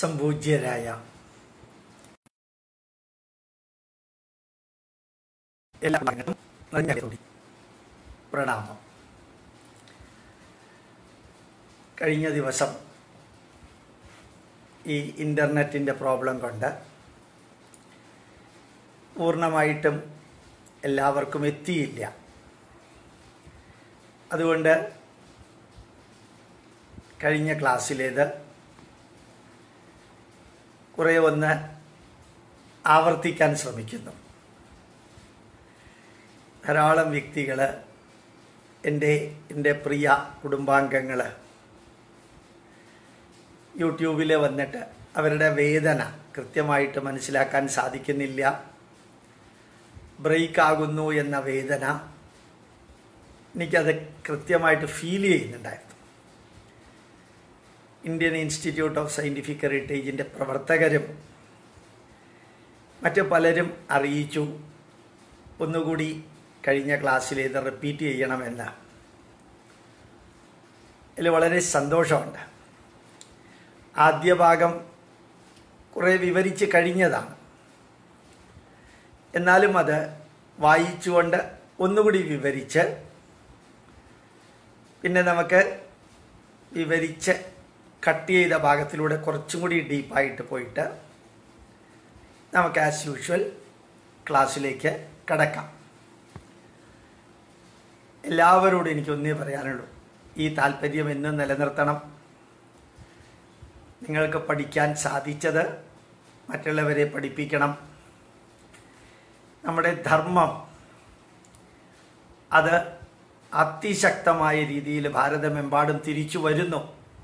സംപൂജ്യരായ എല്ലാവർക്കും നന്ദി പ്രണാമം കഴിഞ്ഞ ദിവസം ഈ ഇൻ്റർനെറ്റിൻ്റെ പ്രോബ്ലം കൊണ്ട് പൂർണ്ണമായിട്ടും എല്ലാവർക്കും എത്തിയില്ല അതുകൊണ്ട് കഴിഞ്ഞ ക്ലാസ്സിലേത് കുറേ ഒന്ന് ആവർത്തിക്കാൻ ശ്രമിക്കുന്നു ധാരാളം വ്യക്തികൾ എൻ്റെ എൻ്റെ പ്രിയ കുടുംബാംഗങ്ങൾ യൂട്യൂബിൽ വന്നിട്ട് അവരുടെ വേദന കൃത്യമായിട്ട് മനസ്സിലാക്കാൻ സാധിക്കുന്നില്ല ബ്രേക്ക് ആകുന്നു എന്ന വേദന എനിക്കത് കൃത്യമായിട്ട് ഫീൽ ചെയ്യുന്നുണ്ടായിരുന്നു ഇന്ത്യൻ ഇൻസ്റ്റിറ്റ്യൂട്ട് ഓഫ് സയൻറ്റിഫിക് ഹെറിറ്റേജിൻ്റെ പ്രവർത്തകരും മറ്റു പലരും അറിയിച്ചു ഒന്നുകൂടി കഴിഞ്ഞ ക്ലാസ്സിൽ ഇത് റിപ്പീറ്റ് ചെയ്യണമെന്ന് ഇതിൽ വളരെ സന്തോഷമുണ്ട് ആദ്യ ഭാഗം കുറേ വിവരിച്ച് കഴിഞ്ഞതാണ് എന്നാലും അത് വായിച്ചുകൊണ്ട് ഒന്നുകൂടി വിവരിച്ച് പിന്നെ നമുക്ക് വിവരിച്ച് കട്ട് ചെയ്ത ഭാഗത്തിലൂടെ കുറച്ചും കൂടി ഡീപ്പായിട്ട് പോയിട്ട് നമുക്ക് ആസ് യൂഷ്വൽ ക്ലാസ്സിലേക്ക് കടക്കാം എല്ലാവരോടും എനിക്ക് ഒന്നേ പറയാനുള്ളൂ ഈ താല്പര്യം എന്നും നിലനിർത്തണം നിങ്ങൾക്ക് പഠിക്കാൻ സാധിച്ചത് മറ്റുള്ളവരെ പഠിപ്പിക്കണം നമ്മുടെ ധർമ്മം അത് അതിശക്തമായ രീതിയിൽ ഭാരതമെമ്പാടും തിരിച്ചു വരുന്നു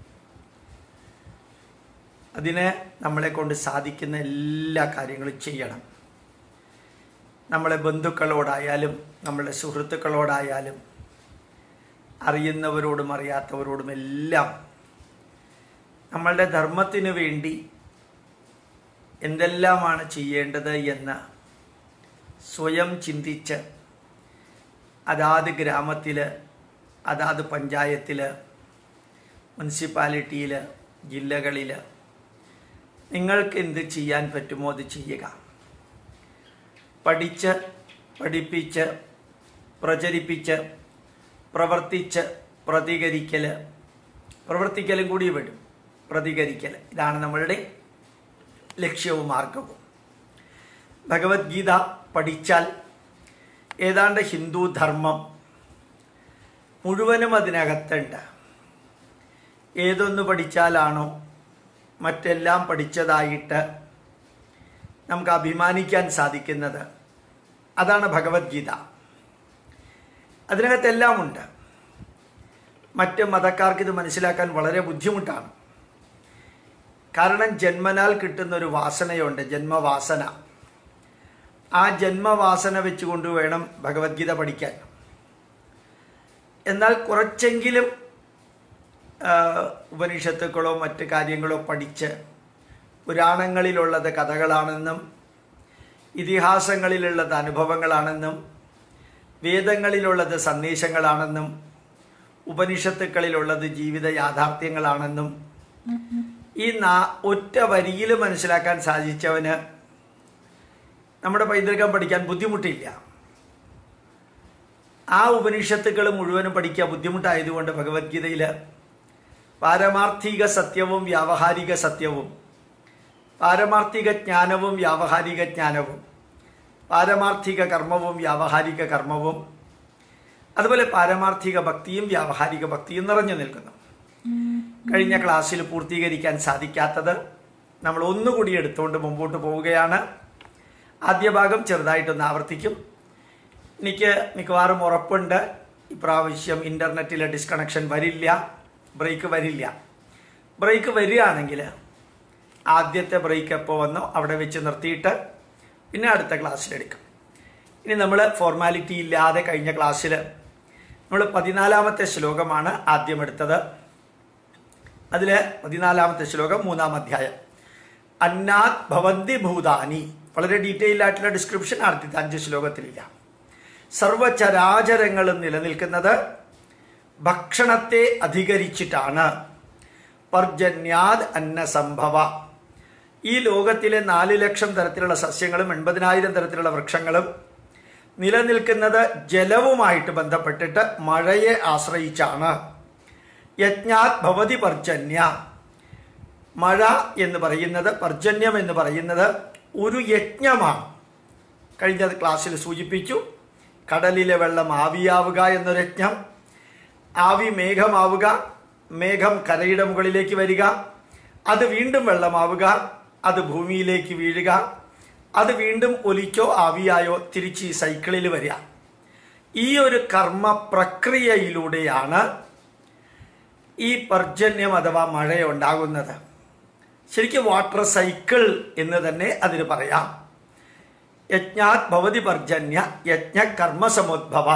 അതിന് നമ്മളെ കൊണ്ട് സാധിക്കുന്ന എല്ലാ കാര്യങ്ങളും ചെയ്യണം നമ്മളെ ബന്ധുക്കളോടായാലും നമ്മളെ സുഹൃത്തുക്കളോടായാലും അറിയുന്നവരോടും അറിയാത്തവരോടും എല്ലാം നമ്മളുടെ ധർമ്മത്തിനു വേണ്ടി എന്തെല്ലാമാണ് ചെയ്യേണ്ടത് എന്ന് സ്വയം ചിന്തിച്ച് അതാത് ഗ്രാമത്തിൽ അതാത് പഞ്ചായത്തിൽ മുനിസിപ്പാലിറ്റിയിൽ ജില്ലകളിൽ നിങ്ങൾക്ക് എന്ത് ചെയ്യാൻ പറ്റുമോ അത് ചെയ്യുക പഠിച്ച് പഠിപ്പിച്ച് പ്രചരിപ്പിച്ച് പ്രവർത്തിച്ച് പ്രതികരിക്കൽ പ്രവർത്തിക്കലും കൂടി വരും പ്രതികരിക്കൽ ഇതാണ് നമ്മളുടെ ലക്ഷ്യവും മാർഗവും ഭഗവത്ഗീത പഠിച്ചാൽ ഏതാണ്ട് ഹിന്ദു ധർമ്മം മുഴുവനും അതിനകത്തുണ്ട് ഏതൊന്ന് പഠിച്ചാലാണോ മറ്റെല്ലാം പഠിച്ചതായിട്ട് നമുക്ക് അഭിമാനിക്കാൻ സാധിക്കുന്നത് അതാണ് ഭഗവത്ഗീത അതിനകത്തെല്ലാം ഉണ്ട് മറ്റ് മതക്കാർക്ക് ഇത് മനസ്സിലാക്കാൻ വളരെ ബുദ്ധിമുട്ടാണ് കാരണം ജന്മനാൽ കിട്ടുന്ന ഒരു വാസനയുണ്ട് ജന്മവാസന ആ ജന്മവാസന വെച്ചുകൊണ്ട് വേണം ഭഗവത്ഗീത പഠിക്കാൻ എന്നാൽ കുറച്ചെങ്കിലും ഉപനിഷത്തുക്കളോ മറ്റ് കാര്യങ്ങളോ പഠിച്ച് പുരാണങ്ങളിലുള്ളത് കഥകളാണെന്നും ഇതിഹാസങ്ങളിലുള്ളത് അനുഭവങ്ങളാണെന്നും വേദങ്ങളിലുള്ളത് സന്ദേശങ്ങളാണെന്നും ഉപനിഷത്തുക്കളിലുള്ളത് ജീവിത യാഥാർത്ഥ്യങ്ങളാണെന്നും ഈ നാ ഒറ്റ വരിയിൽ മനസ്സിലാക്കാൻ സാധിച്ചവന് നമ്മുടെ പൈതൃകം പഠിക്കാൻ ബുദ്ധിമുട്ടില്ല ആ ഉപനിഷത്തുക്കൾ മുഴുവനും പഠിക്കാൻ ബുദ്ധിമുട്ടായതുകൊണ്ട് ഭഗവത്ഗീതയിൽ പാരമാർത്ഥിക സത്യവും വ്യാവഹാരിക സത്യവും പാരമാർത്ഥിക ജ്ഞാനവും വ്യാവഹാരിക ജ്ഞാനവും പാരമാർത്ഥിക കർമ്മവും വ്യാവഹാരിക കർമ്മവും അതുപോലെ പാരമാർത്ഥിക ഭക്തിയും വ്യാവഹാരിക ഭക്തിയും നിറഞ്ഞു നിൽക്കുന്നു കഴിഞ്ഞ ക്ലാസ്സിൽ പൂർത്തീകരിക്കാൻ സാധിക്കാത്തത് നമ്മൾ ഒന്നുകൂടി എടുത്തുകൊണ്ട് മുമ്പോട്ട് പോവുകയാണ് ആദ്യ ഭാഗം ചെറുതായിട്ടൊന്ന് ആവർത്തിക്കും എനിക്ക് മിക്കവാറും ഉറപ്പുണ്ട് ഇപ്രാവശ്യം ഇൻ്റർനെറ്റിലെ ഡിസ്കണക്ഷൻ വരില്ല ബ്രേക്ക് വരില്ല ബ്രേക്ക് വരികയാണെങ്കിൽ ആദ്യത്തെ ബ്രേക്ക് എപ്പോൾ വന്നോ അവിടെ വെച്ച് നിർത്തിയിട്ട് പിന്നെ അടുത്ത ക്ലാസ്സിലെടുക്കും ഇനി നമ്മൾ ഫോർമാലിറ്റി ഇല്ലാതെ കഴിഞ്ഞ ക്ലാസ്സിൽ നമ്മൾ പതിനാലാമത്തെ ശ്ലോകമാണ് ആദ്യം എടുത്തത് അതിൽ പതിനാലാമത്തെ ശ്ലോകം മൂന്നാം അധ്യായം അന്നാത് ഭവന്തി ഭൂതാനി വളരെ ഡീറ്റെയിൽ ആയിട്ടുള്ള ഡിസ്ക്രിപ്ഷൻ ആദ്യത്തെ അഞ്ച് ശ്ലോകത്തിലില്ല സർവചരാചരങ്ങളും നിലനിൽക്കുന്നത് ഭക്ഷണത്തെ അധികരിച്ചിട്ടാണ് പർജന്യാത് അന്നസംഭവ ഈ ലോകത്തിലെ നാല് ലക്ഷം തരത്തിലുള്ള സസ്യങ്ങളും എൺപതിനായിരം തരത്തിലുള്ള വൃക്ഷങ്ങളും നിലനിൽക്കുന്നത് ജലവുമായിട്ട് ബന്ധപ്പെട്ടിട്ട് മഴയെ ആശ്രയിച്ചാണ് യജ്ഞാത് ഭവതി പർജന്യ മഴ എന്ന് പറയുന്നത് പർജന്യം എന്ന് പറയുന്നത് ഒരു യജ്ഞമാണ് കഴിഞ്ഞ ക്ലാസ്സിൽ സൂചിപ്പിച്ചു കടലിലെ വെള്ളം ആവിയാവുക എന്നൊരു യജ്ഞം ആവി മേഘമാവുക മേഘം കരയുടെ മുകളിലേക്ക് വരിക അത് വീണ്ടും വെള്ളമാവുക അത് ഭൂമിയിലേക്ക് വീഴുക അത് വീണ്ടും ഒലിച്ചോ ആവിയായോ തിരിച്ച് ഈ സൈക്കിളിൽ വരിക ഈ ഒരു കർമ്മ പ്രക്രിയയിലൂടെയാണ് ഈ പർജന്യം അഥവാ മഴ ഉണ്ടാകുന്നത് ശരിക്കും വാട്ടർ സൈക്കിൾ എന്ന് തന്നെ അതിന് പറയാം യജ്ഞാത് ഭവതി പർജന്യ യജ്ഞ കർമ്മസമുദ്ഭവ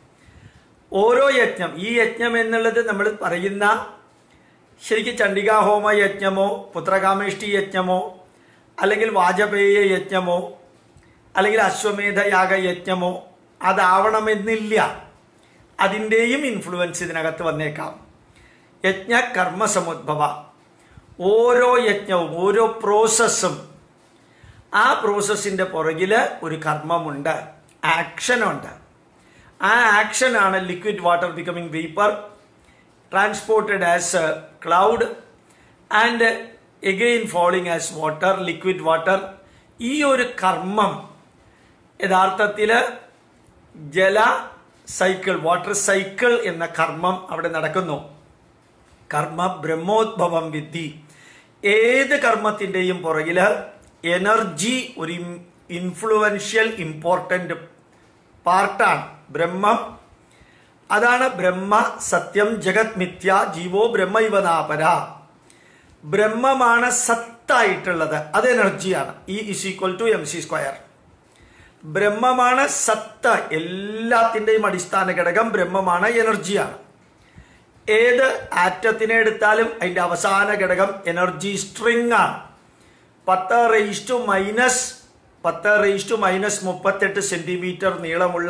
ഓരോ യജ്ഞം ഈ യജ്ഞം എന്നുള്ളത് നമ്മൾ പറയുന്ന ശരിക്കും ചണ്ഡികാഹോമ യജ്ഞമോ പുത്രകാമേഷ്ടി യജ്ഞമോ അല്ലെങ്കിൽ വാജപേയ യജ്ഞമോ അല്ലെങ്കിൽ അശ്വമേധയാഗ യജ്ഞമോ അതാവണമെന്നില്ല അതിൻ്റെയും ഇൻഫ്ലുവൻസ് ഇതിനകത്ത് വന്നേക്കാം യജ്ഞ കർമ്മസമുദ്ഭവ ഓരോ യജ്ഞവും ഓരോ പ്രോസസ്സും ആ പ്രോസസ്സിൻ്റെ പുറകിൽ ഒരു കർമ്മമുണ്ട് ആക്ഷനുണ്ട് ആ ആക്ഷനാണ് liquid water becoming vapour transported as cloud and again falling as water liquid water ഈ ഒരു കർമ്മം യഥാർത്ഥത്തിൽ ജല സൈക്കിൾ വാട്ടർ സൈക്കിൾ എന്ന കർമ്മം അവിടെ നടക്കുന്നു കർമ്മ ബ്രഹ്മോദ്ഭവം വിദ്ധി ഏത് കർമ്മത്തിൻ്റെയും പുറകിൽ എനർജി ഒരു ഇൻഫ്ലുവൻഷ്യൽ ഇമ്പോർട്ടൻ്റ് പാർട്ടാണ് ബ്രഹ്മം അതാണ് ബ്രഹ്മ സത്യം ജഗത് മിഥ്യ ജീവോ ബ്രഹ്മ ഇവനാപര ബ്രഹ്മമാണ് സത്തായിട്ടുള്ളത് അത് എനർജിയാണ് E is equal to M C square ബ്രഹ്മമാണ് സത്ത എല്ലാത്തിൻ്റെയും അടിസ്ഥാന ഘടകം ബ്രഹ്മമാണ് എനർജിയാണ് ഏത് ആറ്റത്തിനെ എടുത്താലും അതിൻ്റെ അവസാന ഘടകം എനർജി സ്ട്രിങ് ആണ് പത്ത് റേസ് ടു മൈനസ് പത്ത് റേസ് ടു മൈനസ് മുപ്പത്തെട്ട് സെൻറ്റിമീറ്റർ നീളമുള്ള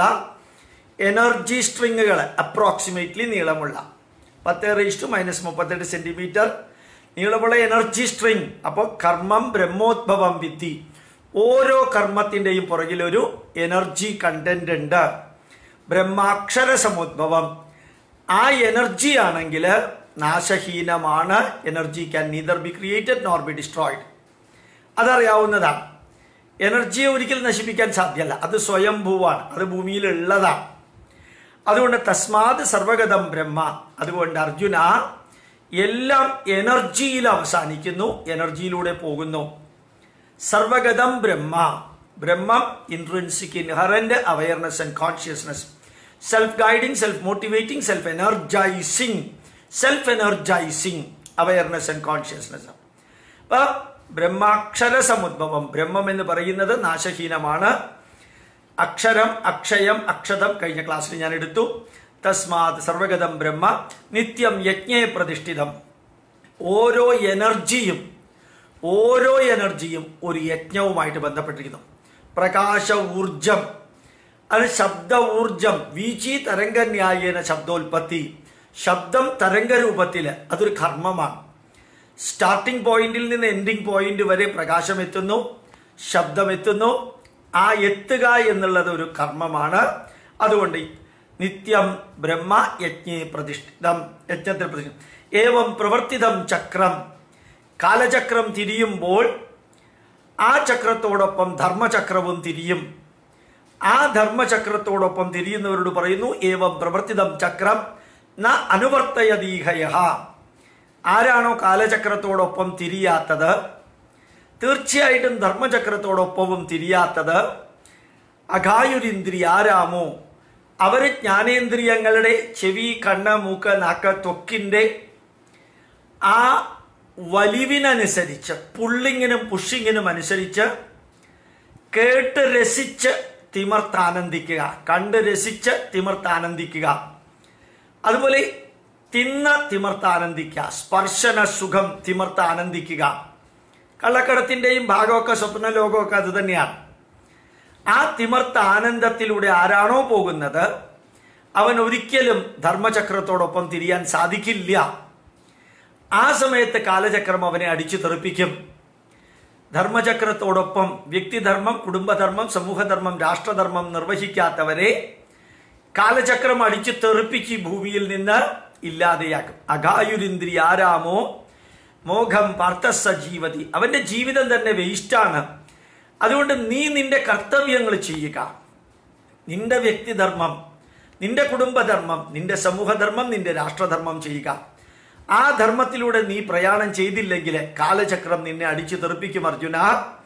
എനർജി സ്ട്രിങ്ങുകൾ അപ്രോക്സിമേറ്റ്ലി നീളമുള്ള പത്ത് റേസ് ടു മൈനസ് മുപ്പത്തെട്ട് സെൻറ്റിമീറ്റർ നീളമുള്ള എനർജി സ്ട്രിങ് അപ്പോൾ കർമ്മം ബ്രഹ്മോദ്ഭവം വിദ്ധി ഓരോ കർമ്മത്തിൻ്റെയും പുറകിലൊരു എനർജി കണ്ടന്റ് ഉണ്ട് ബ്രഹ്മാക്ഷര സമുദ്ഭവം ആ എനർജി ആണെങ്കിൽ നാശഹീനമാണ് energy can neither be created nor be destroyed അതറിയാവുന്നതാണ് എനർജിയെ ഒരിക്കലും നശിപ്പിക്കാൻ സാധ്യമല്ല അത് സ്വയംഭൂവാണ് അത് ഭൂമിയിലുള്ളതാണ് അതുകൊണ്ട് തസ്മാത് സർവഗതം ബ്രഹ്മ അതുകൊണ്ട് അർജുന എല്ലാം എനർജിയിൽ അവസാനിക്കുന്നു എനർജിയിലൂടെ പോകുന്നു സർവഗതം ബ്രഹ്മ ബ്രഹ്മം intrinsic inherent awareness and consciousness self guiding self motivating self energising self energising awareness and consciousness അപ്പൊ ബ്രഹ്മാക്ഷര സമുദ്ഭവം ബ്രഹ്മം എന്ന് പറയുന്നത് നാശഹീനമാണ് അക്ഷരം അക്ഷയം അക്ഷതം കഴിഞ്ഞ ക്ലാസ്സിൽ ഞാൻ എടുത്തു തസ്മാത് സർവഗതം ബ്രഹ്മ നിത്യം യജ്ഞേ പ്രതിഷ്ഠിതം ഓരോ എനർജിയും ഓരോ എനർജിയും ഒരു യജ്ഞവുമായിട്ട് ബന്ധപ്പെട്ടിരിക്കുന്നു പ്രകാശ ഊർജം അത് ശബ്ദ ഊർജം വീചി തരംഗന്യായേന ശബ്ദോൽപത്തി ശബ്ദം തരംഗരൂപത്തിൽ അതൊരു കർമ്മമാണ് സ്റ്റാർട്ടിംഗ് പോയിന്റിൽ നിന്ന് എൻഡിങ് പോയിന്റ് വരെ പ്രകാശം എത്തുന്നു ശബ്ദം എത്തുന്നു ആ എത്തുക എന്നുള്ളത് ഒരു കർമ്മമാണ് അതുകൊണ്ട് നിത്യം ബ്രഹ്മ യജ്ഞേ പ്രതിഷ്ഠിതം യജ്ഞത്തിൽ പ്രതിഷ്ഠിതം ഏവം പ്രവർത്തിതം ചക്രം കാലചക്രം തിരിയുമ്പോൾ ആ ചക്രത്തോടൊപ്പം ധർമ്മചക്രവും തിരിയും ആ ധർമ്മചക്രത്തോടൊപ്പം തിരിയുന്നവരോട് പറയുന്നു ഏവം പ്രവർത്തിതം ചക്രം ന അനുവർത്തയതീഹയ ആരാണോ കാലചക്രത്തോടൊപ്പം തിരിയാത്തത് തീർച്ചയായിട്ടും ധർമ്മചക്രത്തോടൊപ്പവും തിരിയാത്തത് അഘായുരിന്ദ്രിയ ആരാമോ അവർ ജ്ഞാനേന്ദ്രിയങ്ങളുടെ ചെവി കണ്ണ് മൂക്ക് നാക്ക് ത്വക്കിൻ്റെ ആ വലിവിനനുസരിച്ച് പുള്ളിങ്ങിനും പുഷിങ്ങിനും അനുസരിച്ച് കേട്ട് രസിച്ച് തിമർത്താനന്ദിക്കുക കണ്ട് രസിച്ച് തിമർത്താനന്ദിക്കുക അതുപോലെ തിന്ന തിമർത്താനന്ദിക്കുക സ്പർശന സുഖം തിമർത്താനന്ദിക്കുക കള്ളക്കടത്തിൻ്റെയും ഭാഗമൊക്കെ സ്വപ്ന ലോകമൊക്കെ അത് തന്നെയാണ് ആ തിമർത്ത ആനന്ദത്തിലൂടെ ആരാണോ പോകുന്നത് അവൻ ഒരിക്കലും ധർമ്മചക്രത്തോടൊപ്പം തിരിയാൻ സാധിക്കില്ല ആ സമയത്ത് കാലചക്രം അവനെ അടിച്ചു തെറിപ്പിക്കും ധർമ്മചക്രത്തോടൊപ്പം വ്യക്തിധർമ്മം കുടുംബധർമ്മം സമൂഹധർമ്മം രാഷ്ട്രധർമ്മം നിർവഹിക്കാത്തവരെ കാലചക്രം അടിച്ചു തെറിപ്പിച്ച് ഈ ഭൂമിയിൽ നിന്ന് ഇല്ലാതെയാക്കും അഘായുരിന്ദ്രി ആരാമോ മോഘം പാർത്ഥസ ജീവതി അവന്റെ ജീവിതം തന്നെ വേസ്റ്റാണ് അതുകൊണ്ട് നീ നിന്റെ കർത്തവ്യങ്ങൾ ചെയ്യുക നിന്റെ വ്യക്തിധർമ്മം നിന്റെ കുടുംബധർമ്മം നിന്റെ സമൂഹധർമ്മം നിന്റെ രാഷ്ട്രധർമ്മം ചെയ്യുക ആ ധർമ്മത്തിലൂടെ നീ പ്രയാണം ചെയ്തില്ലെങ്കിൽ കാലചക്രം നിന്നെ അടിച്ചു തെറിപ്പിക്കും അർജുന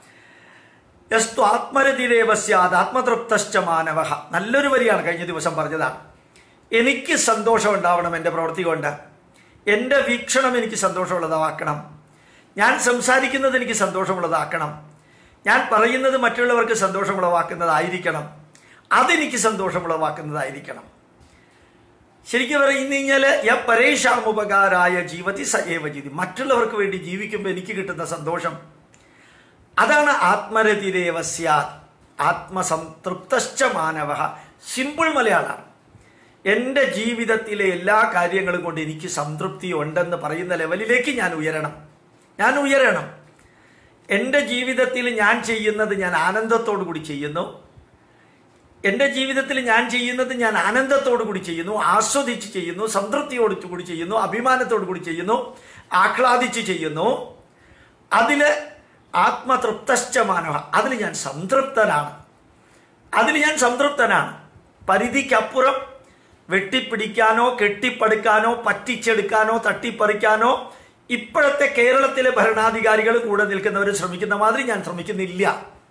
യസ്തു ആത്മരതിരേവസ്യാത് ആത്മതൃപ്തശ്ച മാനവ നല്ലൊരു വരിയാണ് കഴിഞ്ഞ ദിവസം പറഞ്ഞതാണ് എനിക്ക് സന്തോഷം ഉണ്ടാവണം എൻ്റെ പ്രവൃത്തി കൊണ്ട് എൻ്റെ വീക്ഷണം എനിക്ക് സന്തോഷമുള്ളതാക്കണം ഞാൻ സംസാരിക്കുന്നത് എനിക്ക് സന്തോഷമുള്ളതാക്കണം ഞാൻ പറയുന്നത് മറ്റുള്ളവർക്ക് സന്തോഷമുളവാക്കുന്നതായിരിക്കണം അതെനിക്ക് സന്തോഷമുളവാക്കുന്നതായിരിക്കണം ശരിക്കും പറഞ്ഞു കഴിഞ്ഞാൽ യ പരേഷാമുപകാരായ ജീവതി സയേവ ജീതി മറ്റുള്ളവർക്ക് വേണ്ടി ജീവിക്കുമ്പോൾ എനിക്ക് കിട്ടുന്ന സന്തോഷം അതാണ് ആത്മരതിരേവ സ്യാത് ആത്മസംതൃപ്തശ്ച മാനവ സിമ്പിൾ മലയാളമാണ് എൻ്റെ ജീവിതത്തിലെ എല്ലാ കാര്യങ്ങളും കൊണ്ട് എനിക്ക് സംതൃപ്തി ഉണ്ടെന്ന് പറയുന്ന ലെവലിലേക്ക് ഞാൻ ഉയരണം ഞാൻ ഉയരണം എൻ്റെ ജീവിതത്തിൽ ഞാൻ ചെയ്യുന്നത് ഞാൻ ആനന്ദത്തോടു കൂടി ചെയ്യുന്നു എൻ്റെ ജീവിതത്തിൽ ഞാൻ ചെയ്യുന്നത് ഞാൻ ആനന്ദത്തോടു കൂടി ചെയ്യുന്നു ആസ്വദിച്ച് ചെയ്യുന്നു സംതൃപ്തിയോട് കൂടി ചെയ്യുന്നു അഭിമാനത്തോടു കൂടി ചെയ്യുന്നു ആഹ്ലാദിച്ച് ചെയ്യുന്നു അതിൽ ആത്മതൃപ്തശ്ച മാനവ അതിൽ ഞാൻ സംതൃപ്തനാണ് അതിൽ ഞാൻ സംതൃപ്തനാണ് പരിധിക്കപ്പുറം വെട്ടിപ്പിടിക്കാനോ കെട്ടിപ്പടുക്കാനോ പറ്റിച്ചെടുക്കാനോ തട്ടിപ്പറിക്കാനോ ഇപ്പോഴത്തെ കേരളത്തിലെ ഭരണാധികാരികൾ കൂടെ നിൽക്കുന്നവർ ശ്രമിക്കുന്ന മാതിരി ഞാൻ ശ്രമിക്കുന്നില്ല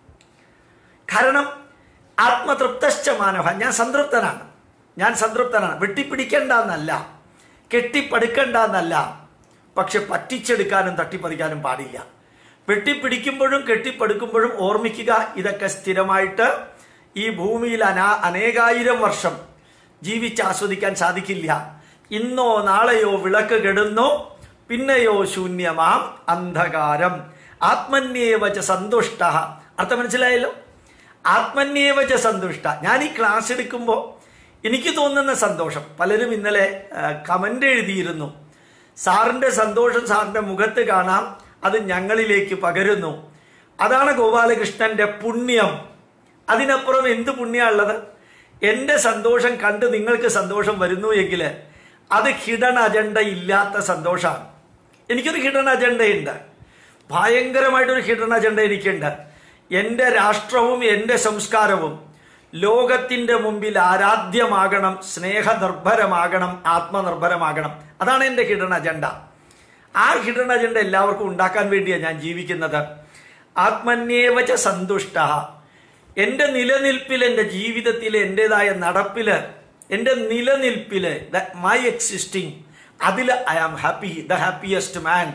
കാരണം ആത്മതൃപ്തശ്ച മാനവ ഞാൻ സംതൃപ്തനാണ് ഞാൻ സംതൃപ്തനാണ് വെട്ടിപ്പിടിക്കേണ്ട എന്നല്ല കെട്ടിപ്പടുക്കേണ്ട എന്നല്ല പക്ഷെ പറ്റിച്ചെടുക്കാനും തട്ടിപ്പറിക്കാനും പാടില്ല വെട്ടിപ്പിടിക്കുമ്പോഴും കെട്ടിപ്പടുക്കുമ്പോഴും ഓർമ്മിക്കുക ഇതൊക്കെ സ്ഥിരമായിട്ട് ഈ ഭൂമിയിൽ അനാ അനേകായിരം വർഷം ജീവിച്ച് ആസ്വദിക്കാൻ സാധിക്കില്ല ഇന്നോ നാളെയോ വിളക്ക് കെടുന്നു പിന്നെയോ ശൂന്യമാം അന്ധകാരം ആത്മന്യേവച സന്തുഷ്ട അർത്ഥം മനസ്സിലായല്ലോ ആത്മന്യേവച സന്തുഷ്ട ഞാൻ ഈ ക്ലാസ് എടുക്കുമ്പോൾ എനിക്ക് തോന്നുന്ന സന്തോഷം പലരും ഇന്നലെ കമൻ്റ് എഴുതിയിരുന്നു സാറിൻ്റെ സന്തോഷം സാറിൻ്റെ മുഖത്ത് കാണാം അത് ഞങ്ങളിലേക്ക് പകരുന്നു അതാണ് ഗോപാലകൃഷ്ണന്റെ പുണ്യം അതിനപ്പുറം എന്ത് പുണ്യമുള്ളത് എൻ്റെ സന്തോഷം കണ്ട് നിങ്ങൾക്ക് സന്തോഷം വരുന്നു എങ്കിൽ അത് ഹിഡൻ അജണ്ട ഇല്ലാത്ത സന്തോഷമാണ് എനിക്കൊരു ഹിഡൻ അജണ്ടയുണ്ട് ഭയങ്കരമായിട്ടൊരു ഹിഡൻ അജണ്ട എനിക്കുണ്ട് എൻ്റെ രാഷ്ട്രവും എൻ്റെ സംസ്കാരവും ലോകത്തിൻ്റെ മുമ്പിൽ ആരാധ്യമാകണം സ്നേഹനിർഭരമാകണം ആത്മനിർഭരമാകണം അതാണ് എൻ്റെ ഹിഡൻ അജണ്ട ആ ഹിഡൻ അജണ്ട എല്ലാവർക്കും ഉണ്ടാക്കാൻ വേണ്ടിയാണ് ഞാൻ ജീവിക്കുന്നത് ആത്മന്യേവച സന്തുഷ്ട എൻ്റെ നിലനിൽപ്പിൽ എൻ്റെ ജീവിതത്തിൽ എൻ്റെതായ നടപ്പിൽ എൻ്റെ നിലനിൽപ്പിൽ മൈ എക്സിസ്റ്റിംഗ് അതിൽ I am happy the happiest man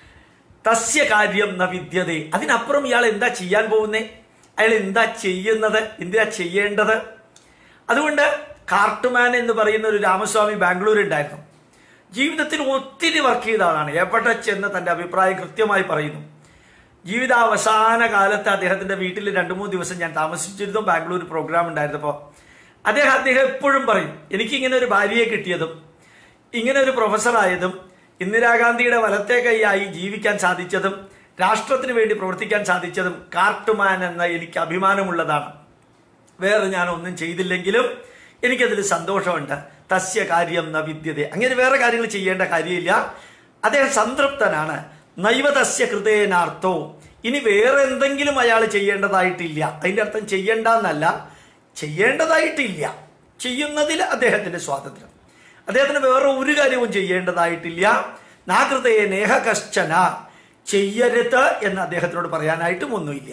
തസ്യ കാര്യം ന വിദ്യതേ അതിനപ്പുറം ഇയാൾ എന്താ ചെയ്യാൻ പോകുന്നേ അയാൾ എന്താ ചെയ്യുന്നത് എന്താ ചെയ്യേണ്ടത് അതുകൊണ്ട് കാർട്ടുമാൻ എന്ന് പറയുന്ന ഒരു രാമസ്വാമി ബാംഗ്ലൂർ ഉണ്ടായിരുന്നു ജീവിതത്തിൽ ഒത്തിരി വർക്ക് ചെയ്ത ആളാണ് എവിടെ ചെന്ന് തൻ്റെ അഭിപ്രായം കൃത്യമായി പറയുന്നു ജീവിത അവസാന കാലത്ത് അദ്ദേഹത്തിന്റെ വീട്ടിൽ രണ്ടു മൂന്ന് ദിവസം ഞാൻ താമസിച്ചിരുന്നു ബാംഗ്ലൂർ പ്രോഗ്രാം ഉണ്ടായിരുന്നപ്പോൾ അദ്ദേഹം അദ്ദേഹം എപ്പോഴും പറയും എനിക്കിങ്ങനെ ഒരു ഭാര്യയെ കിട്ടിയതും ഇങ്ങനെ ഒരു പ്രൊഫസറായതും ഇന്ദിരാഗാന്ധിയുടെ വലത്തെ കൈയായി ജീവിക്കാൻ സാധിച്ചതും രാഷ്ട്രത്തിന് വേണ്ടി പ്രവർത്തിക്കാൻ സാധിച്ചതും കാർട്ടുമാൻ എന്ന എനിക്ക് അഭിമാനമുള്ളതാണ് വേറെ ഞാൻ ഒന്നും ചെയ്തില്ലെങ്കിലും എനിക്കതിൽ സന്തോഷമുണ്ട് തസ്യ കാര്യം ന വിദ്യത അങ്ങനെ വേറെ കാര്യങ്ങൾ ചെയ്യേണ്ട കാര്യമില്ല അദ്ദേഹം സംതൃപ്തനാണ് നൈവതസ്യ ഹൃദയനാർത്ഥോ ഇനി വേറെ എന്തെങ്കിലും അയാൾ ചെയ്യേണ്ടതായിട്ടില്ല അതിൻ്റെ അർത്ഥം ചെയ്യേണ്ട എന്നല്ല ചെയ്യേണ്ടതായിട്ടില്ല ചെയ്യുന്നതിൽ അദ്ദേഹത്തിന്റെ സ്വാതന്ത്ര്യം അദ്ദേഹത്തിന് വേറെ ഒരു കാര്യവും ചെയ്യേണ്ടതായിട്ടില്ല നാകൃതയെ നേഹ കശ്ചന ചെയ്യരുത് എന്ന് അദ്ദേഹത്തിനോട് പറയാനായിട്ടും ഒന്നുമില്ല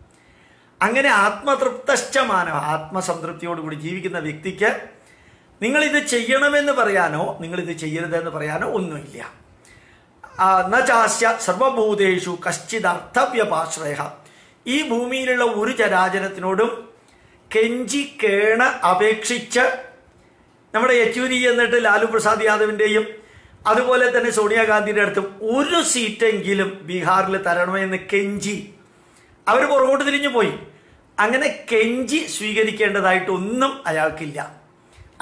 അങ്ങനെ ആത്മതൃപ്തശ്ച മാനവ ആത്മസംതൃപ്തിയോടുകൂടി ജീവിക്കുന്ന വ്യക്തിക്ക് നിങ്ങൾ ഇത് ചെയ്യണമെന്ന് പറയാനോ നിങ്ങൾ ഇത് ചെയ്യരുതെന്ന് പറയാനോ ഒന്നുമില്ല നചാസ്യ സർവഭൂതേഷു കശ്ചിദർത്ഥവ്യപാശ്രയ ഈ ഭൂമിയിലുള്ള ഒരു ചരാചരത്തിനോടും കെഞ്ചി കേണ് അപേക്ഷിച്ച് നമ്മുടെ യെച്ചൂരി എന്നിട്ട് ലാലു പ്രസാദ് യാദവിൻ്റെയും അതുപോലെ തന്നെ സോണിയാഗാന്ധിയുടെ അടുത്തും ഒരു സീറ്റെങ്കിലും ബീഹാറിൽ തരണമെന്ന് കെഞ്ചി അവർ പുറകോട്ട് തിരിഞ്ഞു പോയി അങ്ങനെ കെഞ്ചി സ്വീകരിക്കേണ്ടതായിട്ടൊന്നും അയാൾക്കില്ല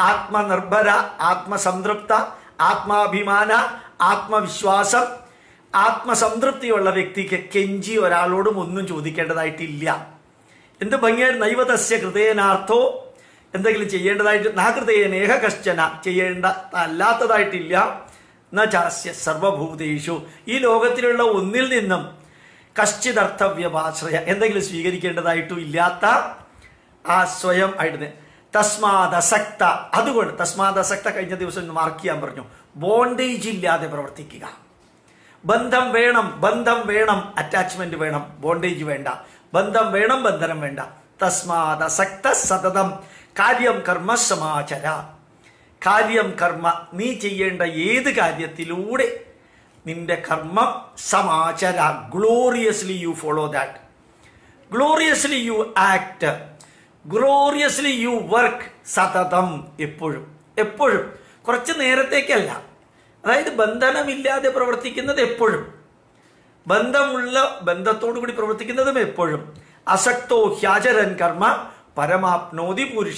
ആത്മനിർഭര ആത്മസംതൃപ്ത ആത്മാഭിമാന ആത്മവിശ്വാസം ആത്മസംതൃപ്തിയുള്ള വ്യക്തിക്ക് കെഞ്ചി ഒരാളോടും ഒന്നും ചോദിക്കേണ്ടതായിട്ടില്ല എന്ത് ഭംഗിയായി നൈവതസ്യ ഹൃദയനാർത്ഥോ എന്തെങ്കിലും ചെയ്യേണ്ടതായിട്ട് നാഹൃദയനേഹ കശ്ചന ചെയ്യേണ്ട അല്ലാത്തതായിട്ടില്ല നചാസ്യ സർവഭൂതേഷു ഈ ലോകത്തിലുള്ള ഒന്നിൽ നിന്നും കശ്ചിതർത്ഥവ്യപാശ്രയ എന്തെങ്കിലും സ്വീകരിക്കേണ്ടതായിട്ടും ഇല്ലാത്ത ആ സ്വയം ആയിട്ട് തസ്മാദസക്ത അതുകൊണ്ട് തസ്മാദസക്ത കഴിഞ്ഞ ദിവസം ഇന്ന് മാർക്ക് ചെയ്യാൻ പറഞ്ഞു ബോണ്ടേജ് ഇല്ലാതെ പ്രവർത്തിക്കുക ബന്ധം വേണം ബന്ധം വേണം അറ്റാച്ച്മെന്റ് വേണം ബോണ്ടേജ് വേണ്ട ബന്ധം വേണം ബന്ധനം വേണ്ട തസ്മാദസക്ത സതതം കാര്യം കർമ്മ സമാചര കാര്യം കർമ്മ നീ ചെയ്യേണ്ട ഏത് കാര്യത്തിലൂടെ നിന്റെ കർമ്മം സമാചര gloriously you follow that gloriously you act gloriously you work സതതം എപ്പോഴും എപ്പോഴും കുറച്ച് നേരത്തേക്കല്ല അതായത് ബന്ധനമില്ലാതെ പ്രവർത്തിക്കുന്നത് എപ്പോഴും ബന്ധമുള്ള ബന്ധത്തോടു കൂടി പ്രവർത്തിക്കുന്നതും എപ്പോഴും അസക്തോ ഹ്യാചരൻ കർമ്മ പരമാപ്നോതി പുരുഷ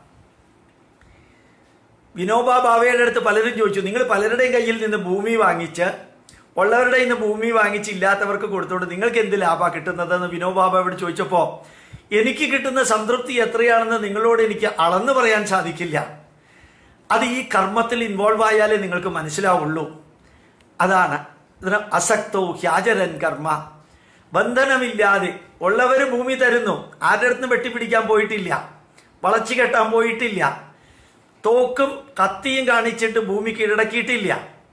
വിനോബ ഭാവയുടെ അടുത്ത് പലരും ചോദിച്ചു നിങ്ങൾ പലരുടെയും കയ്യിൽ നിന്ന് ഭൂമി വാങ്ങിച്ച് ഉള്ളവരുടെ നിന്ന് ഭൂമി വാങ്ങിച്ച് ഇല്ലാത്തവർക്ക് കൊടുത്തോണ്ട് നിങ്ങൾക്ക് എന്ത് ലാഭ കിട്ടുന്നതെന്ന് വിനോബാബയോട് ചോദിച്ചപ്പോ എനിക്ക് കിട്ടുന്ന സംതൃപ്തി എത്രയാണെന്ന് നിങ്ങളോട് എനിക്ക് അളന്നു പറയാൻ സാധിക്കില്ല അത് ഈ കർമ്മത്തിൽ ഇൻവോൾവ് ആയാലേ നിങ്ങൾക്ക് മനസ്സിലാവുള്ളൂ അതാണ് ഇതിന് അസക്തോ ഹ്യാചരൻ കർമ്മ ബന്ധനമില്ലാതെ ഉള്ളവർ ഭൂമി തരുന്നു ആരുടെ അടുത്തും വെട്ടിപ്പിടിക്കാൻ പോയിട്ടില്ല വളച്ചു കെട്ടാൻ പോയിട്ടില്ല തോക്കും കത്തിയും കാണിച്ചിട്ട് ഭൂമി കീഴടക്കിയിട്ടില്ല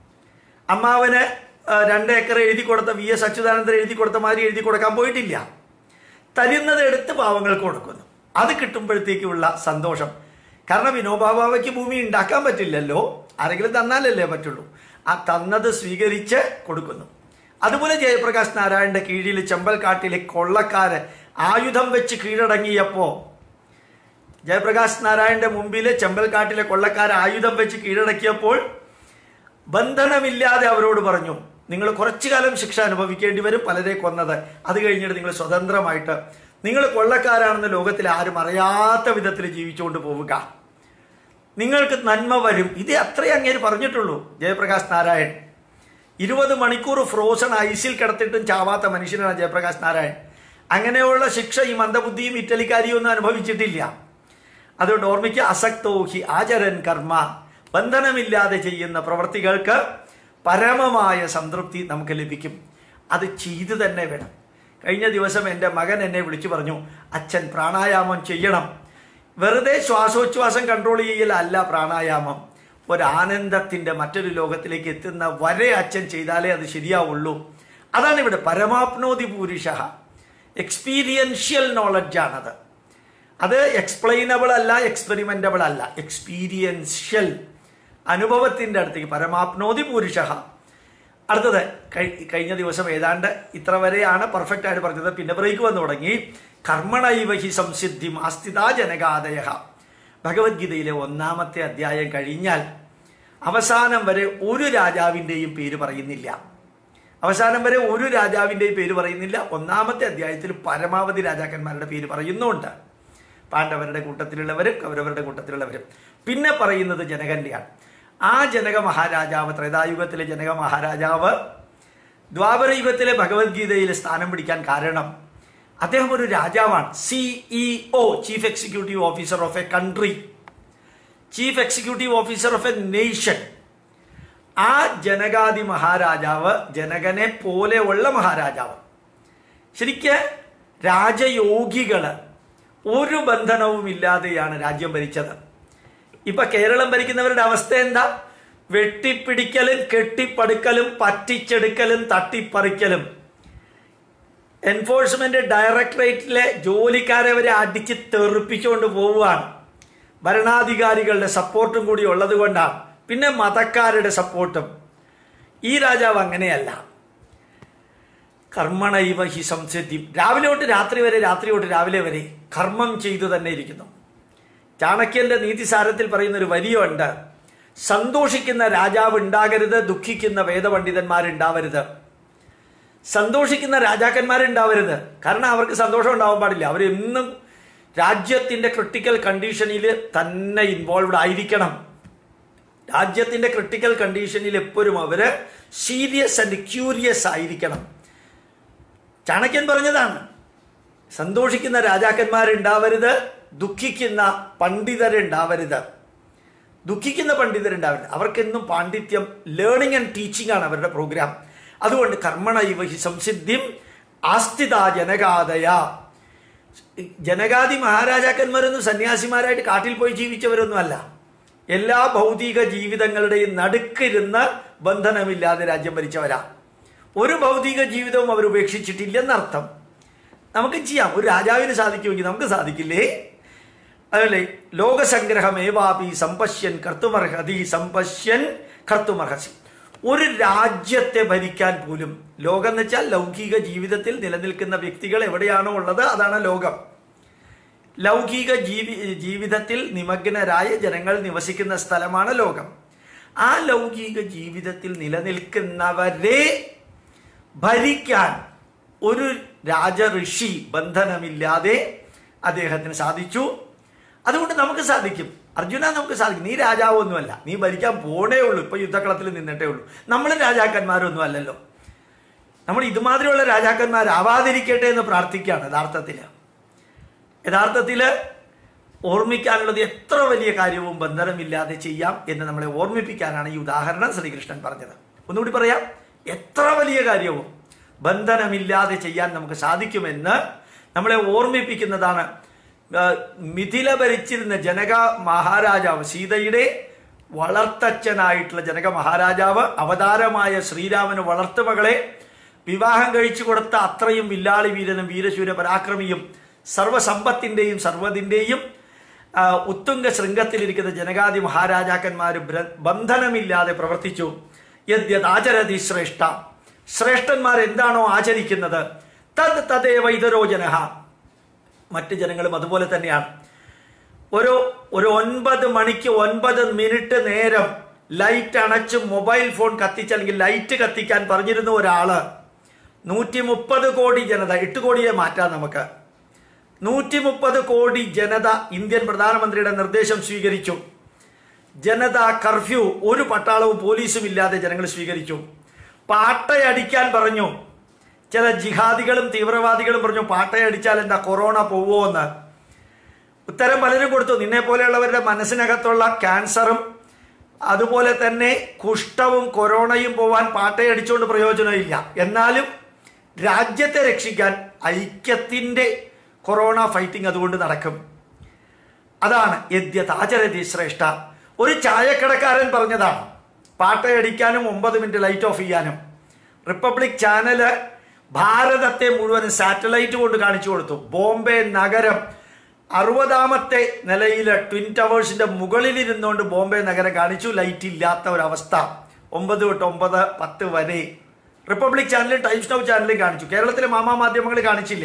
അമ്മാവന് ആ, രണ്ട് ഏക്കർ എഴുതി കൊടുത്ത വി എസ് അച്യുതാനന്ദൻ എഴുതി കൊടുത്ത മാതിരി എഴുതി കൊടുക്കാൻ പോയിട്ടില്ല തരുന്നത് എടുത്ത് പാവങ്ങൾക്ക് കൊടുക്കുന്നു അത് കിട്ടുമ്പോഴത്തേക്കുള്ള സന്തോഷം കാരണം വിനോബാബാവയ്ക്ക് ഭൂമി ഉണ്ടാക്കാൻ പറ്റില്ലല്ലോ ആരെങ്കിലും തന്നാലല്ലേ പറ്റുള്ളൂ ആ തന്നത് സ്വീകരിച്ച് കൊടുക്കുന്നു അതുപോലെ ജയപ്രകാശ് നാരായണന്റെ കീഴിൽ ചെമ്പൽക്കാട്ടിലെ കൊള്ളക്കാര് ആയുധം വെച്ച് കീഴടങ്ങിയപ്പോ ജയപ്രകാശ് നാരായണന്റെ മുമ്പിൽ ചെമ്പൽക്കാട്ടിലെ കൊള്ളക്കാർ ആയുധം വെച്ച് കീഴടക്കിയപ്പോൾ ബന്ധനമില്ലാതെ അവരോട് പറഞ്ഞു നിങ്ങൾ കുറച്ചു കാലം ശിക്ഷ അനുഭവിക്കേണ്ടി വരും പലരെ കൊന്നത് അത് കഴിഞ്ഞിട്ട് നിങ്ങൾ സ്വതന്ത്രമായിട്ട് നിങ്ങൾ കൊള്ളക്കാരാണെന്ന് ലോകത്തിൽ ആരും അറിയാത്ത വിധത്തിൽ ജീവിച്ചുകൊണ്ട് പോവുക നിങ്ങൾക്ക് നന്മ വരും ഇത് അത്രേ അങ്ങേര് പറഞ്ഞിട്ടുള്ളൂ ജയപ്രകാശ് നാരായൺ ഇരുപത് മണിക്കൂർ ഫ്രോസൺ ഐസിൽ കിടത്തിട്ടും ചാവാത്ത മനുഷ്യനാണ് ജയപ്രകാശ് നാരായൺ അങ്ങനെയുള്ള ശിക്ഷ ഈ മന്ദബുദ്ധിയും ഇറ്റലിക്കാരിയും ഒന്നും അനുഭവിച്ചിട്ടില്ല അതുകൊണ്ട് ഓർമ്മിക്കുക അസക്തോ ഹി ആചരൻ കർമ്മ ബന്ധനമില്ലാതെ ചെയ്യുന്ന പ്രവൃത്തികൾക്ക് പരമമായ സംതൃപ്തി നമുക്ക് ലഭിക്കും അത് ചെയ്തു തന്നെ വേണം കഴിഞ്ഞ ദിവസം എൻ്റെ മകൻ എന്നെ വിളിച്ചു പറഞ്ഞു അച്ഛൻ പ്രാണായാമം ചെയ്യണം വെറുതെ ശ്വാസോച്ഛ്വാസം കൺട്രോൾ ചെയ്യലല്ല പ്രാണായാമം ഒരാനന്ദത്തിൻ്റെ മറ്റൊരു ലോകത്തിലേക്ക് എത്തുന്ന വരെ അച്ഛൻ ചെയ്താലേ അത് ശരിയാവുള്ളൂ അതാണ് ഇവിടെ പരമാപ്നോതി പൂരുഷ എക്സ്പീരിയൻഷ്യൽ നോളജാണത് അത് എക്സ്പ്ലെയിനബിൾ അല്ല എക്സ്പെരിമെന്റബിൾ അല്ല എക്സ്പീരിയൻഷ്യൽ അനുഭവത്തിന്റെ അടുത്തേക്ക് പരമാപ്നോതി പുരുഷ അടുത്തത് കഴി- കഴിഞ്ഞ ദിവസം ഏതാണ്ട് ഇത്ര വരെയാണ് പെർഫെക്റ്റ് ആയിട്ട് പറഞ്ഞത് പിന്നെ ബ്രേക്ക് വന്നു തുടങ്ങി കർമ്മണൈവ ഹി സംസിദ്ധി ആസ്ഥിതാ ജനകാദയ ഭഗവത്ഗീതയിലെ ഒന്നാമത്തെ അധ്യായം കഴിഞ്ഞാൽ അവസാനം വരെ ഒരു രാജാവിൻ്റെയും പേര് പറയുന്നില്ല അവസാനം വരെ ഒരു രാജാവിൻ്റെയും പേര് പറയുന്നില്ല ഒന്നാമത്തെ അധ്യായത്തിൽ പരമാവധി രാജാക്കന്മാരുടെ പേര് പറയുന്നുണ്ട് പാണ്ഡവരുടെ കൂട്ടത്തിലുള്ളവരും കൗരവരുടെ കൂട്ടത്തിലുള്ളവരും പിന്നെ പറയുന്നത് ജനകന്റെയാണ് ആ ജനക മഹാരാജാവ് ത്രേതായുഗത്തിലെ ജനക മഹാരാജാവ് ദ്വാപരയുഗത്തിലെ ഭഗവത്ഗീതയിൽ സ്ഥാനം പിടിക്കാൻ കാരണം അദ്ദേഹം ഒരു രാജാവാണ് CEO chief executive officer of a country chief executive officer of a nation ആ ജനകാദി മഹാരാജാവ് ജനകനെ പോലെയുള്ള മഹാരാജാവ് ശരിക്ക് രാജയോഗികള് ഒരു ബന്ധനവും ഇല്ലാതെയാണ് രാജ്യം ഭരിച്ചത് ഇപ്പൊ കേരളം ഭരിക്കുന്നവരുടെ അവസ്ഥ എന്താ വെട്ടിപ്പിടിക്കലും കെട്ടിപ്പടുക്കലും പറ്റിച്ചെടുക്കലും തട്ടിപ്പറിക്കലും എൻഫോഴ്സ്മെന്റ് ഡയറക്ടറേറ്റിലെ ജോലിക്കാരെ വരെ അടിച്ച് തെറിപ്പിച്ചുകൊണ്ട് പോവുകയാണ് ഭരണാധികാരികളുടെ സപ്പോർട്ടും കൂടി ഉള്ളത് കൊണ്ടാണ് പിന്നെ മതക്കാരുടെ സപ്പോർട്ടും ഈ രാജാവ് അങ്ങനെയല്ല കർമ്മണൈവ ഹി സംസിദ്ധി രാവിലെ തൊട്ട് രാത്രി വരെ രാത്രി തൊട്ട് രാവിലെ വരെ കർമ്മം ചെയ്തു തന്നെ ഇരിക്കുന്നു ചാണക്യന്റെ നീതിസാരത്തിൽ പറയുന്ന ഒരു വരിയുണ്ട് സന്തോഷിക്കുന്ന രാജാവ് ഉണ്ടാകരുത് ദുഃഖിക്കുന്ന വേദപണ്ഡിതന്മാരുണ്ടാവരുത് സന്തോഷിക്കുന്ന രാജാക്കന്മാരുണ്ടാവരുത് കാരണം അവർക്ക് സന്തോഷം ഉണ്ടാവാൻ പാടില്ല അവരെന്നും രാജ്യത്തിന്റെ ക്രിട്ടിക്കൽ കണ്ടീഷനിൽ തന്നെ ഇൻവോൾവ്ഡ് ആയിരിക്കണം രാജ്യത്തിന്റെ ക്രിട്ടിക്കൽ കണ്ടീഷനിൽ എപ്പോഴും അവര് സീരിയസ് ആൻഡ് ക്യൂരിയസ് ആയിരിക്കണം ചാണക്യൻ പറഞ്ഞതാണ് സന്തോഷിക്കുന്ന രാജാക്കന്മാരുണ്ടാവരുത് ദുഃഖിക്കുന്ന പണ്ഡിതരുണ്ടാവരുത് ദുഃഖിക്കുന്ന പണ്ഡിതരുണ്ടാവരുത് അവർക്കെന്നും പാണ്ഡിത്യം ലേണിംഗ് ആൻഡ് ടീച്ചിങ് ആണ് അവരുടെ പ്രോഗ്രാം അതുകൊണ്ട് കർമ്മണ ഇവ ഹി സംസിദ്ധിം ആസ്ഥിത ജനകാതയ ജനകാദി മഹാരാജാക്കന്മാരൊന്നും സന്യാസിമാരായിട്ട് കാട്ടിൽ പോയി ജീവിച്ചവരൊന്നുമല്ല എല്ലാ ഭൗതിക ജീവിതങ്ങളുടെയും നടുക്കിരുന്ന് ബന്ധനമില്ലാതെ രാജ്യം ഭരിച്ചവരാ ഒരു ഭൗതിക ജീവിതവും അവർ ഉപേക്ഷിച്ചിട്ടില്ലെന്നർത്ഥം നമുക്ക് ചെയ്യാം ഒരു രാജാവിന് സാധിക്കുമെങ്കിൽ നമുക്ക് സാധിക്കില്ലേ അതല്ലേ ലോകസംഗ്രഹമേവാപി സമ്പശ്യൻ കർത്തുമർഹതി സമ്പശ്യൻ കർത്തുമർഹസി ഒരു രാജ്യത്തെ ഭരിക്കാൻ പോലും ലോകം എന്ന് വെച്ചാൽ ലൗകിക ജീവിതത്തിൽ നിലനിൽക്കുന്ന വ്യക്തികൾ എവിടെയാണോ ഉള്ളത് അതാണ് ലോകം ലൗകിക ജീവി ജീവിതത്തിൽ നിമഗ്നരായ ജനങ്ങൾ നിവസിക്കുന്ന സ്ഥലമാണ് ലോകം ആ ലൗകിക ജീവിതത്തിൽ നിലനിൽക്കുന്നവരെ ഭരിക്കാൻ ഒരു രാജഋഷി ബന്ധനമില്ലാതെ അദ്ദേഹത്തിന് സാധിച്ചു അതുകൊണ്ട് നമുക്ക് സാധിക്കും അർജുന നമുക്ക് സാധിക്കും നീ രാജാവൊന്നുമല്ല നീ ഭരിക്കാൻ പോണേ ഉള്ളൂ ഇപ്പൊ യുദ്ധക്കളത്തിൽ നിന്നിട്ടേ ഉള്ളൂ നമ്മൾ രാജാക്കന്മാരൊന്നും അല്ലല്ലോ നമ്മൾ ഇതുമാതിരിയുള്ള രാജാക്കന്മാരാവാതിരിക്കട്ടെ എന്ന് പ്രാർത്ഥിക്കുകയാണ് യഥാർത്ഥത്തിൽ യഥാർത്ഥത്തിൽ ഓർമ്മിക്കാനുള്ളത് എത്ര വലിയ കാര്യവും ബന്ധനമില്ലാതെ ചെയ്യാം എന്ന് നമ്മളെ ഓർമ്മിപ്പിക്കാനാണ് ഈ ഉദാഹരണം ശ്രീകൃഷ്ണൻ പറഞ്ഞത് ഒന്നുകൂടി പറയാം എത്ര വലിയ കാര്യവും ബന്ധനമില്ലാതെ ചെയ്യാൻ നമുക്ക് സാധിക്കുമെന്ന് നമ്മളെ ഓർമ്മിപ്പിക്കുന്നതാണ് ആ, മിഥില ഭരിച്ചിരുന്ന ജനക മഹാരാജാവ് സീതയുടെ വളർത്തച്ഛനായിട്ടുള്ള ജനക മഹാരാജാവ് അവതാരമായ ശ്രീരാമന് വളർത്തുമകളെ വിവാഹം കഴിച്ചു കൊടുത്ത അത്രയും വില്ലാളി വീരനും വീരശൂര പരാക്രമിയും സർവസമ്പത്തിൻ്റെയും സർവ്വതിൻ്റെയും ആ, ഉത്തുംഗ ശൃംഗത്തിലിരിക്കുന്ന ജനകാദി മഹാരാജാക്കന്മാർ ബന്ധനമില്ലാതെ പ്രവർത്തിച്ചു യദ്യതാചരതി ശ്രേഷ്ഠ ശ്രേഷ്ഠന്മാർ എന്താണോ ആചരിക്കുന്നത് തത് തദേവ ഇതരോ ജനഹ മറ്റ് ജനങ്ങളും അതുപോലെ തന്നെയാണ് ഒരു ഒരു ഒൻപത് മണിക്ക് ഒൻപത് മിനിറ്റ് നേരം ലൈറ്റ് അണച്ച് മൊബൈൽ ഫോൺ കത്തിച്ച് അല്ലെങ്കിൽ ലൈറ്റ് കത്തിക്കാൻ പറഞ്ഞിരുന്ന ഒരാള് നൂറ്റി മുപ്പത് കോടി ജനത എട്ട് കോടിയെ മാറ്റാം നമുക്ക് നൂറ്റി മുപ്പത് കോടി ജനത ഇന്ത്യൻ പ്രധാനമന്ത്രിയുടെ നിർദ്ദേശം സ്വീകരിച്ചു ജനത കർഫ്യൂ ഒരു പട്ടാളവും പോലീസും ഇല്ലാതെ ജനങ്ങൾ സ്വീകരിച്ചു പാട്ടയടിക്കാൻ പറഞ്ഞു ചില ജിഹാദികളും തീവ്രവാദികളും പറഞ്ഞു പാട്ടയടിച്ചാൽ എന്താ കൊറോണ പോവോ എന്ന് ഉത്തരം പലരും കൊടുത്തു നിന്നെ പോലെയുള്ളവരുടെ മനസ്സിനകത്തുള്ള ക്യാൻസറും അതുപോലെ തന്നെ കുഷ്ഠവും കൊറോണയും പോവാൻ പാട്ടയടിച്ചുകൊണ്ട് പ്രയോജനമില്ല എന്നാലും രാജ്യത്തെ രക്ഷിക്കാൻ ഐക്യത്തിൻ്റെ കൊറോണ ഫൈറ്റിംഗ് അതുകൊണ്ട് നടക്കും അതാണ് യദ്യതാചരതി ശ്രേഷ്ഠ ഒരു ചായക്കടക്കാരൻ പറഞ്ഞതാണ് പാട്ടയടിക്കാനും ഒമ്പത് മിനിറ്റ് ലൈറ്റ് ഓഫ് ചെയ്യാനും റിപ്പബ്ലിക് ചാനല് ഭാരതത്തെ മുഴുവൻ സാറ്റലൈറ്റ് കൊണ്ട് കാണിച്ചു കൊടുത്തു ബോംബെ നഗരം അറുപതാമത്തെ നിലയിൽ ട്വിൻ ടവേഴ്സിന്റെ മുകളിലിരുന്നുകൊണ്ട് ബോംബെ നഗരം കാണിച്ചു ലൈറ്റ് ഇല്ലാത്ത ഒരവസ്ഥ ഒമ്പത് തൊട്ട് ഒമ്പത് പത്ത് വരെ റിപ്പബ്ലിക് ചാനലും ടൈംസ് നൗ ചാനലും കാണിച്ചു കേരളത്തിലെ മാമാ മാധ്യമങ്ങൾ കാണിച്ചില്ല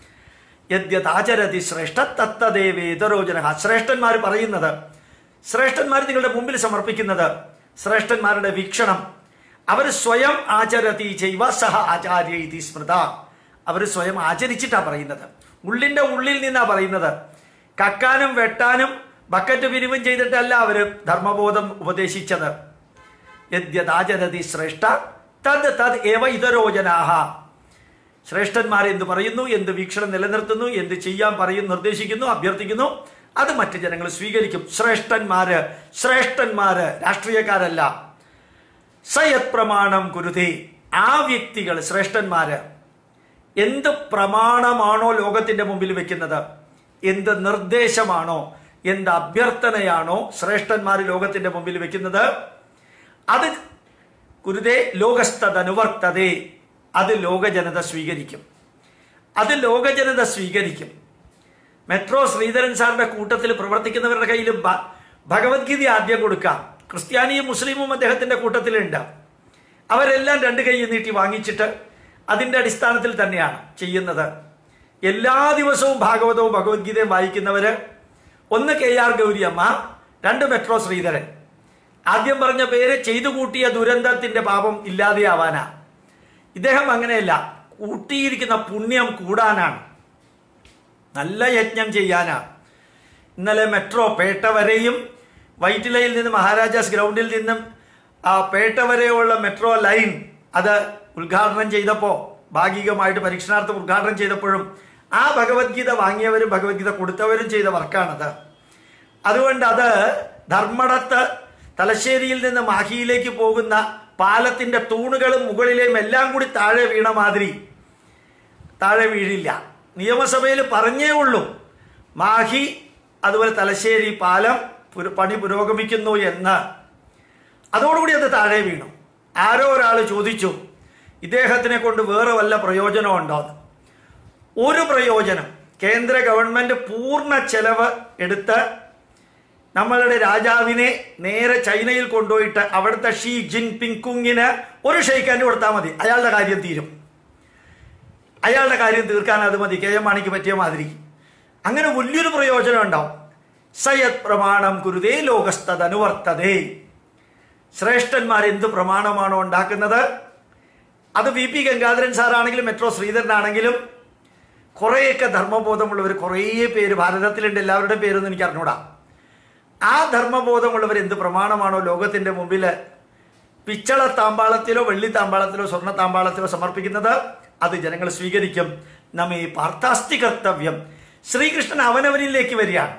യദ്യതാചരതി ശ്രേഷ്ഠ തത്തദേവേതരോജന ശ്രേഷ്ഠന്മാർ പറയുന്നത് ശ്രേഷ്ഠന്മാർ നിങ്ങളുടെ മുമ്പിൽ സമർപ്പിക്കുന്നത് ശ്രേഷ്ഠന്മാരുടെ വീക്ഷണം അവർ സ്വയം ആചരതി ചെയ്വ സഹ ആചാര്യ ഇതി സ്മൃത അവർ സ്വയം ആചരിച്ചിട്ടാ പറയുന്നത് ഉള്ളിന്റെ ഉള്ളിൽ നിന്നാ പറയുന്നത് കക്കാനും വെട്ടാനും ബക്കറ്റ് പിരിവും ചെയ്തിട്ടല്ല അവര് ധർമ്മബോധം ഉപദേശിച്ചത് യദ്യതാചരതി ശ്രേഷ്ഠ തത് തത് ഏവ ഇതരോജനാഹ ശ്രേഷ്ഠന്മാർ എന്ത് പറയുന്നു എന്ത് വീക്ഷണം നിലനിർത്തുന്നു എന്ത് ചെയ്യാൻ പറയുന്നു നിർദ്ദേശിക്കുന്നു അഭ്യർത്ഥിക്കുന്നു അത് മറ്റ് ജനങ്ങൾ സ്വീകരിക്കും ശ്രേഷ്ഠന്മാര് ശ്രേഷ്ഠന്മാര് രാഷ്ട്രീയക്കാരല്ല സയത് പ്രമാണം കുരുതി ആ വ്യക്തികൾ ശ്രേഷ്ഠന്മാര് എന്ത് പ്രമാണമാണോ ലോകത്തിന്റെ മുമ്പിൽ വെക്കുന്നത് എന്ത് നിർദ്ദേശമാണോ എന്ത് അഭ്യർത്ഥനയാണോ ശ്രേഷ്ഠന്മാർ ലോകത്തിന്റെ മുമ്പിൽ വെക്കുന്നത് അത് കുരുതേ ലോകസ്ഥതനുവർത്തതേ അത് ലോകജനത സ്വീകരിക്കും അത് ലോകജനത സ്വീകരിക്കും മെട്രോ ശ്രീധരൻ സാറിന്റെ കൂട്ടത്തിൽ പ്രവർത്തിക്കുന്നവരുടെ കയ്യിൽ ഭ- ഭഗവത്ഗീത ആദ്യം കൊടുക്കാം ക്രിസ്ത്യാനിയും മുസ്ലിമും അദ്ദേഹത്തിന്റെ കൂട്ടത്തിലുണ്ട് അവരെല്ലാം രണ്ട് കൈ നീട്ടി വാങ്ങിച്ചിട്ട് അതിന്റെ അടിസ്ഥാനത്തിൽ തന്നെയാണ് ചെയ്യുന്നത് എല്ലാ ദിവസവും ഭാഗവതവും ഭഗവത്ഗീതയും വായിക്കുന്നവര് ഒന്ന് കെ ആർ ഗൗരിയമ്മ രണ്ട് മെട്രോ ശ്രീധരൻ ആദ്യം പറഞ്ഞ പേര് ചെയ്തു കൂട്ടിയ ദുരന്തത്തിന്റെ പാപം ഇല്ലാതെയാവാനാ ഇദ്ദേഹം അങ്ങനെയല്ല കൂട്ടിയിരിക്കുന്ന പുണ്യം കൂടാനാണ് നല്ല യജ്ഞം ചെയ്യാനാണ് ഇന്നലെ മെട്രോ പേട്ട വരെയും വൈറ്റിലയിൽ നിന്ന് മഹാരാജാസ് ഗ്രൗണ്ടിൽ നിന്നും ആ പേട്ട വരെയുള്ള മെട്രോ ലൈൻ അത് ഉദ്ഘാടനം ചെയ്തപ്പോൾ ഭാഗികമായിട്ട് പരീക്ഷണാർത്ഥം ഉദ്ഘാടനം ചെയ്തപ്പോഴും ആ ഭഗവത്ഗീത വാങ്ങിയവരും ഭഗവത്ഗീത കൊടുത്തവരും ചെയ്ത വർക്കാണത് അതുകൊണ്ട് അത് ധർമ്മടത്ത് തലശ്ശേരിയിൽ നിന്ന് മാഹിയിലേക്ക് പോകുന്ന പാലത്തിന്റെ തൂണുകളും മുകളിലെയും എല്ലാം കൂടി താഴെ വീണ മാതിരി താഴെ വീഴില്ല നിയമസഭയിൽ പറഞ്ഞേ ഉള്ളൂ മാഹി അതുപോലെ തലശ്ശേരി പാലം പുര- പണി പുരോഗമിക്കുന്നു എന്ന് അതോടുകൂടി അത് താഴെ വീണു ആരോ ഒരാൾ ചോദിച്ചു ഇദ്ദേഹത്തിനെ കൊണ്ട് വേറെ വല്ല പ്രയോജനം ഉണ്ടോന്ന് ഒരു പ്രയോജനം കേന്ദ്ര ഗവൺമെന്റ് പൂർണ്ണ ചെലവ് എടുത്ത് നമ്മളുടെ രാജാവിനെ നേരെ ചൈനയിൽ കൊണ്ടുപോയിട്ട് അവിടുത്തെ ഷീ ജിൻ പിങ്കുങ്ങിന് ഒരു ഷെയ്ക്കാൻ്റെ കൊടുത്താൽ മതി അയാളുടെ കാര്യം തീരും അയാളുടെ കാര്യം തീർക്കാൻ അത് മതി കെ എം മാണിക്ക് പറ്റിയ മാതിരി അങ്ങനെ വലിയൊരു പ്രയോജനം ഉണ്ടാവും സയത് പ്രമാണം കുരുതേ ലോകസ്തനുവർത്തതേ ശ്രേഷ്ഠന്മാർ എന്ത് പ്രമാണമാണോ ഉണ്ടാക്കുന്നത് അത് വി പി ഗംഗാധരൻ സാറാണെങ്കിലും മെട്രോ ശ്രീധരനാണെങ്കിലും കുറേയൊക്കെ ധർമ്മബോധമുള്ളവർ കുറേ പേര് ഭാരതത്തിലുണ്ട് എല്ലാവരുടെ പേരൊന്നും എനിക്ക് അറിഞ്ഞൂടാ ആ ധർമ്മബോധമുള്ളവർ എന്ത് പ്രമാണമാണോ ലോകത്തിന്റെ മുമ്പിൽ പിച്ചള താമ്പാളത്തിലോ വെള്ളി താമ്പാളത്തിലോ സ്വർണ്ണ താമ്പാളത്തിലോ സമർപ്പിക്കുന്നത് അത് ജനങ്ങൾ സ്വീകരിക്കും നമ്മെ പാർത്ഥാസ്തി കർത്തവ്യം ശ്രീകൃഷ്ണൻ അവനവനിലേക്ക് വരികയാണ്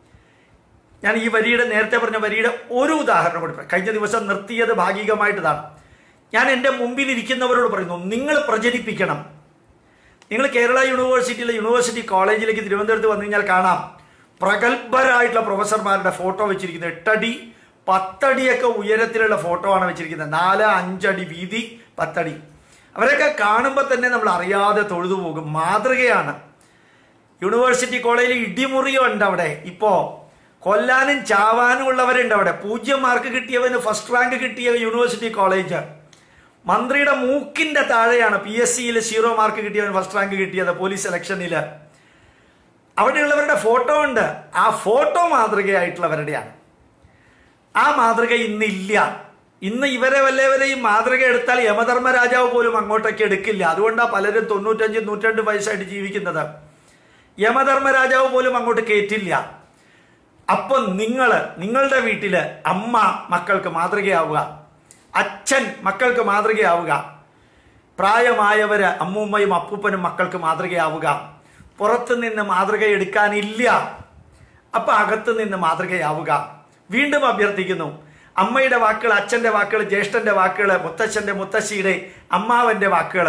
ഞാൻ ഈ വരിയുടെ നേരത്തെ പറഞ്ഞ വരിയുടെ ഒരു ഉദാഹരണം കൂടി പറയാം. കഴിഞ്ഞ ദിവസം നിർത്തിയത് ഭാഗികമായിട്ടതാണ് ഞാൻ എൻ്റെ മുമ്പിൽ ഇരിക്കുന്നവരോട് പറയുന്നു നിങ്ങൾ പ്രചരിപ്പിക്കണം നിങ്ങൾ കേരള യൂണിവേഴ്സിറ്റിയിലെ യൂണിവേഴ്സിറ്റി കോളേജിലേക്ക് തിരുവനന്തപുരത്ത് വന്നു കഴിഞ്ഞാൽ കാണാം പ്രഗത്ഭരായിട്ടുള്ള പ്രൊഫസർമാരുടെ ഫോട്ടോ വെച്ചിരിക്കുന്നത് എട്ടടി പത്തടിയൊക്കെ ഉയരത്തിലുള്ള ഫോട്ടോ ആണ് വെച്ചിരിക്കുന്നത് നാല് അഞ്ചടി വീതി പത്തടി അവരൊക്കെ കാണുമ്പോൾ തന്നെ നമ്മൾ അറിയാതെ തൊഴുതു പോകും മാതൃകയാണ് യൂണിവേഴ്സിറ്റി കോളേജിൽ ഇടിമുറിയുണ്ട് അവിടെ ഇപ്പോ കൊല്ലാനും ചാവാനും ഉള്ളവരുണ്ട് അവിടെ പൂജ്യം മാർക്ക് കിട്ടിയവന് ഫസ്റ്റ് റാങ്ക് കിട്ടിയ യൂണിവേഴ്സിറ്റി കോളേജ് മന്ത്രിയുടെ മൂക്കിന്റെ താഴെയാണ് പി എസ് സിയിൽ സീറോ മാർക്ക് കിട്ടിയവൻ ഫസ്റ്റ് റാങ്ക് കിട്ടിയത് പോലീസ് സെലക്ഷനിൽ അവിടെയുള്ളവരുടെ ഫോട്ടോ ഉണ്ട് ആ ഫോട്ടോ മാതൃകയായിട്ടുള്ളവരുടെയാണ് ആ മാതൃക ഇന്നില്ല ഇന്ന് ഇവരെ വല്ലവരെയും മാതൃക എടുത്താൽ യമധർമ്മ രാജാവ് പോലും അങ്ങോട്ടേക്ക് എടുക്കില്ല അതുകൊണ്ടാണ് പലരും തൊണ്ണൂറ്റഞ്ച് നൂറ്റരണ്ട് വയസ്സായിട്ട് ജീവിക്കുന്നത് യമധർമ്മ രാജാവ് പോലും അങ്ങോട്ട് കയറ്റില്ല അപ്പൊ നിങ്ങൾ നിങ്ങളുടെ വീട്ടില് അമ്മ മക്കൾക്ക് മാതൃകയാവുക അച്ഛൻ മക്കൾക്ക് മാതൃകയാവുക പ്രായമായവര് അമ്മൂമ്മയും അപ്പൂപ്പനും മക്കൾക്ക് മാതൃകയാവുക പുറത്തു നിന്ന് മാതൃക എടുക്കാനില്ല അപ്പൊ അകത്ത് നിന്ന് മാതൃകയാവുക വീണ്ടും അഭ്യർത്ഥിക്കുന്നു അമ്മയുടെ വാക്കുകൾ അച്ഛന്റെ വാക്കുകൾ ജ്യേഷ്ഠന്റെ വാക്കുകൾ മുത്തച്ഛന്റെ മുത്തശ്ശിയുടെ അമ്മാവന്റെ വാക്കുകൾ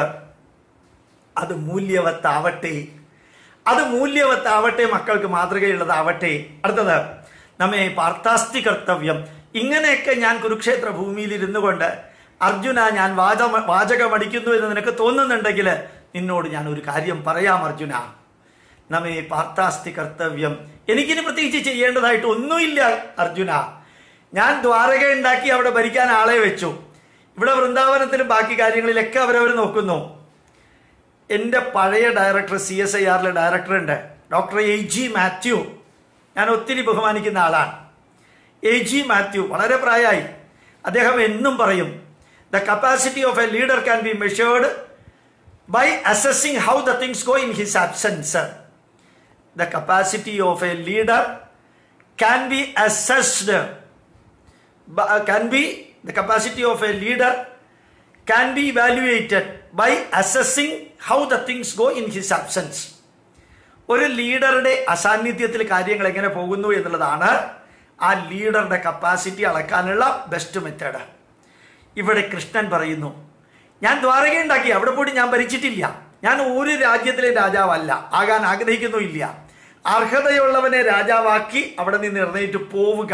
അത് മൂല്യവത്താവട്ടെ അത് മൂല്യവത്താവട്ടെ മക്കൾക്ക് മാതൃകയുള്ളതാവട്ടെ അടുത്തത് നമ്മെ പാർത്ഥാസ്തി കർത്തവ്യം ഇങ്ങനെയൊക്കെ ഞാൻ കുരുക്ഷേത്ര ഭൂമിയിൽ ഇരുന്നു കൊണ്ട് അർജുന ഞാൻ വാച വാചകമടിക്കുന്നു എന്ന് നിനക്ക് തോന്നുന്നുണ്ടെങ്കിൽ നിന്നോട് ഞാൻ ഒരു കാര്യം പറയാം അർജുന നമ്മെ പാർത്ഥാസ്തി കർത്തവ്യം എനിക്കിനി പ്രത്യേകിച്ച് ചെയ്യേണ്ടതായിട്ട് ഒന്നുമില്ല അർജുന ഞാൻ ദ്വാരക ഉണ്ടാക്കി അവിടെ ഭരിക്കാൻ ആളെ വെച്ചു ഇവിടെ വൃന്ദാവനത്തിലും ബാക്കി കാര്യങ്ങളിലൊക്കെ അവരവർ നോക്കുന്നു എൻ്റെ പഴയ ഡയറക്ടർ സി എസ് ഐ ആറിലെ ഡയറക്ടർ ഉണ്ട് ഡോക്ടർ എ ജി മാത്യു ഞാൻ ഒത്തിരി ബഹുമാനിക്കുന്ന ആളാണ് എ ജി മാത്യു വളരെ പ്രായമായി അദ്ദേഹം എന്നും പറയും the capacity of a leader can be measured by assessing how the things go in his absence the capacity of a leader can be assessed can be the capacity of a leader can be evaluated by assessing how the things go in his absence ഒരു ലീഡറുടെ അസാന്നിധ്യത്തിൽ കാര്യങ്ങൾ എങ്ങനെ പോകുന്നു എന്നുള്ളതാണ് ആ ലീഡറുടെ capacity അളക്കാനുള്ള best method ഇവിടെ കൃഷ്ണൻ പറയുന്നു ഞാൻ ദ്വാരക ഉണ്ടാക്കി അവിടെ പോയിട്ട് ഞാൻ ഭരിച്ചിട്ടില്ല ഞാൻ ഒരു രാജ്യത്തിലെ രാജാവല്ല ആകാൻ ആഗ്രഹിക്കുന്നുമില്ല അർഹതയുള്ളവനെ രാജാവാക്കി അവിടെ നിന്ന് എഴുന്നേറ്റ് പോവുക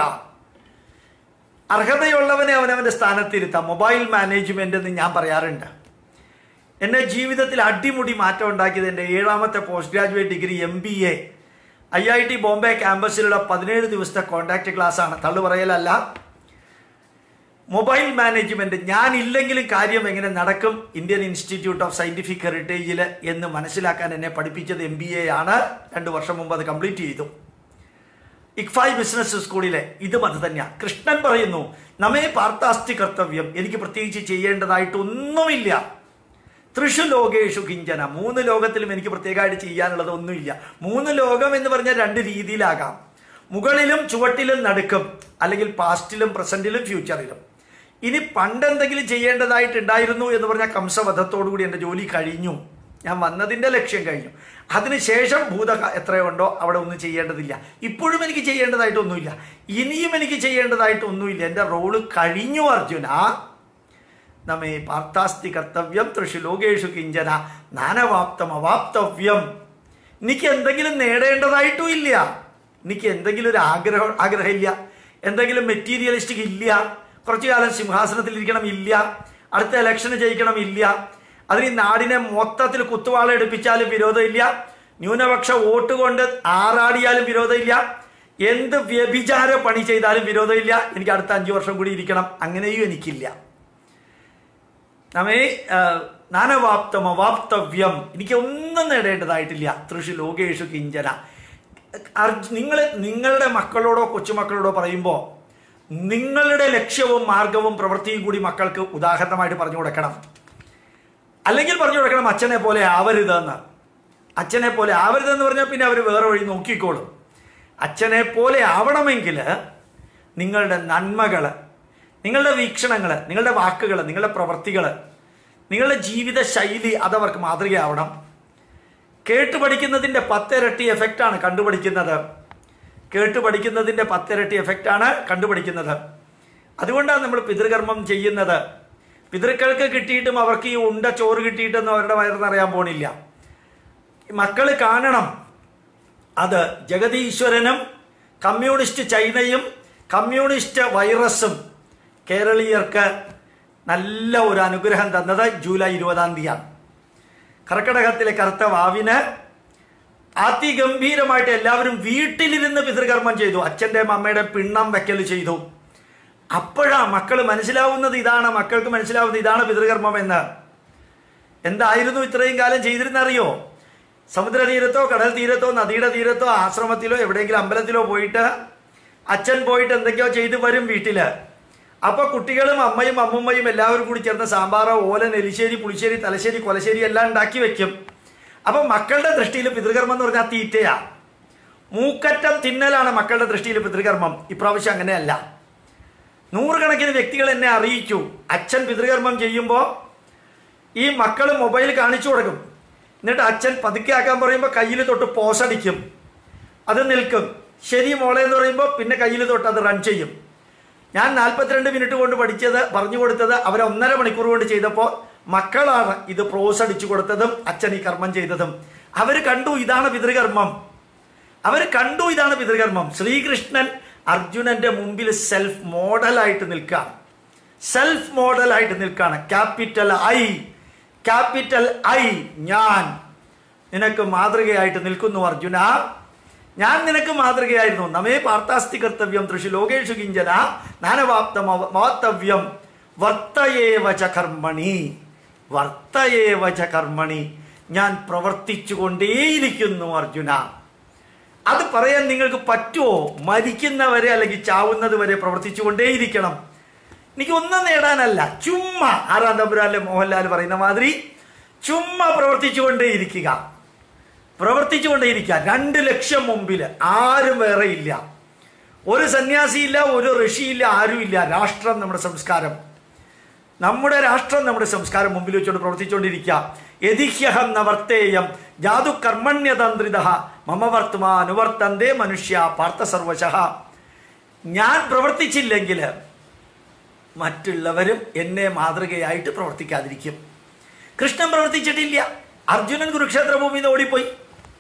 അർഹതയുള്ളവനെ അവനവന്റെ സ്ഥാനത്തിരുത്താം മൊബൈൽ മാനേജ്മെന്റ് എന്ന് ഞാൻ പറയാറുണ്ട് എന്നെ ജീവിതത്തിൽ അടിമുടി മാറ്റം ഉണ്ടാക്കിയത് എൻ്റെ ഏഴാമത്തെ post graduate degree M B A I I T Bombay ക്യാമ്പസിലുള്ള പതിനേഴ് ദിവസത്തെ കോണ്ടാക്ട് ക്ലാസ് ആണ് തള്ളു പറയലല്ല മൊബൈൽ മാനേജ്മെന്റ് ഞാൻ ഇല്ലെങ്കിലും കാര്യം എങ്ങനെ നടക്കും ഇന്ത്യൻ ഇൻസ്റ്റിറ്റ്യൂട്ട് ഓഫ് സയന്റിഫിക് ഹെറിറ്റേജിൽ എന്ന് മനസ്സിലാക്കാൻ എന്നെ പഠിപ്പിച്ചത് എം ബി എ ആണ് രണ്ട് വർഷം മുമ്പ് അത് കംപ്ലീറ്റ് ചെയ്തു ഇക്ഫായ് ബിസിനസ് സ്കൂളിലെ ഇതും അത് തന്നെയാണ് കൃഷ്ണൻ പറയുന്നു നമ്മെ പാർത്ഥാസ്തി കർത്തവ്യം എനിക്ക് പ്രത്യേകിച്ച് ചെയ്യേണ്ടതായിട്ടൊന്നുമില്ല തൃഷു ലോകേഷു കിഞ്ചന മൂന്ന് ലോകത്തിലും എനിക്ക് പ്രത്യേകമായിട്ട് ചെയ്യാനുള്ളത് ഒന്നുമില്ല മൂന്ന് ലോകം എന്ന് പറഞ്ഞാൽ രണ്ട് രീതിയിലാകാം മുകളിലും ചുവട്ടിലും നടുക്കും അല്ലെങ്കിൽ പാസ്റ്റിലും പ്രസന്റിലും ഫ്യൂച്ചറിലും ഇനി പണ്ടെന്തെങ്കിലും ചെയ്യേണ്ടതായിട്ടുണ്ടായിരുന്നു എന്ന് പറഞ്ഞാൽ കംസവധത്തോടുകൂടി എൻ്റെ ജോലി കഴിഞ്ഞു ഞാൻ വന്നതിൻ്റെ ലക്ഷ്യം കഴിഞ്ഞു അതിനുശേഷം ഭൂത എത്രയുണ്ടോ അവിടെ ഒന്നും ചെയ്യേണ്ടതില്ല ഇപ്പോഴും എനിക്ക് ചെയ്യേണ്ടതായിട്ടൊന്നുമില്ല ഇനിയും എനിക്ക് ചെയ്യേണ്ടതായിട്ടൊന്നുമില്ല എൻ്റെ റോള് കഴിഞ്ഞു അർജുന നമ്മെ പാർത്ഥാസ്തി കർത്തവ്യം തൃഷു ലോകേഷു കിഞ്ചന നാനവാപ്തം അവാപ്തവ്യം എനിക്ക് എന്തെങ്കിലും നേടേണ്ടതായിട്ടും ഇല്ല എനിക്ക് എന്തെങ്കിലും ഒരു ആഗ്രഹം ആഗ്രഹമില്ല എന്തെങ്കിലും മെറ്റീരിയലിസ്റ്റിക് ഇല്ല കുറച്ചു കാലം സിംഹാസനത്തിൽ ഇരിക്കണം ഇല്ല അടുത്ത ഇലക്ഷന് ജയിക്കണം ഇല്ല അതിന് ഈ നാടിനെ മൊത്തത്തിൽ കുത്തുവാള എടുപ്പിച്ചാലും വിരോധമില്ല ന്യൂനപക്ഷ വോട്ട് കൊണ്ട് ആറാടിയാലും വിരോധമില്ല എന്ത് വ്യഭിചാര പണി ചെയ്താലും വിരോധമില്ല എനിക്ക് അടുത്ത അഞ്ചു വർഷം കൂടി ഇരിക്കണം അങ്ങനെയും എനിക്കില്ല നമ്മെ നാനവാപ്തം അവാപ്തവ്യം എനിക്ക് ഒന്നും നേടേണ്ടതായിട്ടില്ല തൃഷു ലോകേഷു കിഞ്ചന അർജ് നിങ്ങൾ നിങ്ങളുടെ മക്കളോടോ കൊച്ചുമക്കളോടോ പറയുമ്പോൾ നിങ്ങളുടെ ലക്ഷ്യവും മാർഗവും പ്രവൃത്തിയും കൂടി മക്കൾക്ക് ഉദാഹരണമായിട്ട് പറഞ്ഞു കൊടുക്കണം അല്ലെങ്കിൽ പറഞ്ഞു കൊടുക്കണം അച്ഛനെ പോലെ ആവരുതെന്ന് അച്ഛനെ പോലെ ആവരുതെന്ന് പറഞ്ഞാൽ പിന്നെ അവർ വേറെ വഴി നോക്കിക്കോളും അച്ഛനെ പോലെ ആവണമെങ്കിൽ നിങ്ങളുടെ നന്മകൾ നിങ്ങളുടെ വീക്ഷണങ്ങൾ നിങ്ങളുടെ വാക്കുകൾ നിങ്ങളുടെ പ്രവൃത്തികൾ നിങ്ങളുടെ ജീവിത ശൈലി അതവർക്ക് മാതൃകയാവണം കേട്ട് പഠിക്കുന്നതിൻ്റെ പത്തിരട്ടി എഫക്റ്റാണ് കണ്ടുപഠിക്കുന്നത് കേട്ട് പഠിക്കുന്നതിൻ്റെ പത്തിരട്ടി എഫക്റ്റാണ് കണ്ടുപഠിക്കുന്നത് അതുകൊണ്ടാണ് നമ്മൾ പിതൃകർമ്മം ചെയ്യുന്നത് പിതൃക്കൾക്ക് കിട്ടിയിട്ടും അവർക്ക് ഈ ഉണ്ട ചോറ് കിട്ടിയിട്ടൊന്നും അവരുടെ വയറിന്നറിയാൻ പോണില്ല മക്കൾ കാണണം അത് ജഗതീശ്വരനും കമ്മ്യൂണിസ്റ്റ് ചൈനയും കമ്മ്യൂണിസ്റ്റ് വൈറസും കേരളീയർക്ക് നല്ല ഒരു അനുഗ്രഹം തന്നത് ജൂലൈ ഇരുപതാം തീയതിയാണ് കർക്കടകത്തിലെ കറുത്ത വാവിന് അതിഗംഭീരമായിട്ട് എല്ലാവരും വീട്ടിലിരുന്ന് പിതൃകർമ്മം ചെയ്തു അച്ഛൻ്റെയും അമ്മയുടെ പിണ്ണം വെക്കൽ ചെയ്തു അപ്പോഴാ മക്കൾ മനസ്സിലാവുന്നത് ഇതാണ് മക്കൾക്ക് മനസ്സിലാവുന്നത് ഇതാണ് പിതൃകർമ്മം എന്ന് എന്തായിരുന്നു ഇത്രയും കാലം ചെയ്തിരുന്നറിയോ സമുദ്രതീരത്തോ കടൽ തീരത്തോ നദിയുടെ തീരത്തോ ആശ്രമത്തിലോ എവിടെയെങ്കിലും അമ്പലത്തിലോ പോയിട്ട് അച്ഛൻ പോയിട്ട് എന്തൊക്കെയോ ചെയ്ത് വരും വീട്ടില് അപ്പൊ കുട്ടികളും അമ്മയും അമ്മുമ്മയും എല്ലാവരും കൂടി ചേർന്ന് സാമ്പാറോ ഓലൻ എലിശ്ശേരി പുളിശ്ശേരി തലശ്ശേരി കൊലശ്ശേരി എല്ലാം ഉണ്ടാക്കി വെക്കും അപ്പൊ മക്കളുടെ ദൃഷ്ടിയിൽ പിതൃകർമ്മം എന്ന് പറഞ്ഞാൽ തീറ്റയാ മൂക്കറ്റം തിന്നലാണ് മക്കളുടെ ദൃഷ്ടിയിൽ പിതൃകർമ്മം ഇപ്രാവശ്യം അങ്ങനെയല്ല നൂറുകണക്കിന് വ്യക്തികൾ എന്നെ അറിയിച്ചു അച്ഛൻ പിതൃകർമ്മം ചെയ്യുമ്പോൾ ഈ മക്കൾ മൊബൈൽ കാണിച്ചു കൊടുക്കും എന്നിട്ട് അച്ഛൻ പതുക്കെ ആക്കാൻ പറയുമ്പോൾ കയ്യിൽ തൊട്ട് പോസടിക്കും അത് നിൽക്കും ശരി മോളെ എന്ന് പറയുമ്പോൾ പിന്നെ കയ്യിൽ തൊട്ട് അത് റൺ ചെയ്യും ഞാൻ നാൽപ്പത്തിരണ്ട് മിനിറ്റ് കൊണ്ട് പഠിച്ചത് പറഞ്ഞു കൊടുത്തത് അവർ ഒന്നര മണിക്കൂർ കൊണ്ട് ചെയ്തപ്പോൾ മക്കളാണ് ഇത് പ്രോസ് അടിച്ചു കൊടുത്തതും അച്ഛൻ ഈ കർമ്മം ചെയ്തതും അവർ കണ്ടു ഇതാണ് പിതൃകർമ്മം അവർ കണ്ടു ഇതാണ് പിതൃകർമ്മം ശ്രീകൃഷ്ണൻ അർജുനന്റെ മുമ്പിൽ സെൽഫ് മോഡലായിട്ട് നിൽക്കുകയാണ് സെൽഫ് മോഡലായിട്ട് നിൽക്കുകയാണ് ക്യാപിറ്റൽ ഐ ക്യാപിറ്റൽ ഐ ഞാൻ നിനക്ക് മാതൃകയായിട്ട് നിൽക്കുന്നു അർജുന ഞാൻ നിനക്ക് മാതൃകയായിരുന്നു നമേ പാർത്ഥാസ്തി കർത്തവ്യം തൃഷു ലോകേഷു കിഞ്ചന നാനവാപ്തം വാത്തവ്യം വർത്തയേവ ച കർമ്മണി വർത്തയേവ ച കർമ്മണി ഞാൻ പ്രവർത്തിച്ചു കൊണ്ടേയിരിക്കുന്നു അർജുന അത് പറയാൻ നിങ്ങൾക്ക് പറ്റുമോ മരിക്കുന്നവരെ അല്ലെങ്കിൽ ചാവുന്നത് വരെ പ്രവർത്തിച്ചു കൊണ്ടേയിരിക്കണം എനിക്ക് ഒന്നും നേടാനല്ല ചുമ്മാ ആറാം തമ്പുരാനിലെ മോഹൻലാൽ പറയുന്ന മാതിരി ചുമ്മാ പ്രവർത്തിച്ചു കൊണ്ടേയിരിക്കുക പ്രവർത്തിച്ചു കൊണ്ടേയിരിക്കുക രണ്ട് ലക്ഷം മുമ്പിൽ ആരും വേറെ ഇല്ല ഒരു സന്യാസിയില്ല ഒരു ഋഷിയില്ല ആരുമില്ല രാഷ്ട്രം നമ്മുടെ സംസ്കാരം നമ്മുടെ രാഷ്ട്രം നമ്മുടെ സംസ്കാരം മുമ്പിൽ വെച്ചുകൊണ്ട് പ്രവർത്തിച്ചുകൊണ്ടിരിക്കുക യതിഹ്യഹം നവർത്തേയം ജാതു കർമ്മണ്യതന്ത്രിത മമ വർത്തമാനുവർത്തന്തേ മനുഷ്യ പാർത്ഥ സർവശ ഞാൻ പ്രവർത്തിച്ചില്ലെങ്കിൽ മറ്റുള്ളവരും എന്നെ മാതൃകയായിട്ട് പ്രവർത്തിക്കാതിരിക്കും കൃഷ്ണൻ പ്രവർത്തിച്ചിട്ടില്ല അർജുനൻ കുരുക്ഷേത്ര ഭൂമിയിൽ നിന്ന് ഓടിപ്പോയി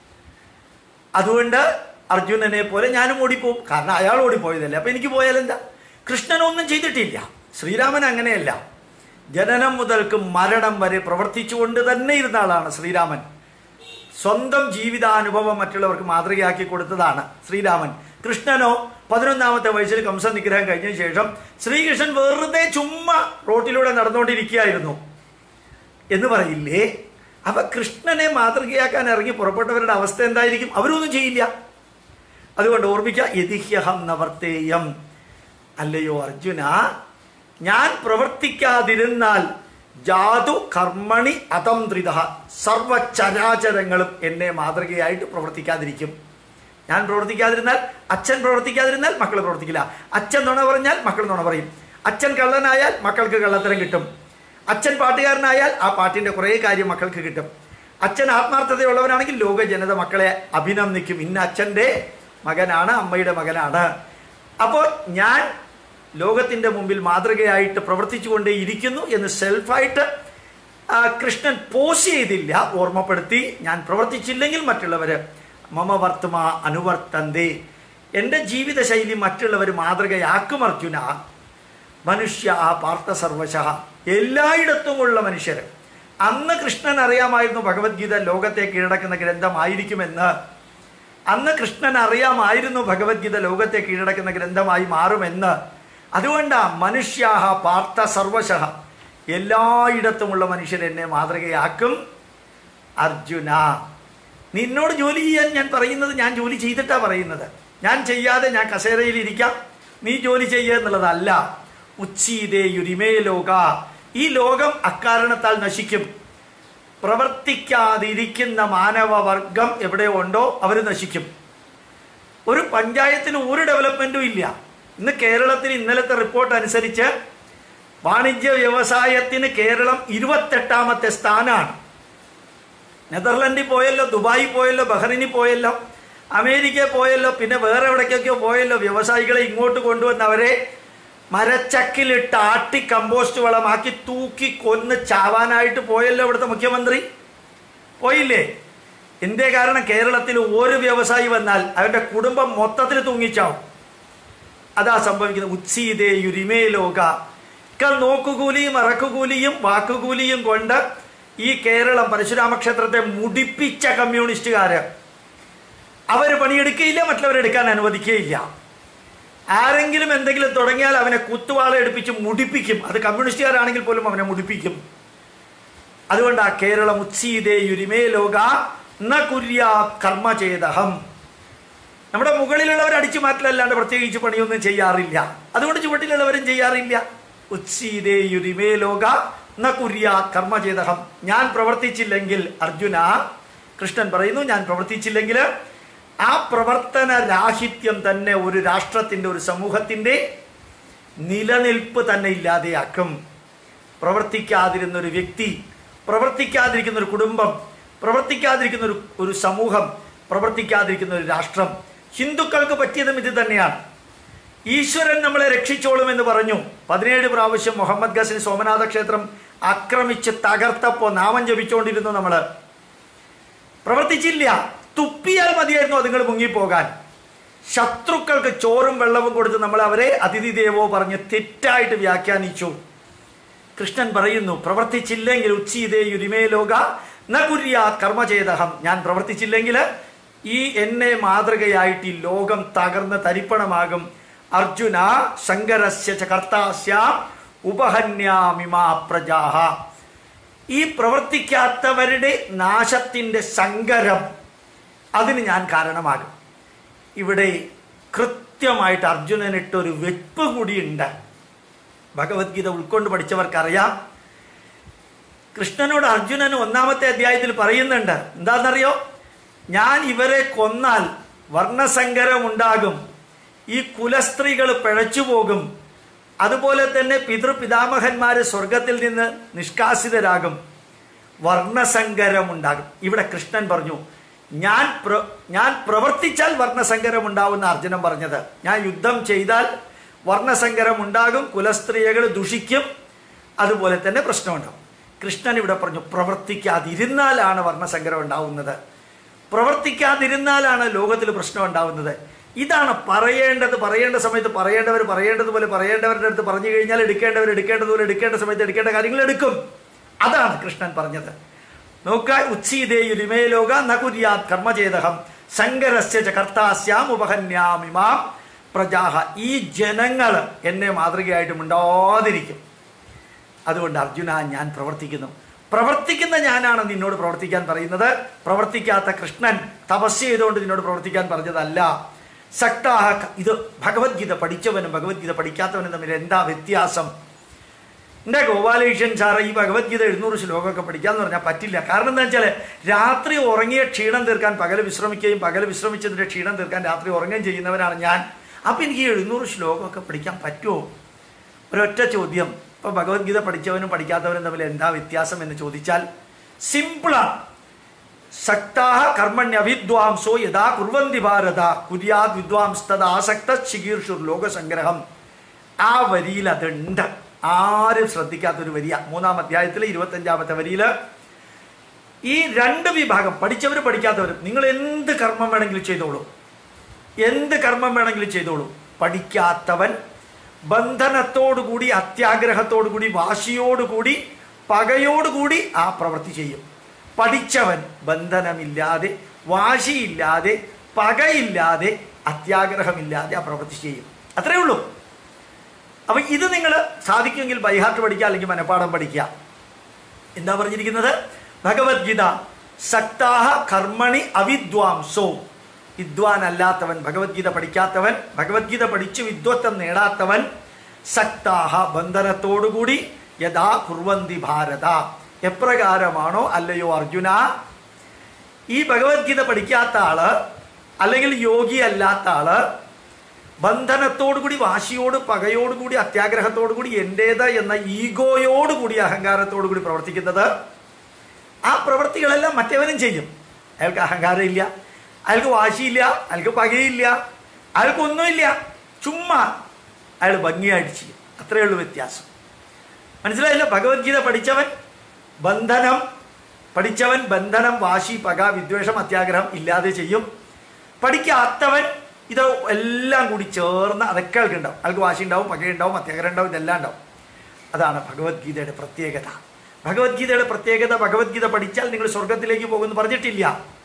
അതുകൊണ്ട് അർജുനനെ പോലെ ഞാനും ഓടിപ്പോവും കാരണം അയാൾ ഓടിപ്പോയതല്ലേ അപ്പൊ എനിക്ക് പോയാലെന്താ കൃഷ്ണനൊന്നും ചെയ്തിട്ടില്ല ശ്രീരാമൻ അങ്ങനെയല്ല ജനനം മുതൽക്ക് മരണം വരെ പ്രവർത്തിച്ചുകൊണ്ട് തന്നെ ഇരുന്ന ആളാണ് ശ്രീരാമൻ സ്വന്തം ജീവിതാനുഭവം മറ്റുള്ളവർക്ക് മാതൃകയാക്കി കൊടുത്തതാണ് ശ്രീരാമൻ കൃഷ്ണനോ പതിനൊന്നാമത്തെ വയസ്സിൽ കംസ നിഗ്രഹം കഴിഞ്ഞ ശേഷം ശ്രീകൃഷ്ണൻ വെറുതെ ചുമ്മാ റോട്ടിലൂടെ നടന്നുകൊണ്ടിരിക്കുകയായിരുന്നു എന്ന് പറയില്ലേ അപ്പൊ കൃഷ്ണനെ മാതൃകയാക്കാൻ ഇറങ്ങി പുറപ്പെട്ടവരുടെ അവസ്ഥ എന്തായിരിക്കും അവരൊന്നും ചെയ്യില്ല അതുകൊണ്ട് ഓർമ്മിക്കുക യതിഹ്യഹം നവർത്തേയം അല്ലയോ അർജുന ഞാൻ പ്രവർത്തിക്കാതിരുന്നാൽ ജാതു കർമ്മണി അതന്ത്രിത സർവചരാചരങ്ങളും എന്നെ മാതൃകയായിട്ട് പ്രവർത്തിക്കാതിരിക്കും ഞാൻ പ്രവർത്തിക്കാതിരുന്നാൽ അച്ഛൻ പ്രവർത്തിക്കാതിരുന്നാൽ മക്കൾ പ്രവർത്തിക്കില്ല അച്ഛൻ നുണ പറഞ്ഞാൽ മക്കൾ നുണ പറയും അച്ഛൻ കള്ളനായാൽ മക്കൾക്ക് കള്ളത്തരം കിട്ടും അച്ഛൻ പാട്ടുകാരനായാൽ ആ പാട്ടിന്റെ കുറേ കാര്യം മക്കൾക്ക് കിട്ടും അച്ഛൻ ആത്മാർത്ഥതയുള്ളവനാണെങ്കിൽ ലോക ജനത മക്കളെ അഭിനന്ദിക്കും ഇന്ന അച്ഛൻ്റെ മകനാണ് അമ്മയുടെ മകനാണ് അപ്പോൾ ഞാൻ ലോകത്തിൻ്റെ മുമ്പിൽ മാതൃകയായിട്ട് പ്രവർത്തിച്ചുകൊണ്ടേ ഇരിക്കുന്നു എന്ന് സെൽഫായിട്ട് ആ, കൃഷ്ണൻ പോസ് ചെയ്തില്ല ഓർമ്മപ്പെടുത്തി ഞാൻ പ്രവർത്തിച്ചില്ലെങ്കിൽ മറ്റുള്ളവർ മമ വർത്തമ അനുവർത്തന്തേ എൻ്റെ ജീവിതശൈലി മറ്റുള്ളവർ മാതൃകയാക്കും അർജുന മനുഷ്യ ആ പാർത്ഥ സർവശ എല്ലായിടത്തുമുള്ള മനുഷ്യർ അന്ന് കൃഷ്ണൻ അറിയാമായിരുന്നു ഭഗവത്ഗീത ലോകത്തെ കീഴടക്കുന്ന ഗ്രന്ഥമായിരിക്കുമെന്ന് അന്ന് കൃഷ്ണൻ അറിയാമായിരുന്നു ഭഗവത്ഗീത ലോകത്തെ കീഴടക്കുന്ന ഗ്രന്ഥമായി മാറുമെന്ന് അതുകൊണ്ടാ മനുഷ്യാഹ പാർത്ഥ സർവശ എല്ലായിടത്തുമുള്ള മനുഷ്യർ എന്നെ മാതൃകയാക്കും അർജുന നിന്നോട് ജോലി ചെയ്യാൻ ഞാൻ പറയുന്നത് ഞാൻ ജോലി ചെയ്തിട്ടാ പറയുന്നത് ഞാൻ ചെയ്യാതെ ഞാൻ കസേരയിൽ ഇരിക്കാം നീ ജോലി ചെയ്യുക എന്നുള്ളതല്ല ഉച്ചീതേ യുരിമേ ലോക ഈ ലോകം അക്കാരണത്താൽ നശിക്കും പ്രവർത്തിക്കാതിരിക്കുന്ന മാനവവർഗം എവിടെ ഉണ്ടോ അവർ നശിക്കും ഒരു പഞ്ചായത്തിന് ഒരു ഡെവലപ്മെന്റും ഇല്ല ഇന്ന് കേരളത്തിൽ ഇന്നലത്തെ റിപ്പോർട്ട് അനുസരിച്ച് വാണിജ്യ വ്യവസായത്തിന് കേരളം ഇരുപത്തെട്ടാമത്തെ സ്ഥാനമാണ് നെതർലൻഡിൽ പോയല്ലോ ദുബായി പോയല്ലോ ബഹ്റിനിൽ പോയല്ലോ അമേരിക്കയിൽ പോയല്ലോ പിന്നെ വേറെ എവിടേക്കൊക്കെയോ പോയല്ലോ വ്യവസായികളെ ഇങ്ങോട്ട് കൊണ്ടുവന്ന് അവരെ മരച്ചക്കിലിട്ട് ആട്ടി കമ്പോസ്റ്റ് വളമാക്കി തൂക്കി കൊന്ന് ചാവാനായിട്ട് പോയല്ലോ ഇവിടുത്തെ മുഖ്യമന്ത്രി പോയില്ലേ എന്തേ കാരണം കേരളത്തിൽ ഒരു വ്യവസായി വന്നാൽ അവരുടെ കുടുംബം മൊത്തത്തിൽ തൂങ്ങിച്ചാവും അതാ സംഭവിക്കുന്നത് ഉച്ചീതേ യുരിമേ ലോക ക നോക്കുകൂലിയും ഇറക്കുകൂലിയും വാക്കുകൂലിയും കൊണ്ട് ഈ കേരളം പരശുരാമ ക്ഷേത്രത്തെ മുടിപ്പിച്ച കമ്മ്യൂണിസ്റ്റുകാര് അവർ പണിയെടുക്കുകയില്ല മറ്റുള്ളവരെടുക്കാൻ അനുവദിക്കുകയില്ല ആരെങ്കിലും എന്തെങ്കിലും തുടങ്ങിയാൽ അവനെ കുത്തുവാള എടുപ്പിച്ച് മുടിപ്പിക്കും അത് കമ്മ്യൂണിസ്റ്റുകാരാണെങ്കിൽ പോലും അവനെ മുടിപ്പിക്കും അതുകൊണ്ട് ആ കേരളം ഉച്ചീതേ യുരിമേ ലോക ന കുര്യാ കർമ്മ ചെയ്തഹം നമ്മുടെ മുകളിലുള്ളവർ അടിച്ചു മാറ്റലല്ലാണ്ട് പ്രത്യേകിച്ച് പണിയൊന്നും ചെയ്യാറില്ല അതുകൊണ്ട് ചുവട്ടിലുള്ളവരും ചെയ്യാറില്ല ഉച്ചീതേ യുരിമേ ലോക ന കുര്യാ കർമ്മ ചെയ്തഹം ഞാൻ പ്രവർത്തിച്ചില്ലെങ്കിൽ അർജുന കൃഷ്ണൻ പറയുന്നു ഞാൻ പ്രവർത്തിച്ചില്ലെങ്കിൽ ആ പ്രവർത്തന രാഹിത്യം തന്നെ ഒരു രാഷ്ട്രത്തിന്റെ ഒരു സമൂഹത്തിന്റെ നിലനിൽപ്പ് തന്നെ ഇല്ലാതെയാക്കും പ്രവർത്തിക്കാതിരുന്ന ഒരു വ്യക്തി പ്രവർത്തിക്കാതിരിക്കുന്ന ഒരു കുടുംബം പ്രവർത്തിക്കാതിരിക്കുന്ന ഒരു ഒരു സമൂഹം പ്രവർത്തിക്കാതിരിക്കുന്ന ഒരു രാഷ്ട്രം ഹിന്ദുക്കൾക്ക് പറ്റിയതും ഇത് തന്നെയാണ് ഈശ്വരൻ നമ്മളെ രക്ഷിച്ചോളും എന്ന് പറഞ്ഞു പതിനേഴ് പ്രാവശ്യം മുഹമ്മദ് ഗസിൻ സോമനാഥ ക്ഷേത്രം ആക്രമിച്ച് തകർത്തപ്പോ നാമം ജപിച്ചുകൊണ്ടിരുന്നു നമ്മള് പ്രവർത്തിച്ചില്ല തുപ്പിയാൽ മതിയായിരുന്നു അതുങ്ങൾ മുങ്ങിപ്പോകാൻ ശത്രുക്കൾക്ക് ചോറും വെള്ളവും കൊടുത്ത് നമ്മൾ അവരെ അതിഥി ദേവോ പറഞ്ഞ് തെറ്റായിട്ട് വ്യാഖ്യാനിച്ചു കൃഷ്ണൻ പറയുന്നു പ്രവർത്തിച്ചില്ലെങ്കിൽ ഉച്ചീതേ യുരിമേ ലോക ന കുര്യാ കർമ്മ ചെയ്തഹം ഞാൻ പ്രവർത്തിച്ചില്ലെങ്കിൽ ഈ എന്നെ മാതൃകയായിട്ട് ഈ ലോകം തകർന്ന് തരിപ്പണമാകും അർജുന ശങ്കരസ്യ ച കർത്താസ്യാം ഉപഹന്യാമിമാ പ്രജാഹ ഈ പ്രവർത്തിക്കാത്തവരുടെ നാശത്തിന്റെ സങ്കരം അതിന് ഞാൻ കാരണമാകും ഇവിടെ കൃത്യമായിട്ട് അർജുനനിട്ടൊരു വെപ്പ് കൂടിയുണ്ട് ഭഗവത്ഗീത ഉൾക്കൊണ്ട് പഠിച്ചവർക്കറിയാം കൃഷ്ണനോട് അർജുനൻ ഒന്നാമത്തെ അധ്യായത്തിൽ പറയുന്നുണ്ട് എന്താണെന്നറിയോ ഞാൻ ഇവരെ കൊന്നാൽ വർണ്ണസങ്കരം ഉണ്ടാകും ഈ കുലസ്ത്രീകൾ പിഴച്ചു പോകും അതുപോലെ തന്നെ പിതൃപിതാമഹന്മാര് സ്വർഗത്തിൽ നിന്ന് നിഷ്കാസിതരാകും വർണ്ണസങ്കരം ഉണ്ടാകും ഇവിടെ കൃഷ്ണൻ പറഞ്ഞു ഞാൻ പ്ര ഞാൻ പ്രവർത്തിച്ചാൽ വർണ്ണസങ്കരം ഉണ്ടാവുന്ന അർജുനൻ പറഞ്ഞത് ഞാൻ യുദ്ധം ചെയ്താൽ വർണ്ണസങ്കരം ഉണ്ടാകും കുലസ്ത്രീകൾ ദുഷിക്കും അതുപോലെ തന്നെ പ്രശ്നമുണ്ടാവും കൃഷ്ണൻ ഇവിടെ പറഞ്ഞു പ്രവർത്തിക്കാതിരുന്നാലാണ് വർണ്ണസങ്കരം ഉണ്ടാവുന്നത് പ്രവർത്തിക്കാതിരുന്നാലാണ് ലോകത്തിൽ പ്രശ്നം ഉണ്ടാവുന്നത് ഇതാണ് പറയേണ്ടത് പറയേണ്ട സമയത്ത് പറയേണ്ടവർ പറയേണ്ടതുപോലെ പറയേണ്ടവരുടെ അടുത്ത് പറഞ്ഞു കഴിഞ്ഞാൽ എടുക്കേണ്ടവർ എടുക്കേണ്ടതുപോലെ എടുക്കേണ്ട സമയത്ത് എടുക്കേണ്ട കാര്യങ്ങൾ എടുക്കും അതാണ് കൃഷ്ണൻ പറഞ്ഞത് നോക്ക ഉച്ചീതേ യുരിമേ ലോക നകുര്യാത് കർമ്മ ചെയ്തഹം ശങ്കരസ്യ ച കർത്താസ്യാം ഉപഹന്യാമിമാം പ്രജാഹ ഈ ജനങ്ങൾ എന്നെ മാതൃകയായിട്ട് മിണ്ടാതിരിക്കും അതുകൊണ്ട് അർജുന ഞാൻ പ്രവർത്തിക്കുന്നു പ്രവർത്തിക്കുന്ന ഞാനാണ് നിന്നോട് പ്രവർത്തിക്കാൻ പറയുന്നത് പ്രവർത്തിക്കാത്ത കൃഷ്ണൻ തപസ് ചെയ്തുകൊണ്ട് നിന്നോട് പ്രവർത്തിക്കാൻ പറഞ്ഞതല്ല ശക്താഹ ഇത് ഭഗവത്ഗീത പഠിച്ചവനും ഭഗവത്ഗീത പഠിക്കാത്തവനും തമ്മിൽ എന്താ വ്യത്യാസം എൻ്റെ ഗോപാലകൃഷ്ണൻ സാറ് ഈ ഭഗവത്ഗീത എഴുന്നൂറ് ശ്ലോകമൊക്കെ പഠിക്കാന്ന് പറഞ്ഞാൽ പറ്റില്ല കാരണം എന്താ വെച്ചാൽ രാത്രി ഉറങ്ങിയ ക്ഷീണം തീർക്കാൻ പകൽ വിശ്രമിക്കുകയും പകൽ വിശ്രമിച്ചതിൻ്റെ ക്ഷീണം തീർക്കാൻ രാത്രി ഉറങ്ങുകയും ചെയ്യുന്നവനാണ് ഞാൻ അപ്പം എനിക്ക് ഈ എഴുന്നൂറ് ശ്ലോകമൊക്കെ പഠിക്കാൻ പറ്റുമോ ഒരൊറ്റ ചോദ്യം ഇപ്പൊ ഭഗവത്ഗീത പഠിച്ചവനും പഠിക്കാത്തവനും തമ്മിൽ എന്താ വ്യത്യാസം എന്ന് ചോദിച്ചാൽ സിമ്പിളാണ് സക്താഹ കർമ്മണ്യവിദ്വാംസോ യഥാ കുർവന്തി ഭാരത കുര്യാത് വിദ്വാംസ്തത ആസക്ത ചികീർഷുർ ലോകസംഗ്രഹം ആ വരിയിൽ അതുണ്ട് ആരും ശ്രദ്ധിക്കാത്തൊരു വരിയ മൂന്നാം അധ്യായത്തിലെ ഇരുപത്തഞ്ചാമത്തെ വരിയിൽ ഈ രണ്ട് വിഭാഗം പഠിച്ചവരും പഠിക്കാത്തവരും നിങ്ങൾ എന്ത് കർമ്മം വേണമെങ്കിലും ചെയ്തോളൂ എന്ത് കർമ്മം വേണമെങ്കിലും ചെയ്തോളൂ പഠിക്കാത്തവൻ ബന്ധനത്തോടുകൂടി അത്യാഗ്രഹത്തോടുകൂടി വാശിയോടുകൂടി പകയോടുകൂടി ആ പ്രവൃത്തി ചെയ്യും പഠിച്ചവൻ ബന്ധനമില്ലാതെ വാശിയില്ലാതെ പകയില്ലാതെ അത്യാഗ്രഹമില്ലാതെ ആ പ്രവൃത്തി ചെയ്യും അത്രയേ ഉള്ളൂ അപ്പൊ ഇത് നിങ്ങൾ സാധിക്കുമെങ്കിൽ ബൈഹാർട്ട് പഠിക്കുക അല്ലെങ്കിൽ മനഃപ്പാഠം പഠിക്കുക എന്താ പറഞ്ഞിരിക്കുന്നത് ഭഗവത്ഗീത സക്താഹ കർമ്മണി അവിദ്വാംസോ വിദ്വാൻ അല്ലാത്തവൻ ഭഗവത്ഗീത പഠിക്കാത്തവൻ ഭഗവത്ഗീത പഠിച്ച് വിദ്വത്വം നേടാത്തവൻ സക്താഹ ബന്ധനത്തോടുകൂടി യഥാ കുർവന്തി ഭാരത എപ്രകാരമാണോ അല്ലയോ അർജുന ഈ ഭഗവത്ഗീത പഠിക്കാത്ത ആള് അല്ലെങ്കിൽ യോഗി അല്ലാത്ത ആള് ബന്ധനത്തോടുകൂടി വാശിയോട് പകയോടുകൂടി അത്യാഗ്രഹത്തോടുകൂടി എൻ്റേത് എന്ന ഈഗോയോടുകൂടി അഹങ്കാരത്തോടുകൂടി പ്രവർത്തിക്കുന്നത് ആ പ്രവൃത്തികളെല്ലാം മറ്റവനും ചെയ്യും അയാൾക്ക് അഹങ്കാരം ഇല്ല അയാൾക്ക് വാശിയില്ല അയാൾക്ക് പകയില്ല അയാൾക്കൊന്നുമില്ല ചുമ്മാ അയാൾ ഭംഗിയായിട്ട് ചെയ്യും അത്രയേ ഉള്ളൂ വ്യത്യാസം മനസ്സിലായില്ല ഭഗവത്ഗീത പഠിച്ചവൻ ബന്ധനം പഠിച്ചവൻ ബന്ധനം വാശി പക വിദ്വേഷം അത്യാഗ്രഹം ഇല്ലാതെ ചെയ്യും പഠിക്കാത്തവൻ ഇത് എല്ലാം കൂടി ചേർന്ന് അതൊക്കെ അയാൾക്ക് ഉണ്ടാവും അയാൾക്ക് വാശി ഉണ്ടാവും പകയുണ്ടാവും അത്യാഗ്രഹം ഉണ്ടാവും ഇതെല്ലാം ഉണ്ടാവും അതാണ് ഭഗവത്ഗീതയുടെ പ്രത്യേകത ഭഗവത്ഗീതയുടെ പ്രത്യേകത ഭഗവത്ഗീത പഠിച്ചാൽ നിങ്ങൾ സ്വർഗത്തിലേക്ക് പോകുമെന്ന് പറഞ്ഞിട്ടില്ല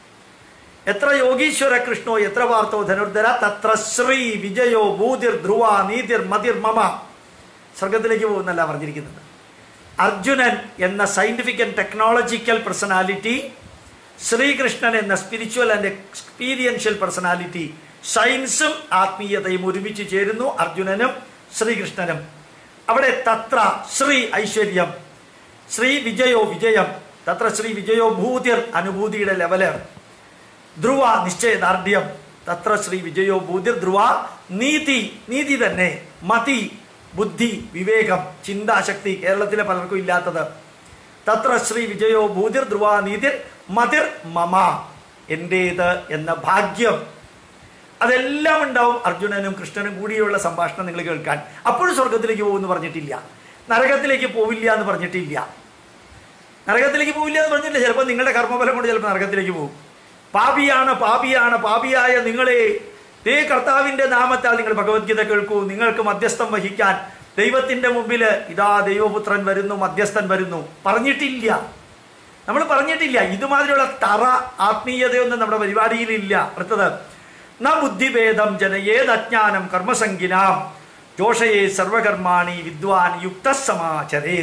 എത്ര യോഗീശ്വര കൃഷ്ണോ എത്ര വാർത്തോ ധനുർധര തത്ര ശ്രീ വിജയോ ഭൂതിർ ധ്രുവ നീതിർ മതിർ മമ സ്വർഗത്തിലേക്ക് പോകുന്നല്ല പറഞ്ഞിരിക്കുന്നത് അർജുനൻ എന്ന scientific and technological personality Srikrishnan എന്ന സ്പിരിച്വൽ ആൻഡ് എക്സ്പീരിയൻഷ്യൽ പേഴ്സണാലിറ്റി സയൻസും ആത്മീയതയും ഒരുമിച്ച് ചേരുന്നു അർജുനനും ശ്രീകൃഷ്ണനും അവിടെ തത്ര ശ്രീ ഐശ്വര്യം ശ്രീ വിജയോ വിജയം തത്ര ശ്രീ വിജയോ ഭൂതിർ അനുഭൂതിയുടെ ലെവല് ധ്രുവ നിശ്ചയദാർഢ്യം തത്ര ശ്രീ വിജയോ ഭൂതിർ ധ്രുവ നീതി നീതി തന്നെ മതി ബുദ്ധി വിവേകം ചിന്താശക്തി കേരളത്തിലെ പലർക്കും ഇല്ലാത്തത് തത്ര ശ്രീ വിജയോ ഭൂതിർ ധ്രുവ നീതിർ മതിർ മമ എൻ്റേത് എന്ന ഭാഗ്യം അതെല്ലാം ഉണ്ടാവും അർജുനനും കൃഷ്ണനും കൂടിയുള്ള സംഭാഷണം നിങ്ങൾ കേൾക്കാൻ അപ്പോഴും സ്വർഗത്തിലേക്ക് പോകുമെന്ന് പറഞ്ഞിട്ടില്ല നരകത്തിലേക്ക് പോവില്ല എന്ന് പറഞ്ഞിട്ടില്ല നരകത്തിലേക്ക് പോവില്ല എന്ന് പറഞ്ഞിട്ടില്ല ചിലപ്പോൾ നിങ്ങളുടെ കർമ്മഫലം കൊണ്ട് ചിലപ്പോൾ നരകത്തിലേക്ക് പോകും പാപിയാണ് പാപിയാണ് പാപിയായ നിങ്ങളെ ദേ കർത്താവിന്റെ നാമത്താൽ നിങ്ങൾ ഭഗവത്ഗീത കേൾക്കൂ നിങ്ങൾക്ക് മധ്യസ്ഥം വഹിക്കാൻ ദൈവത്തിന്റെ മുമ്പിൽ ഇതാ ദൈവപുത്രൻ വരുന്നു മധ്യസ്ഥൻ വരുന്നു പറഞ്ഞിട്ടില്ല നമ്മൾ പറഞ്ഞിട്ടില്ല ഇതുമാതിരിയുള്ള തറ ആത്മീയതയൊന്നും നമ്മുടെ പരിപാടിയിലില്ല അടുത്തത് ന ബുദ്ധിഭേദം ജനയേതജ്ഞാനം കർമ്മസംഗിനാം ജോഷയെ സർവകർമാണി വിദ്വാൻ യുക്തസമാചരേ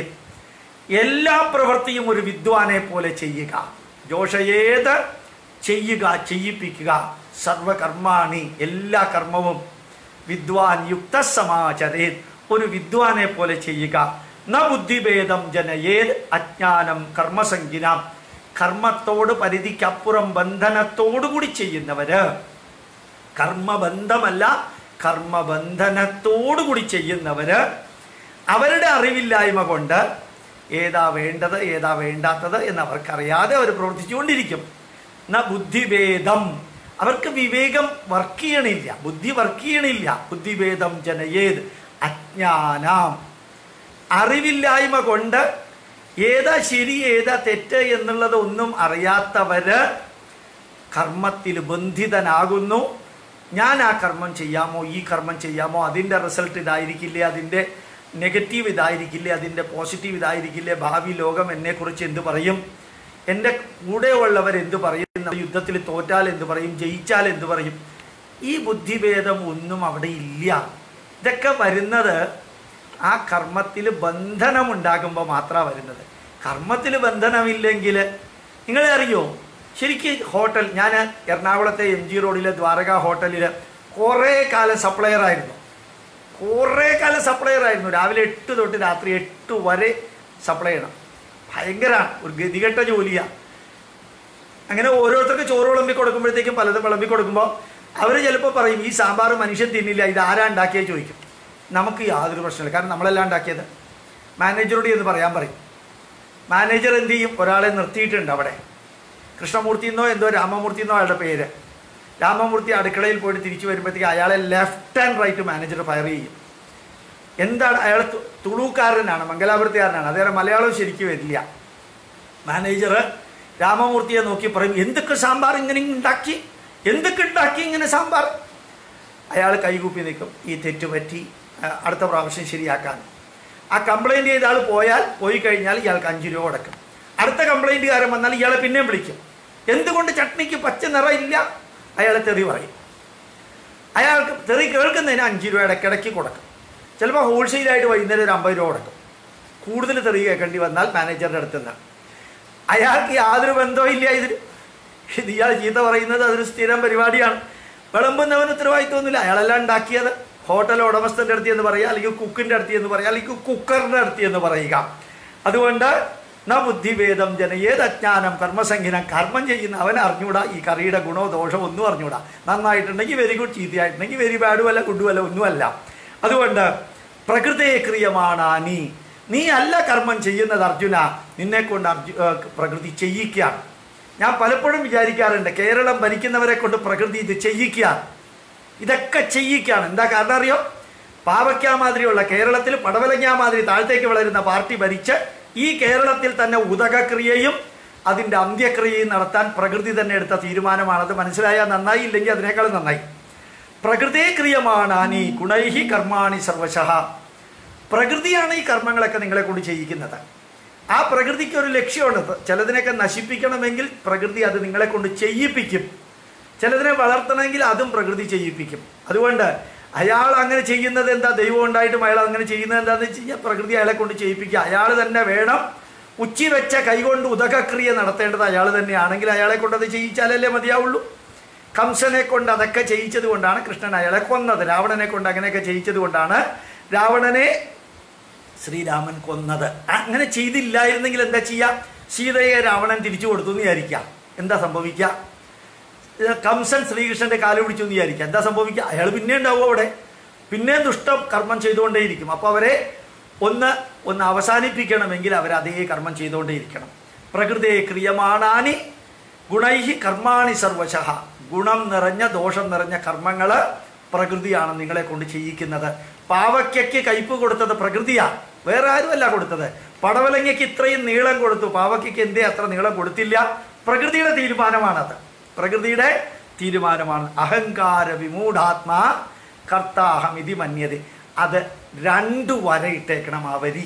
എല്ലാ പ്രവൃത്തിയും ഒരു വിദ്വാനെ പോലെ ചെയ്യുക ജോഷയേത് ചെയ്യുക ചെയ്യിപ്പിക്കുക സർവകർമാണി എല്ലാ കർമ്മവും വിദ്വാൻ യുക്തസമാചരേ ഒരു വിദ്വാനെ പോലെ ചെയ്യുക ന ബുദ്ധിഭേദം ജനയേത് അജ്ഞാനം കർമ്മസംഗിനാം കർമ്മത്തോട് പരിധിക്കപ്പുറം ബന്ധനത്തോടുകൂടി ചെയ്യുന്നവര് കർമ്മബന്ധമല്ല കർമ്മബന്ധനത്തോടുകൂടി ചെയ്യുന്നവര് അവരുടെ അറിവില്ലായ്മ കൊണ്ട് ഏതാ വേണ്ടത് ഏതാ വേണ്ടാത്തത് എന്ന് അവർക്കറിയാതെ അവർ പ്രവർത്തിച്ചുകൊണ്ടിരിക്കും ന ബുദ്ധിഭേദം അവർക്ക് വിവേകം വർക്ക് ചെയ്യണില്ല ബുദ്ധി വർക്ക് ചെയ്യണില്ല ബുദ്ധിഭേദം ജനയേത് അജ്ഞാനാം അറിവില്ലായ്മ കൊണ്ട് ഏതാ ശരി ഏതാ തെറ്റ് എന്നുള്ളത് ഒന്നും അറിയാത്തവര് കർമ്മത്തിൽ ബന്ധിതനാകുന്നു ഞാൻ ആ കർമ്മം ചെയ്യാമോ ഈ കർമ്മം ചെയ്യാമോ അതിൻ്റെ റിസൾട്ട് ഇതായിരിക്കില്ലേ അതിൻ്റെ നെഗറ്റീവ് ഇതായിരിക്കില്ലേ അതിൻ്റെ പോസിറ്റീവ് ഇതായിരിക്കില്ലേ ഭാവി ലോകം എന്നെക്കുറിച്ച് എന്ത് പറയും എൻ്റെ കൂടെയുള്ളവർ എന്ത് പറയും യുദ്ധത്തിൽ തോറ്റാൽ എന്ത് പറയും ജയിച്ചാൽ എന്ത് പറയും ഈ ബുദ്ധിഭേദം ഒന്നും അവിടെ ഇല്ല ഇതൊക്കെ വരുന്നത് ആ കർമ്മത്തിൽ ബന്ധനമുണ്ടാകുമ്പോൾ മാത്രമാണ് വരുന്നത് കർമ്മത്തിൽ ബന്ധനമില്ലെങ്കിൽ നിങ്ങളെ അറിയോ ശരിക്ക് ഹോട്ടൽ ഞാൻ എറണാകുളത്തെ എം ജി റോഡിലെ ദ്വാരക ഹോട്ടലിൽ കുറേ കാലം സപ്ലയർ ആയിരുന്നു കുറേ കാലം സപ്ലയർ ആയിരുന്നു രാവിലെ എട്ട് തൊട്ട് രാത്രി എട്ട് വരെ സപ്ലൈ ചെയ്യണം ഭയങ്കരമാണ് ഒരു ഗതികെട്ട ജോലിയാണ് അങ്ങനെ ഓരോരുത്തർക്ക് ചോറ് വിളമ്പി കൊടുക്കുമ്പോഴത്തേക്കും പലതും വിളമ്പി കൊടുക്കുമ്പോൾ അവർ ചിലപ്പോൾ പറയും ഈ സാമ്പാർ മനുഷ്യൻ തിന്നില്ല ഇത് ആരാ ഉണ്ടാക്കിയത് ചോദിക്കും നമുക്ക് യാതൊരു പ്രശ്നമില്ല കാരണം നമ്മളെല്ലാം ഉണ്ടാക്കിയത് മാനേജറോട് എന്ന് പറയാൻ പറയും മാനേജർ എന്ത് ചെയ്യും ഒരാളെ നിർത്തിയിട്ടുണ്ട് അവിടെ കൃഷ്ണമൂർത്തി എന്നോ എന്തോ രാമമൂർത്തി എന്നോ അയാളുടെ പേര് രാമമൂർത്തി അടുക്കളയിൽ പോയിട്ട് തിരിച്ചു വരുമ്പോഴത്തേക്ക് അയാളെ left and right manager fire ചെയ്യും എന്താണ് അയാൾ തു- തുളുക്കാരനാണ് മംഗലാപുരത്തുകാരനാണ് അദ്ദേഹം മലയാളം ശരിക്കും വരില്ല മാനേജർ രാമമൂർത്തിയെ നോക്കി പറയും എന്തൊക്കെ സാമ്പാർ ഇങ്ങനെ ഉണ്ടാക്കി എന്തൊക്കെ ഉണ്ടാക്കി ഇങ്ങനെ സാമ്പാർ അയാൾ കൈകൂപ്പി നിൽക്കും ഈ തെറ്റ് പറ്റി ആ, അടുത്ത പ്രാവശ്യം ശരിയാക്കാൻ ആ കംപ്ലൈൻറ്റ് ചെയ്ത ആൾ പോയാൽ പോയി കഴിഞ്ഞാൽ ഇയാൾക്ക് അഞ്ച് രൂപ കൊടുക്കും അടുത്ത കംപ്ലൈൻറ്റുകാരൻ വന്നാൽ ഇയാളെ പിന്നെയും വിളിക്കും എന്തുകൊണ്ട് ചട്നിക്ക് പച്ച നിറം ഇല്ല അയാളെ തെറി പറയും അയാൾക്ക് തെറി കേൾക്കുന്നതിന് അഞ്ച് രൂപ ഇടയ്ക്കിടയ്ക്ക് കൊടുക്കും ചിലപ്പോൾ ഹോൾസെയിലായിട്ട് വൈകുന്നേരം ഒരു അമ്പത് രൂപ കൊടുക്കും കൂടുതൽ തെറി കേൾക്കേണ്ടി വന്നാൽ മാനേജറുടെ അടുത്ത് നിന്ന് അയാൾക്ക് യാതൊരു ബന്ധവും ഇല്ല ഇതിന് ഇത് ഇയാൾ ചീത്ത പറയുന്നത് അതൊരു സ്ഥിരം പരിപാടിയാണ് വിളമ്പുന്നവന് ഉത്തരവാദിത്വമൊന്നുമില്ല അയാളെല്ലാം ഉണ്ടാക്കിയത് ഹോട്ടൽ ഉടമസ്ഥൻ്റെ അടുത്ത് എന്ന് പറയുക അല്ലെങ്കിൽ കുക്കിൻ്റെ അടുത്ത് എന്ന് പറയുക അല്ലെങ്കിൽ കുക്കറിൻ്റെ അടുത്ത് എന്ന് പറയുക അതുകൊണ്ട് ന ബുദ്ധിഭേദം ജനയേത് അജ്ഞാനം കർമ്മസംഖ്യനം കർമ്മം ചെയ്യുന്ന അവൻ അറിഞ്ഞൂടാ ഈ കറിയുടെ ഗുണോ ദോഷമോ ഒന്നും അറിഞ്ഞൂടാ നന്നായിട്ടുണ്ടെങ്കിൽ വെരി ഗുഡ് ചീത്തയായിട്ടുണ്ടെങ്കിൽ വെരി ബാഡും അല്ല ഗുഡും അല്ല ഒന്നുമല്ല അതുകൊണ്ട് പ്രകൃതയെ ക്രിയമാണാനി നീ അല്ല കർമ്മം ചെയ്യുന്നത് അർജുന നിന്നെ കൊണ്ട് അർജു ഏർ പ്രകൃതി ചെയ്യിക്കുകയാണ് ഞാൻ പലപ്പോഴും വിചാരിക്കാറുണ്ട് കേരളം ഭരിക്കുന്നവരെ കൊണ്ട് പ്രകൃതി ഇത് ചെയ്യിക്കുകയാണ് ഇതൊക്കെ ചെയ്യിക്കുകയാണ് എന്താ കാരണം അറിയോ പാവയ്ക്ക മാതിരിയുള്ള കേരളത്തിൽ പടവലങ്ങ മാതിരി താഴത്തേക്ക് വളരുന്ന പാർട്ടി ഭരിച്ച് ഈ കേരളത്തിൽ തന്നെ ഉദകക്രിയയും അതിൻ്റെ അന്ത്യക്രിയയും നടത്താൻ പ്രകൃതി തന്നെ എടുത്ത തീരുമാനമാണത് മനസ്സിലായാൽ നന്നായി ഇല്ലെങ്കിൽ അതിനേക്കാൾ നന്നായി പ്രകൃതേ ക്രിയമാണാനി ഗുണൈഹി കർമാണി സർവശഃ പ്രകൃതിയാണ് ഈ കർമ്മങ്ങളൊക്കെ നിങ്ങളെ കൊണ്ട് ചെയ്യിക്കുന്നത് ആ പ്രകൃതിക്ക് ഒരു ലക്ഷ്യമുണ്ട് ചിലതിനൊക്കെ നശിപ്പിക്കണമെങ്കിൽ പ്രകൃതി അത് നിങ്ങളെ കൊണ്ട് ചെയ്യിപ്പിക്കും ചിലതിനെ വളർത്തണമെങ്കിൽ അതും പ്രകൃതി ചെയ്യിപ്പിക്കും അതുകൊണ്ട് അയാൾ അങ്ങനെ ചെയ്യുന്നത് എന്താ ദൈവം ഉണ്ടായിട്ടും അയാൾ അങ്ങനെ ചെയ്യുന്നത് എന്താണെന്ന് വെച്ച് കഴിഞ്ഞാൽ പ്രകൃതി അയാളെ കൊണ്ട് ചെയ്യിപ്പിക്കുക അയാൾ തന്നെ വേണം ഉച്ചി വെച്ച കൈകൊണ്ട് ഉദകക്രിയ നടത്തേണ്ടത് അയാൾ തന്നെയാണെങ്കിൽ അയാളെ കൊണ്ട് അത് ചെയ്യിച്ചാലല്ലേ മതിയാവുള്ളൂ കംസനെ കൊണ്ട് അതൊക്കെ ചെയ്യിച്ചത് കൊണ്ടാണ് കൃഷ്ണൻ അയാളെ കൊന്നത് രാവണനെ കൊണ്ട് അങ്ങനെയൊക്കെ ചെയ്യിച്ചത് കൊണ്ടാണ് രാവണനെ ശ്രീരാമൻ കൊന്നത് അങ്ങനെ ചെയ്തില്ലായിരുന്നെങ്കിൽ എന്താ ചെയ്യുക സീതയെ രാവണൻ തിരിച്ചു കൊടുത്തു എന്ന് വിചാരിക്കുക എന്താ സംഭവിക്കുക ഇത് കംസൻ ശ്രീകൃഷ്ണന്റെ കാല് പിടിച്ചു എന്ന് വിചാരിക്കുക എന്താ സംഭവിക്കുക അയാൾ പിന്നെ ഉണ്ടാവും അവിടെ പിന്നെയും ദുഷ്ടം കർമ്മം ചെയ്തുകൊണ്ടേയിരിക്കും അപ്പോൾ അവരെ ഒന്ന് ഒന്ന് അവസാനിപ്പിക്കണമെങ്കിൽ അവർ അതേ കർമ്മം ചെയ്തുകൊണ്ടേയിരിക്കണം പ്രകൃതിയെ ക്രിയമാണാനി ഗുണൈഹി കർമാണി സർവശഃ ഗുണം നിറഞ്ഞ ദോഷം നിറഞ്ഞ കർമ്മങ്ങൾ പ്രകൃതിയാണ് നിങ്ങളെ കൊണ്ട് ചെയ്യിക്കുന്നത് പാവയ്ക്കയ്ക്ക് കയ്പ് കൊടുത്തത് പ്രകൃതിയാണ് വേറെ ആരുമല്ല കൊടുത്തത് പടവലങ്ങയ്ക്ക് ഇത്രയും നീളം കൊടുത്തു പാവയ്ക്കയ്ക്ക് എന്തേ അത്ര നീളം കൊടുത്തില്ല പ്രകൃതിയുടെ തീരുമാനമാണത് പ്രകൃതിയുടെ തീരുമാനമാണ് അഹങ്കാര വിമൂഢാത്മാ കർത്താഹമിതി മന്യത അത് രണ്ടു വരയിട്ടേക്കണം ആ വരി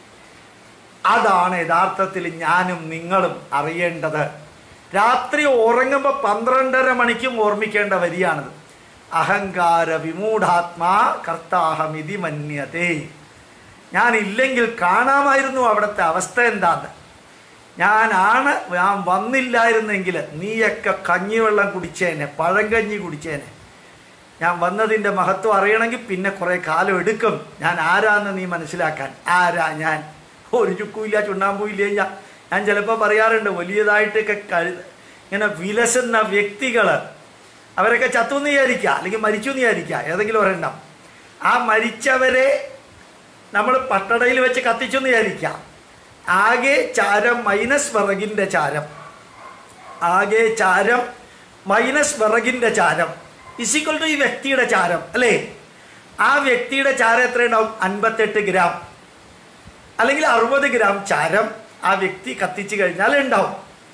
അതാണ് യഥാർത്ഥത്തിൽ ഞാനും നിങ്ങളും അറിയേണ്ടത് രാത്രി ഉറങ്ങുമ്പോൾ പന്ത്രണ്ടര മണിക്കും ഓർമ്മിക്കേണ്ട വരിയാണിത് അഹങ്കാര വിമൂഢാത്മാ കർത്താഹമിതി മന്യതേ ഞാനില്ലെങ്കിൽ കാണാമായിരുന്നു അവിടുത്തെ അവസ്ഥ എന്താന്ന് ഞാനാണ് ഞാൻ വന്നില്ലായിരുന്നെങ്കിൽ നീയൊക്കെ കഞ്ഞിവെള്ളം കുടിച്ചേനെ പഴങ്കഞ്ഞി കുടിച്ചേനെ ഞാൻ വന്നതിൻ്റെ മഹത്വം അറിയണമെങ്കിൽ പിന്നെ കുറേ കാലം എടുക്കും ഞാൻ ആരാന്ന് നീ മനസ്സിലാക്കാൻ ആരാ ഞാൻ ഒരു ചുക്കുമില്ല ചുണ്ണാമ്പുമില്ല ഞാൻ ഞാൻ ചിലപ്പോൾ പറയാറുണ്ട് വലിയതായിട്ടൊക്കെ കഴു ഇങ്ങനെ വിലസുന്ന വ്യക്തികൾ അവരൊക്കെ ചത്തു എന്ന് വിചാരിക്കുക അല്ലെങ്കിൽ മരിച്ചു എന്ന് വിചാരിക്കുക ഏതെങ്കിലും ഒരെണ്ണം ആ മരിച്ചവരെ നമ്മൾ പട്ടടയിൽ വെച്ച് കത്തിച്ചു എന്ന് വിചാരിക്കാം ആകെ ചാരം മൈനസ് വിറകിൻ്റെ ചാരം ആകെ ചാരം മൈനസ് വിറകിൻ്റെ ചാരം ഇസിക്വൽ ടു ഈ വ്യക്തിയുടെ ചാരം അല്ലേ ആ വ്യക്തിയുടെ ചാരം എത്രയുണ്ടാവും അൻപത്തെട്ട് ഗ്രാം അല്ലെങ്കിൽ അറുപത് ഗ്രാം ചാരം ആ വ്യക്തി കത്തിച്ചു കഴിഞ്ഞാൽ ഉണ്ടാവും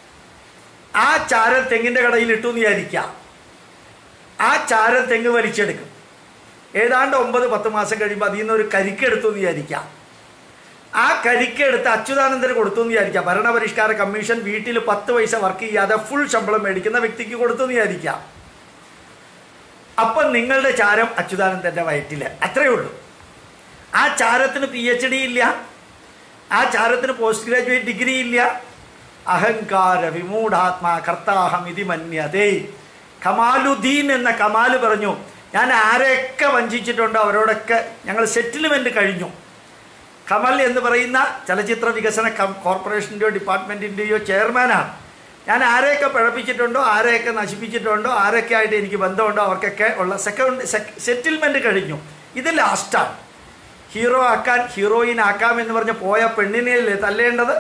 ആ ചാരം തെങ്ങിൻ്റെ കടയിൽ ഇട്ടു എന്ന് വിചാരിക്കാം ആ ചാരം തെങ്ങ് വലിച്ചെടുക്കും ഏതാണ്ട് ഒമ്പത് പത്ത് മാസം കഴിയുമ്പോൾ അതിൽ നിന്ന് ഒരു കരിക്കെടുത്തു എന്ന് വിചാരിക്കാം ആ കരിക്കെടുത്ത് അച്യുതാനന്ദന് കൊടുത്തു എന്ന് വിചാരിക്കാം ഭരണപരിഷ്കാര കമ്മീഷൻ വീട്ടിൽ പത്ത് പൈസ വർക്ക് ചെയ്യാതെ ഫുൾ ശമ്പളം മേടിക്കുന്ന വ്യക്തിക്ക് കൊടുത്തു എന്ന് വിചാരിക്കാം അപ്പം നിങ്ങളുടെ ചാരം അച്യുതാനന്ദൻ്റെ വയറ്റിൽ അത്രയേ ഉള്ളൂ ആ ചാരത്തിന് പി എച്ച് ഡി ഇല്ല ആ ചാരത്തിന് പോസ്റ്റ് ഗ്രാജുവേറ്റ് ഡിഗ്രി ഇല്ല അഹങ്കാര വിമൂഢാത്മാ കർത്താഹം ഇതി മന്യതേ കമാലുദ്ദീൻ എന്ന കമാല് പറഞ്ഞു ഞാൻ ആരെയൊക്കെ വഞ്ചിച്ചിട്ടുണ്ടോ അവരോടൊക്കെ ഞങ്ങൾ സെറ്റിൽമെന്റ് കഴിഞ്ഞു കമൽ എന്ന് പറയുന്ന ചലച്ചിത്ര വികസന കം- കോർപ്പറേഷൻ്റെയോ ഡിപ്പാർട്ട്മെൻറ്റിൻ്റെയോ ചെയർമാനാണ് ഞാൻ ആരെയൊക്കെ പിഴപ്പിച്ചിട്ടുണ്ടോ ആരെയൊക്കെ നശിപ്പിച്ചിട്ടുണ്ടോ ആരൊക്കെ ആയിട്ട് എനിക്ക് ബന്ധമുണ്ടോ അവർക്കൊക്കെ ഉള്ള സെക്കൻഡ് സെറ്റിൽമെൻറ്റ് കഴിഞ്ഞു ഇത് ലാസ്റ്റാണ് ഹീറോ ആക്കാൻ ഹീറോയിൻ ആക്കാം എന്ന് പറഞ്ഞ് പോയ പെണ്ണിനെയല്ലേ തല്ലേണ്ടത്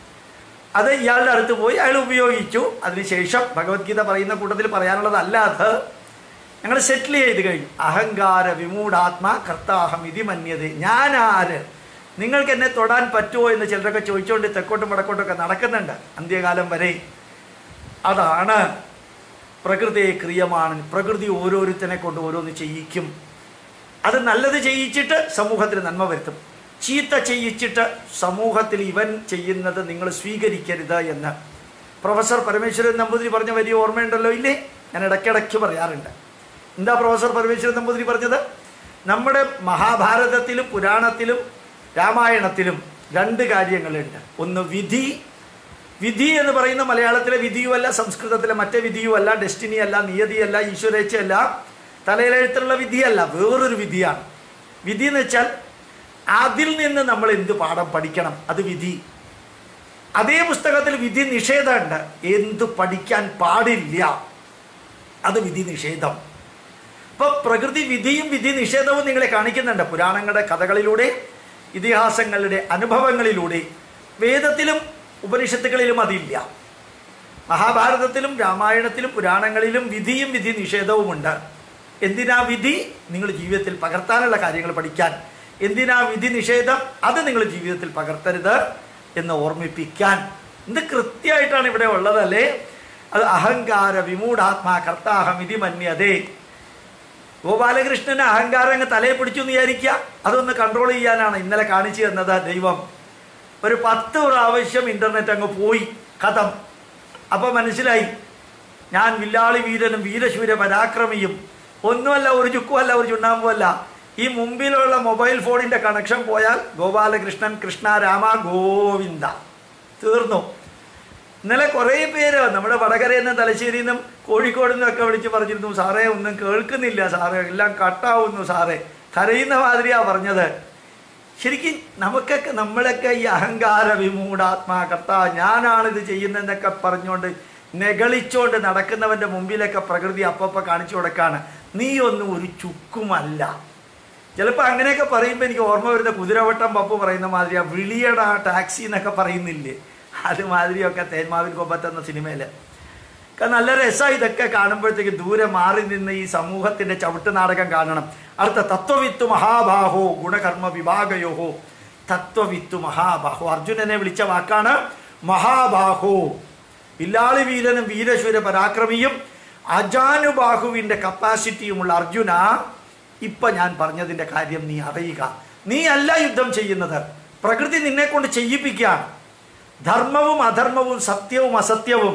അത് ഇയാളുടെ അടുത്ത് പോയി അയാൾ ഉപയോഗിച്ചു അതിനുശേഷം ഭഗവത്ഗീത പറയുന്ന കൂട്ടത്തിൽ പറയാനുള്ളത് അല്ലാതെ ഞങ്ങൾ സെറ്റിൽ ചെയ്ത് കഴിഞ്ഞു അഹങ്കാര വിമൂഢാത്മാ കർത്താഹം ഇതി മന്യത ഞാൻ ആര് നിങ്ങൾക്ക് എന്നെ തൊടാൻ പറ്റുമോ എന്ന് ചിലരൊക്കെ ചോദിച്ചുകൊണ്ട് തെക്കോട്ടും വടക്കോട്ടും ഒക്കെ നടക്കുന്നുണ്ട് അന്ത്യകാലം വരെ അതാണ് പ്രകൃതിയെ ക്രിയമാണ് പ്രകൃതി ഓരോരുത്തനെ കൊണ്ട് ഓരോന്ന് ചെയ്യിക്കും അത് നല്ലത് ചെയ്യിച്ചിട്ട് സമൂഹത്തിന് നന്മ വരുത്തും ചീത്ത ചെയ്യിച്ചിട്ട് സമൂഹത്തിൽ ഇവൻ ചെയ്യുന്നത് നിങ്ങൾ സ്വീകരിക്കരുത് എന്ന് പ്രൊഫസർ പരമേശ്വരൻ നമ്പൂതിരി പറഞ്ഞ വലിയ ഓർമ്മയുണ്ടല്ലോ ഇല്ലേ ഞാൻ ഇടയ്ക്കിടയ്ക്ക് പറയാറുണ്ട് എന്താ പ്രൊഫസർ പരമേശ്വരൻ നമ്പൂതിരി പറഞ്ഞത് നമ്മുടെ മഹാഭാരതത്തിലും പുരാണത്തിലും രാമായണത്തിലും രണ്ട് കാര്യങ്ങളുണ്ട് ഒന്ന് വിധി വിധി എന്ന് പറയുന്ന മലയാളത്തിലെ വിധിയുമല്ല സംസ്കൃതത്തിലെ മറ്റേ വിധിയുമല്ല ഡെസ്റ്റിനി അല്ല നിയതിയല്ല ഈശ്വരേച്ഛയല്ല തലയിലെഴുത്തുള്ള വിധിയല്ല വേറൊരു വിധിയാണ് വിധി എന്ന് വെച്ചാൽ അതിൽ നിന്ന് നമ്മൾ എന്ത് പാഠം പഠിക്കണം അത് വിധി അതേ പുസ്തകത്തിൽ വിധി നിഷേധമുണ്ട് എന്ത് പഠിക്കാൻ പാടില്ല അത് വിധി നിഷേധം ഇപ്പൊ പ്രകൃതി വിധിയും വിധി നിഷേധവും നിങ്ങളെ കാണിക്കുന്നുണ്ട് പുരാണങ്ങളുടെ കഥകളിലൂടെ ഇതിഹാസങ്ങളുടെ അനുഭവങ്ങളിലൂടെ വേദത്തിലും ഉപനിഷത്തുകളിലും അതില്ല മഹാഭാരതത്തിലും രാമായണത്തിലും പുരാണങ്ങളിലും വിധിയും വിധി നിഷേധവുമുണ്ട് എന്തിനാ വിധി നിങ്ങൾ ജീവിതത്തിൽ പകർത്താനുള്ള കാര്യങ്ങൾ പഠിക്കാൻ എന്തിനാ വിധി നിഷേധം അത് നിങ്ങൾ ജീവിതത്തിൽ പകർത്തരുത് എന്ന് ഓർമ്മിപ്പിക്കാൻ ഇത് കൃത്യമായിട്ടാണ് ഇവിടെ ഉള്ളതല്ലേ അത് അഹങ്കാര വിമൂഢാത്മാ കർത്താഹം ഇതി മന്യതേ ഗോപാലകൃഷ്ണന് അഹങ്കാരം അങ്ങ് തലയെ പിടിച്ചു എന്ന് വിചാരിക്കുക അതൊന്ന് കൺട്രോൾ ചെയ്യാനാണ് ഇന്നലെ കാണിച്ചു തന്നത് ദൈവം ഒരു പത്ത് പ്രാവശ്യം ഇന്റർനെറ്റ് അങ്ങ് പോയി കഥം അപ്പൊ മനസ്സിലായി ഞാൻ വില്ലാളി വീരനും വീരശൂര പരാക്രമിയും ഒന്നുമല്ല ഒരു ചുക്കുമല്ല ഒരു ചുണ്ണാമ്പുമല്ല ഈ മുമ്പിലുള്ള മൊബൈൽ ഫോണിന്റെ കണക്ഷൻ പോയാൽ ഗോപാലകൃഷ്ണൻ കൃഷ്ണ രാമ ഗോവിന്ദ തീർന്നു ഇന്നലെ കുറേ പേര് നമ്മുടെ വടകരയിൽ നിന്നും തലശ്ശേരിയിൽ നിന്നും കോഴിക്കോട് നിന്നും ഒക്കെ വിളിച്ച് പറഞ്ഞിരുന്നു സാറേ ഒന്നും കേൾക്കുന്നില്ല സാറേ എല്ലാം കട്ടാവുന്നു സാറേ കരയുന്ന മാതിരിയാ പറഞ്ഞത് ശരിക്കും നമുക്കൊക്കെ നമ്മളൊക്കെ ഈ അഹങ്കാര വിമൂഢാത്മാ കർത്താ ഞാനാണിത് ചെയ്യുന്നതെന്നൊക്കെ പറഞ്ഞുകൊണ്ട് നെകളിച്ചോണ്ട് നടക്കുന്നവന്റെ മുമ്പിലൊക്കെ പ്രകൃതി അപ്പപ്പ കാണിച്ചു കൊടുക്കാണ് നീ ഒന്നും ഒരു ചുക്കുമല്ല ചിലപ്പോൾ അങ്ങനെയൊക്കെ പറയുമ്പോൾ എനിക്ക് ഓർമ്മ വരുന്ന കുതിരവട്ടം പപ്പു പറയുന്ന മാതിരിയാ വിളിയടാ ടാക്സി എന്നൊക്കെ പറയുന്നില്ലേ അതുമാതിരിയൊക്കെ തേന്മാവിൻ കൊമ്പത്ത് എന്ന സിനിമയിൽ നല്ല രസമാണ് ഇതൊക്കെ കാണുമ്പോഴത്തേക്ക് ദൂരെ മാറി നിന്ന് ഈ സമൂഹത്തിന്റെ ചവിട്ട് നാടകം കാണണം അടുത്ത തത്വവിത്തു മഹാബാഹോ ഗുണകർമ്മ വിഭാഗയോഹോ തത്വവിത്തു മഹാബാഹോ അർജുനനെ വിളിച്ച വാക്കാണ് മഹാബാഹോ വില്ലാളി വീരനും വീരശൂര പരാക്രമിയും അജാനുബാഹുവിന്റെ കപ്പാസിറ്റിയുമുള്ള അർജുന ഇപ്പൊ ഞാൻ പറഞ്ഞതിന്റെ കാര്യം നീ അറിയുക നീ അല്ല യുദ്ധം ചെയ്യുന്നത് പ്രകൃതി നിന്നെ കൊണ്ട് ചെയ്യിപ്പിക്കുകയാണ് ധർമ്മവും അധർമ്മവും സത്യവും അസത്യവും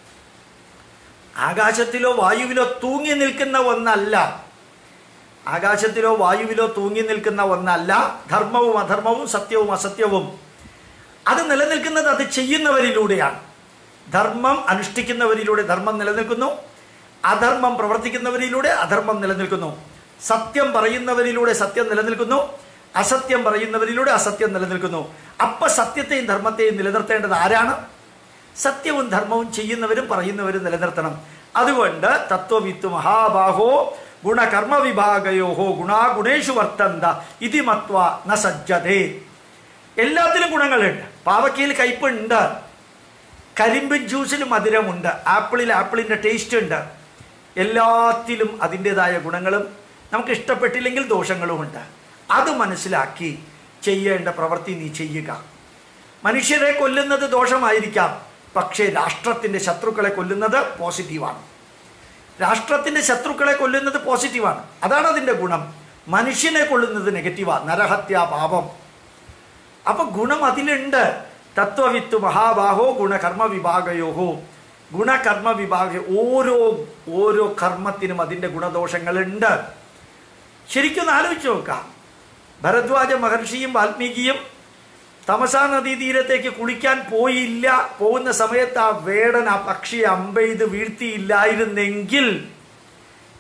ആകാശത്തിലോ വായുവിലോ തൂങ്ങി നിൽക്കുന്ന ഒന്നല്ല ആകാശത്തിലോ വായുവിലോ തൂങ്ങി നിൽക്കുന്ന ഒന്നല്ല ധർമ്മവും അധർമ്മവും സത്യവും അസത്യവും അത് നിലനിൽക്കുന്നത് അത് ചെയ്യുന്നവരിലൂടെയാണ് ധർമ്മം അനുഷ്ഠിക്കുന്നവരിലൂടെ ധർമ്മം നിലനിൽക്കുന്നു അധർമ്മം പ്രവർത്തിക്കുന്നവരിലൂടെ അധർമ്മം നിലനിൽക്കുന്നു സത്യം പറയുന്നവരിലൂടെ സത്യം നിലനിൽക്കുന്നു അസത്യം പറയുന്നവരിലൂടെ അസത്യം നിലനിൽക്കുന്നു അപ്പൊ സത്യത്തെയും ധർമ്മത്തെയും നിലനിർത്തേണ്ടത് ആരാണ് സത്യവും ധർമ്മവും ചെയ്യുന്നവരും പറയുന്നവരും നിലനിർത്തണം അതുകൊണ്ട് തത്വവിത്ത് മഹാബാഹോ ഗുണകർമ്മ വിഭാഗയോഹോ ഗുണാഗുണേഷു വർത്തന്ത ഇതി മത്വ ന സജ്ജതേ എല്ലാത്തിലും ഗുണങ്ങളുണ്ട് പാവക്കയിൽ കയ്പുണ്ട് കരിമ്പിൻ ജ്യൂസിൽ മധുരമുണ്ട് ആപ്പിളിൽ ആപ്പിളിൻ്റെ ടേസ്റ്റ് ഉണ്ട് എല്ലാത്തിലും അതിൻ്റെതായ ഗുണങ്ങളും നമുക്ക് ഇഷ്ടപ്പെട്ടില്ലെങ്കിൽ ദോഷങ്ങളുമുണ്ട് അത് മനസ്സിലാക്കി ചെയ്യേണ്ട പ്രവൃത്തി നീ ചെയ്യുക മനുഷ്യരെ കൊല്ലുന്നത് ദോഷമായിരിക്കാം പക്ഷേ രാഷ്ട്രത്തിൻ്റെ ശത്രുക്കളെ കൊല്ലുന്നത് പോസിറ്റീവാണ് രാഷ്ട്രത്തിൻ്റെ ശത്രുക്കളെ കൊല്ലുന്നത് പോസിറ്റീവാണ് അതാണ് അതിൻ്റെ ഗുണം മനുഷ്യനെ കൊല്ലുന്നത് നെഗറ്റീവാണ് നരഹത്യ പാപം അപ്പൊ ഗുണം അതിലുണ്ട് തത്വവിത്ത് മഹാബാഹോ ഗുണകർമ്മ വിഭാഗയോഹോ ഗുണകർമ്മ വിഭാഗ ഓരോ ഓരോ കർമ്മത്തിനും അതിൻ്റെ ഗുണദോഷങ്ങളുണ്ട് ശരിക്കും ആലോചിച്ച് നോക്കാം ഭരദ്വാജ മഹർഷിയും വാൽമീകിയും തമസാ നദീതീരത്തേക്ക് കുളിക്കാൻ പോയില്ല പോകുന്ന സമയത്ത് ആ വേടൻ ആ പക്ഷിയെ അമ്പെയ്ത് വീഴ്ത്തിയില്ലായിരുന്നെങ്കിൽ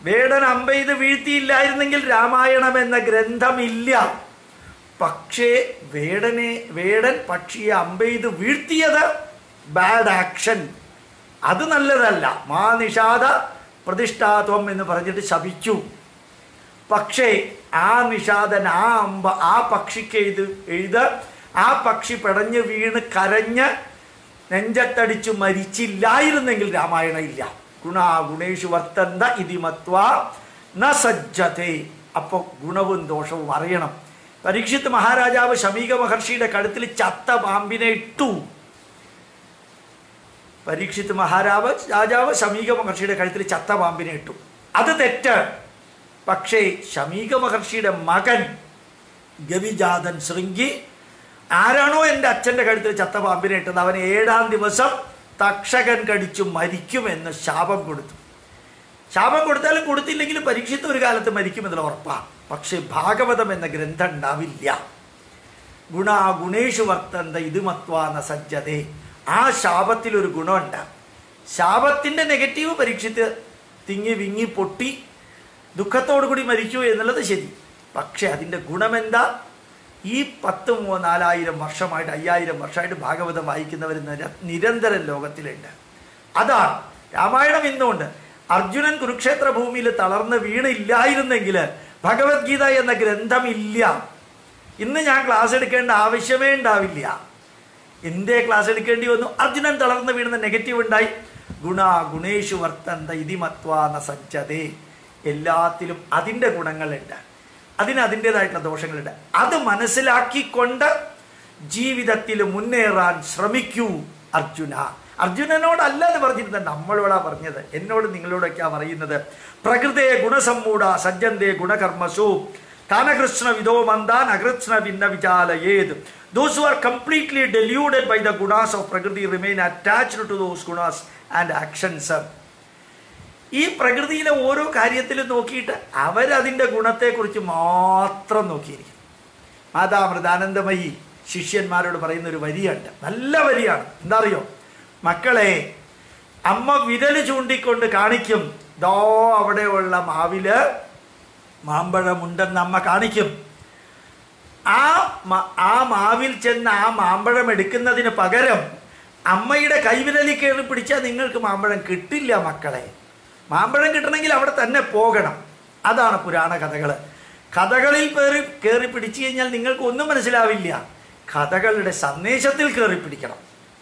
വേടൻ അമ്പെയ്ത് വീഴ്ത്തിയില്ലായിരുന്നെങ്കിൽ രാമായണം എന്ന ഗ്രന്ഥമില്ല പക്ഷേ വേടനെ വേടൻ പക്ഷിയെ അമ്പെയ്ത് വീഴ്ത്തിയത് ബാഡ് ആക്ഷൻ അത് നല്ലതല്ല മാ നിഷാദ പ്രതിഷ്ഠാത്വം എന്ന് പറഞ്ഞിട്ട് ശപിച്ചു പക്ഷേ ആ നിഷാദൻ ആ അമ്പ ആ പക്ഷിക്ക് എഴുത് എഴുത ആ പക്ഷി പെടഞ്ഞ് വീണ് കരഞ്ഞ് നെഞ്ചത്തടിച്ചു മരിച്ചില്ലായിരുന്നെങ്കിൽ രാമായണം ഇല്ല ഗുണാ ഗുണേഷു വർത്തന്ത ഇതിമത്വ ന സജ്ജത്തെ അപ്പോൾ ഗുണവും ദോഷവും അറിയണം പരീക്ഷിത്ത് മഹാരാജാവ് ശമീക മഹർഷിയുടെ കഴുത്തിൽ ചത്ത പാമ്പിനെ ഇട്ടു പരീക്ഷിത്ത് മഹാരാജാവ് രാജാവ് ശമീക മഹർഷിയുടെ കഴുത്തിൽ ചത്ത പാമ്പിനെ ഇട്ടു അത് തെറ്റ് പക്ഷേ ശമീക മഹർഷിയുടെ മകൻ ഗവിജാതൻ ശൃംഗി ആരാണോ എൻ്റെ അച്ഛൻ്റെ കഴുത്തിൽ ചത്ത പാമ്പിനെ ഇട്ടത് അവൻ ഏഴാം ദിവസം തക്ഷകൻ കടിച്ചു മരിക്കുമെന്ന് ശാപം കൊടുത്തു ശാപം കൊടുത്താലും കൊടുത്തില്ലെങ്കിലും പരീക്ഷിത്ത് ഒരു കാലത്ത് മരിക്കുമെന്നുള്ള ഉറപ്പാണ് പക്ഷെ ഭാഗവതം എന്ന ഗ്രന്ഥം ഉണ്ടാവില്ല ഗുണ ഗുണേഷു വർത്തന്ത ഇത് മത്വാന സജ്ജതേ ആ ശാപത്തിൽ ഒരു ഗുണമുണ്ട് ശാപത്തിൻ്റെ നെഗറ്റീവ് പരീക്ഷിത്ത് തിങ്ങി വിങ്ങി പൊട്ടി ദുഃഖത്തോടു കൂടി മരിച്ചു എന്നുള്ളത് ശരി പക്ഷെ അതിൻ്റെ ഗുണമെന്താ ഈ പത്ത് മൂ നാലായിരം വർഷമായിട്ട് അയ്യായിരം വർഷമായിട്ട് ഭാഗവതം വായിക്കുന്നവർ നിര നിരന്തരം ലോകത്തിലുണ്ട് അതാണ് രാമായണം ഇന്നുകൊണ്ട് അർജുനൻ കുരുക്ഷേത്ര ഭൂമിയിൽ തളർന്ന് വീണില്ലായിരുന്നെങ്കിൽ ഭഗവത്ഗീത എന്ന ഗ്രന്ഥം ഇല്ല ഇന്ന് ഞാൻ ക്ലാസ് എടുക്കേണ്ട ആവശ്യമേ ഉണ്ടാവില്ല എന്തേ ക്ലാസ് എടുക്കേണ്ടി വന്നു അർജുനൻ തളർന്ന് വീഴുന്ന നെഗറ്റീവ് ഉണ്ടായി ഗുണ ഗുണേഷു വർത്തന്ത ഇതിമത്വാന സജ്ജതേ എല്ലാത്തിലും അതിൻ്റെ ഗുണങ്ങളുണ്ട് അതിന് അതിൻ്റെതായിട്ടുള്ള ദോഷങ്ങളുണ്ട് അത് മനസ്സിലാക്കിക്കൊണ്ട് ജീവിതത്തിൽ മുന്നേറാൻ ശ്രമിക്കൂ അർജുന അർജുനനോടല്ല എന്ന് പറഞ്ഞിരുന്നത് നമ്മളോടാ പറഞ്ഞത് എന്നോട് നിങ്ങളോടൊക്കെയാ പറയുന്നത് പ്രകൃതേ ഗുണസമ്മൂഢ സജ്ജന്തേ ഗുണകർമ്മസു താനകൃഷ്ണ വിധോ മന്ദാൻ അകൃഷ്ണ ഭിന്ന വിചാലയേത് those who are completely deluded by the gunas of prakriti remain attached to those gunas and actions ഈ പ്രകൃതിയിലെ ഓരോ കാര്യത്തിലും നോക്കിയിട്ട് അവരതിൻ്റെ ഗുണത്തെക്കുറിച്ച് മാത്രം നോക്കിയിരിക്കും മാതാമൃതാനന്ദമയി ശിഷ്യന്മാരോട് പറയുന്ന ഒരു വരിയുണ്ട് നല്ല വരിയാണ് എന്താ അറിയോ മക്കളെ അമ്മ വിരൽ ചൂണ്ടിക്കൊണ്ട് കാണിക്കും ദോ അവിടെയുള്ള മാവില് മാമ്പഴമുണ്ടെന്ന് അമ്മ കാണിക്കും ആ മ- ആ മാവിൽ ചെന്ന് ആ മാമ്പഴം എടുക്കുന്നതിന് പകരം അമ്മയുടെ കൈവിരലിൽ കയറി പിടിച്ചാൽ നിങ്ങൾക്ക് മാമ്പഴം കിട്ടില്ല മക്കളെ മാമ്പഴം കിട്ടണമെങ്കിൽ അവിടെ തന്നെ പോകണം അതാണ് പുരാണ കഥകൾ കഥകളിൽ കയറി കയറി പിടിച്ചു കഴിഞ്ഞാൽ നിങ്ങൾക്ക് ഒന്നും മനസ്സിലാവില്ല കഥകളുടെ സന്ദേശത്തിൽ കയറി പിടിക്കണം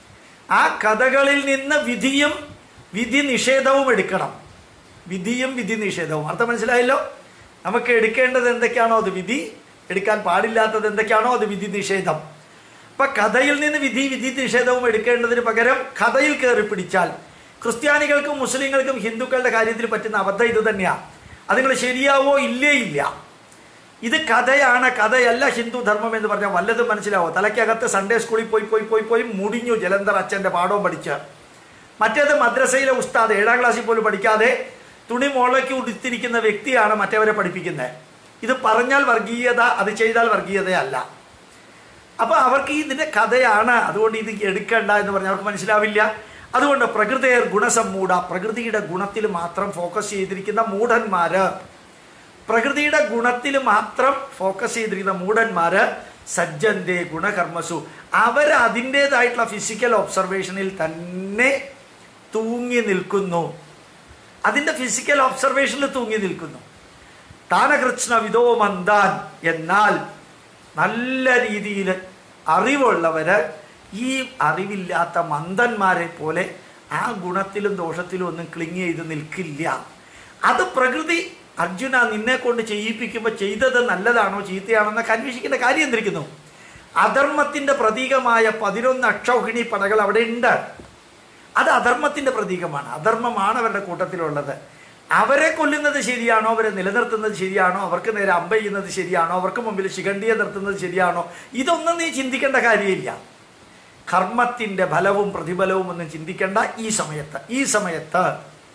ആ കഥകളിൽ നിന്ന് വിധിയും വിധി നിഷേധവും എടുക്കണം വിധിയും വിധി നിഷേധവും അർത്ഥം മനസ്സിലായല്ലോ നമുക്ക് എടുക്കേണ്ടത് എന്തൊക്കെയാണോ അത് വിധി എടുക്കാൻ പാടില്ലാത്തത് എന്തൊക്കെയാണോ അത് വിധി നിഷേധം അപ്പൊ കഥയിൽ നിന്ന് വിധി വിധി നിഷേധവും എടുക്കേണ്ടതിന് പകരം കഥയിൽ കയറി പിടിച്ചാൽ ക്രിസ്ത്യാനികൾക്കും മുസ്ലിങ്ങൾക്കും ഹിന്ദുക്കളുടെ കാര്യത്തിൽ പറ്റുന്ന അബദ്ധം ഇത് തന്നെയാണ് അത് നിങ്ങൾ ശരിയാവോ ഇല്ലേ ഇല്ല ഇത് കഥയാണ് കഥയല്ല ഹിന്ദു ധർമ്മം എന്ന് പറഞ്ഞാൽ വല്ലതും മനസ്സിലാവോ തലയ്ക്കകത്ത് സൺഡേ സ്കൂളിൽ പോയി പോയി പോയി പോയി മുടിഞ്ഞു ജലന്ധർ അച്ഛൻ്റെ പാഠവും പഠിച്ച് മറ്റേത് മദ്രസയിലെ ഉസ്താദ് ഏഴാം ക്ലാസ്സിൽ പോലും പഠിക്കാതെ തുണി മുളയ്ക്ക് ഉടുത്തിരിക്കുന്ന വ്യക്തിയാണ് മറ്റവരെ പഠിപ്പിക്കുന്നത് ഇത് പറഞ്ഞാൽ വർഗീയത അത് ചെയ്താൽ വർഗീയതയല്ല അപ്പോൾ അവർക്ക് ഇതിൻ്റെ കഥയാണ് അതുകൊണ്ട് ഇത് എടുക്കണ്ട എന്ന് പറഞ്ഞാൽ അവർക്ക് മനസ്സിലാവില്ല അതുകൊണ്ട് പ്രകൃതിയർ ഗുണസമ്മൂഢ പ്രകൃതിയുടെ ഗുണത്തിൽ മാത്രം ഫോക്കസ് ചെയ്തിരിക്കുന്ന മൂഢന്മാര് പ്രകൃതിയുടെ ഗുണത്തിൽ മാത്രം ഫോക്കസ് ചെയ്തിരിക്കുന്ന മൂഢന്മാര് സജ്ജന്റെ ഗുണകർമ്മസു അവർ അതിൻ്റെതായിട്ടുള്ള ഫിസിക്കൽ ഒബ്സർവേഷനിൽ തന്നെ തൂങ്ങി നിൽക്കുന്നു അതിൻ്റെ ഫിസിക്കൽ ഒബ്സർവേഷനിൽ തൂങ്ങി നിൽക്കുന്നു താനകൃഷ്ണ വിധോ മന്ദാൻ എന്നാൽ നല്ല രീതിയിൽ അറിവുള്ളവര് ഈ അറിവില്ലാത്ത മന്ദന്മാരെ പോലെ ആ ഗുണത്തിലും ദോഷത്തിലും ഒന്നും ക്ലിങ് ചെയ്ത് നിൽക്കില്ല അത് പ്രകൃതി അർജുന നിന്നെ കൊണ്ട് ചെയ്യിപ്പിക്കുമ്പോൾ ചെയ്തത് നല്ലതാണോ ചീത്തയാണോ എന്നൊക്കെ അന്വേഷിക്കേണ്ട കാര്യം എന്തിരിക്കുന്നു അധർമ്മത്തിന്റെ പ്രതീകമായ പതിനൊന്ന് അക്ഷൗഹിണി പടകൾ അവിടെ ഉണ്ട് അത് അധർമ്മത്തിന്റെ പ്രതീകമാണ് അധർമ്മമാണ് അവരുടെ കൂട്ടത്തിലുള്ളത് അവരെ കൊല്ലുന്നത് ശരിയാണോ അവരെ നിലനിർത്തുന്നത് ശരിയാണോ അവർക്ക് നേരെ അമ്പ ചെയ്യുന്നത് ശരിയാണോ അവർക്ക് മുമ്പിൽ ശിഖണ്ഡിയെ നിർത്തുന്നത് ശരിയാണോ ഇതൊന്നും നീ ചിന്തിക്കേണ്ട കാര്യമില്ല കർമ്മത്തിന്റെ ഫലവും പ്രതിഫലവും ഒന്നും ചിന്തിക്കേണ്ട ഈ സമയത്ത് ഈ സമയത്ത്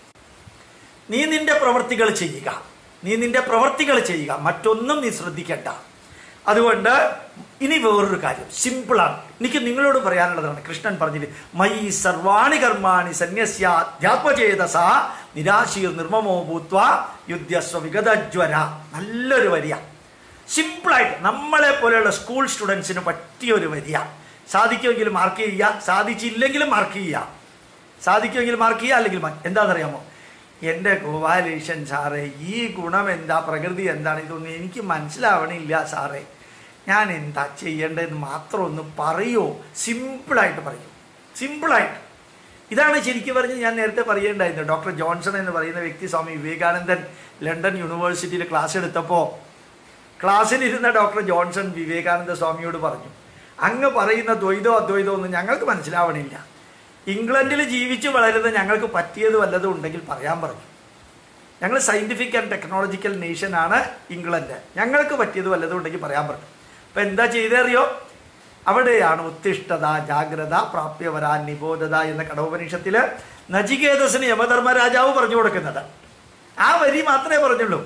നീ നിന്റെ പ്രവൃത്തികൾ ചെയ്യുക നീ നിന്റെ പ്രവൃത്തികൾ ചെയ്യുക മറ്റൊന്നും നീ ശ്രദ്ധിക്കണ്ട അതുകൊണ്ട് ഇനി വേറൊരു കാര്യം സിമ്പിളാണ് എനിക്ക് നിങ്ങളോട് പറയാനുള്ളതാണ് കൃഷ്ണൻ പറഞ്ഞിട്ട് മൈ സർവാണി കർമാണി സന്യസ്യാധ്യാത്മചേതസ നിരാശീർ നിർമ്മമോ ഭൂത്വ യുദ്ധസ്വ വിഗതജ്വര നല്ലൊരു വരിയ സിമ്പിളായിട്ട് നമ്മളെ പോലെയുള്ള സ്കൂൾ സ്റ്റുഡൻസിന് പറ്റിയ ഒരു വരിയ സാധിക്കുമെങ്കിൽ മാർക്ക് ചെയ്യുക സാധിച്ചില്ലെങ്കിലും മാർക്ക് ചെയ്യുക സാധിക്കുമെങ്കിൽ മാർക്ക് ചെയ്യുക അല്ലെങ്കിൽ മാ- എന്താണെന്നറിയാമോ എൻ്റെ ഗോപാലേഷൻ സാറേ ഈ ഗുണം എന്താ പ്രകൃതി എന്താണ് ഇതൊന്നും എനിക്ക് മനസ്സിലാവണില്ല സാറേ ഞാൻ എന്താ ചെയ്യേണ്ടതെന്ന് മാത്രം ഒന്ന് പറയോ സിമ്പിളായിട്ട് പറയൂ സിമ്പിളായിട്ട് ഇതാണ് ശരിക്കും പറഞ്ഞ് ഞാൻ നേരത്തെ പറയേണ്ടായിരുന്നു ഡോക്ടർ ജോൺസൺ എന്ന് പറയുന്ന വ്യക്തി സ്വാമി വിവേകാനന്ദൻ ലണ്ടൻ യൂണിവേഴ്സിറ്റിയിൽ ക്ലാസ് എടുത്തപ്പോൾ ക്ലാസ്സിലിരുന്ന ഡോക്ടർ ജോൺസൺ വിവേകാനന്ദ സ്വാമിയോട് പറഞ്ഞു അങ്ങ് പറയുന്ന ദ്വൈതോ അദ്വൈതോ ഒന്നും ഞങ്ങൾക്ക് മനസ്സിലാവണില്ല ഇംഗ്ലണ്ടിൽ ജീവിച്ച് വളരുന്ന ഞങ്ങൾക്ക് പറ്റിയത് വല്ലതും ഉണ്ടെങ്കിൽ പറയാൻ പറഞ്ഞു ഞങ്ങൾ സയൻറ്റിഫിക് ആൻഡ് ടെക്നോളജിക്കൽ നേഷനാണ് ഇംഗ്ലണ്ട് ഞങ്ങൾക്ക് പറ്റിയത് വല്ലതും ഉണ്ടെങ്കിൽ പറയാൻ പറഞ്ഞു അപ്പം എന്താ ചെയ്തറിയോ അവിടെയാണ് ഉത്തിഷ്ഠത ജാഗ്രത പ്രാപ്യവരാൻ നിബോധത എന്ന കടോപനിഷത്തിൽ നചികേതസിന് യമധർമ്മ രാജാവ് പറഞ്ഞു കൊടുക്കുന്നത് ആ വരി മാത്രമേ പറഞ്ഞുള്ളൂ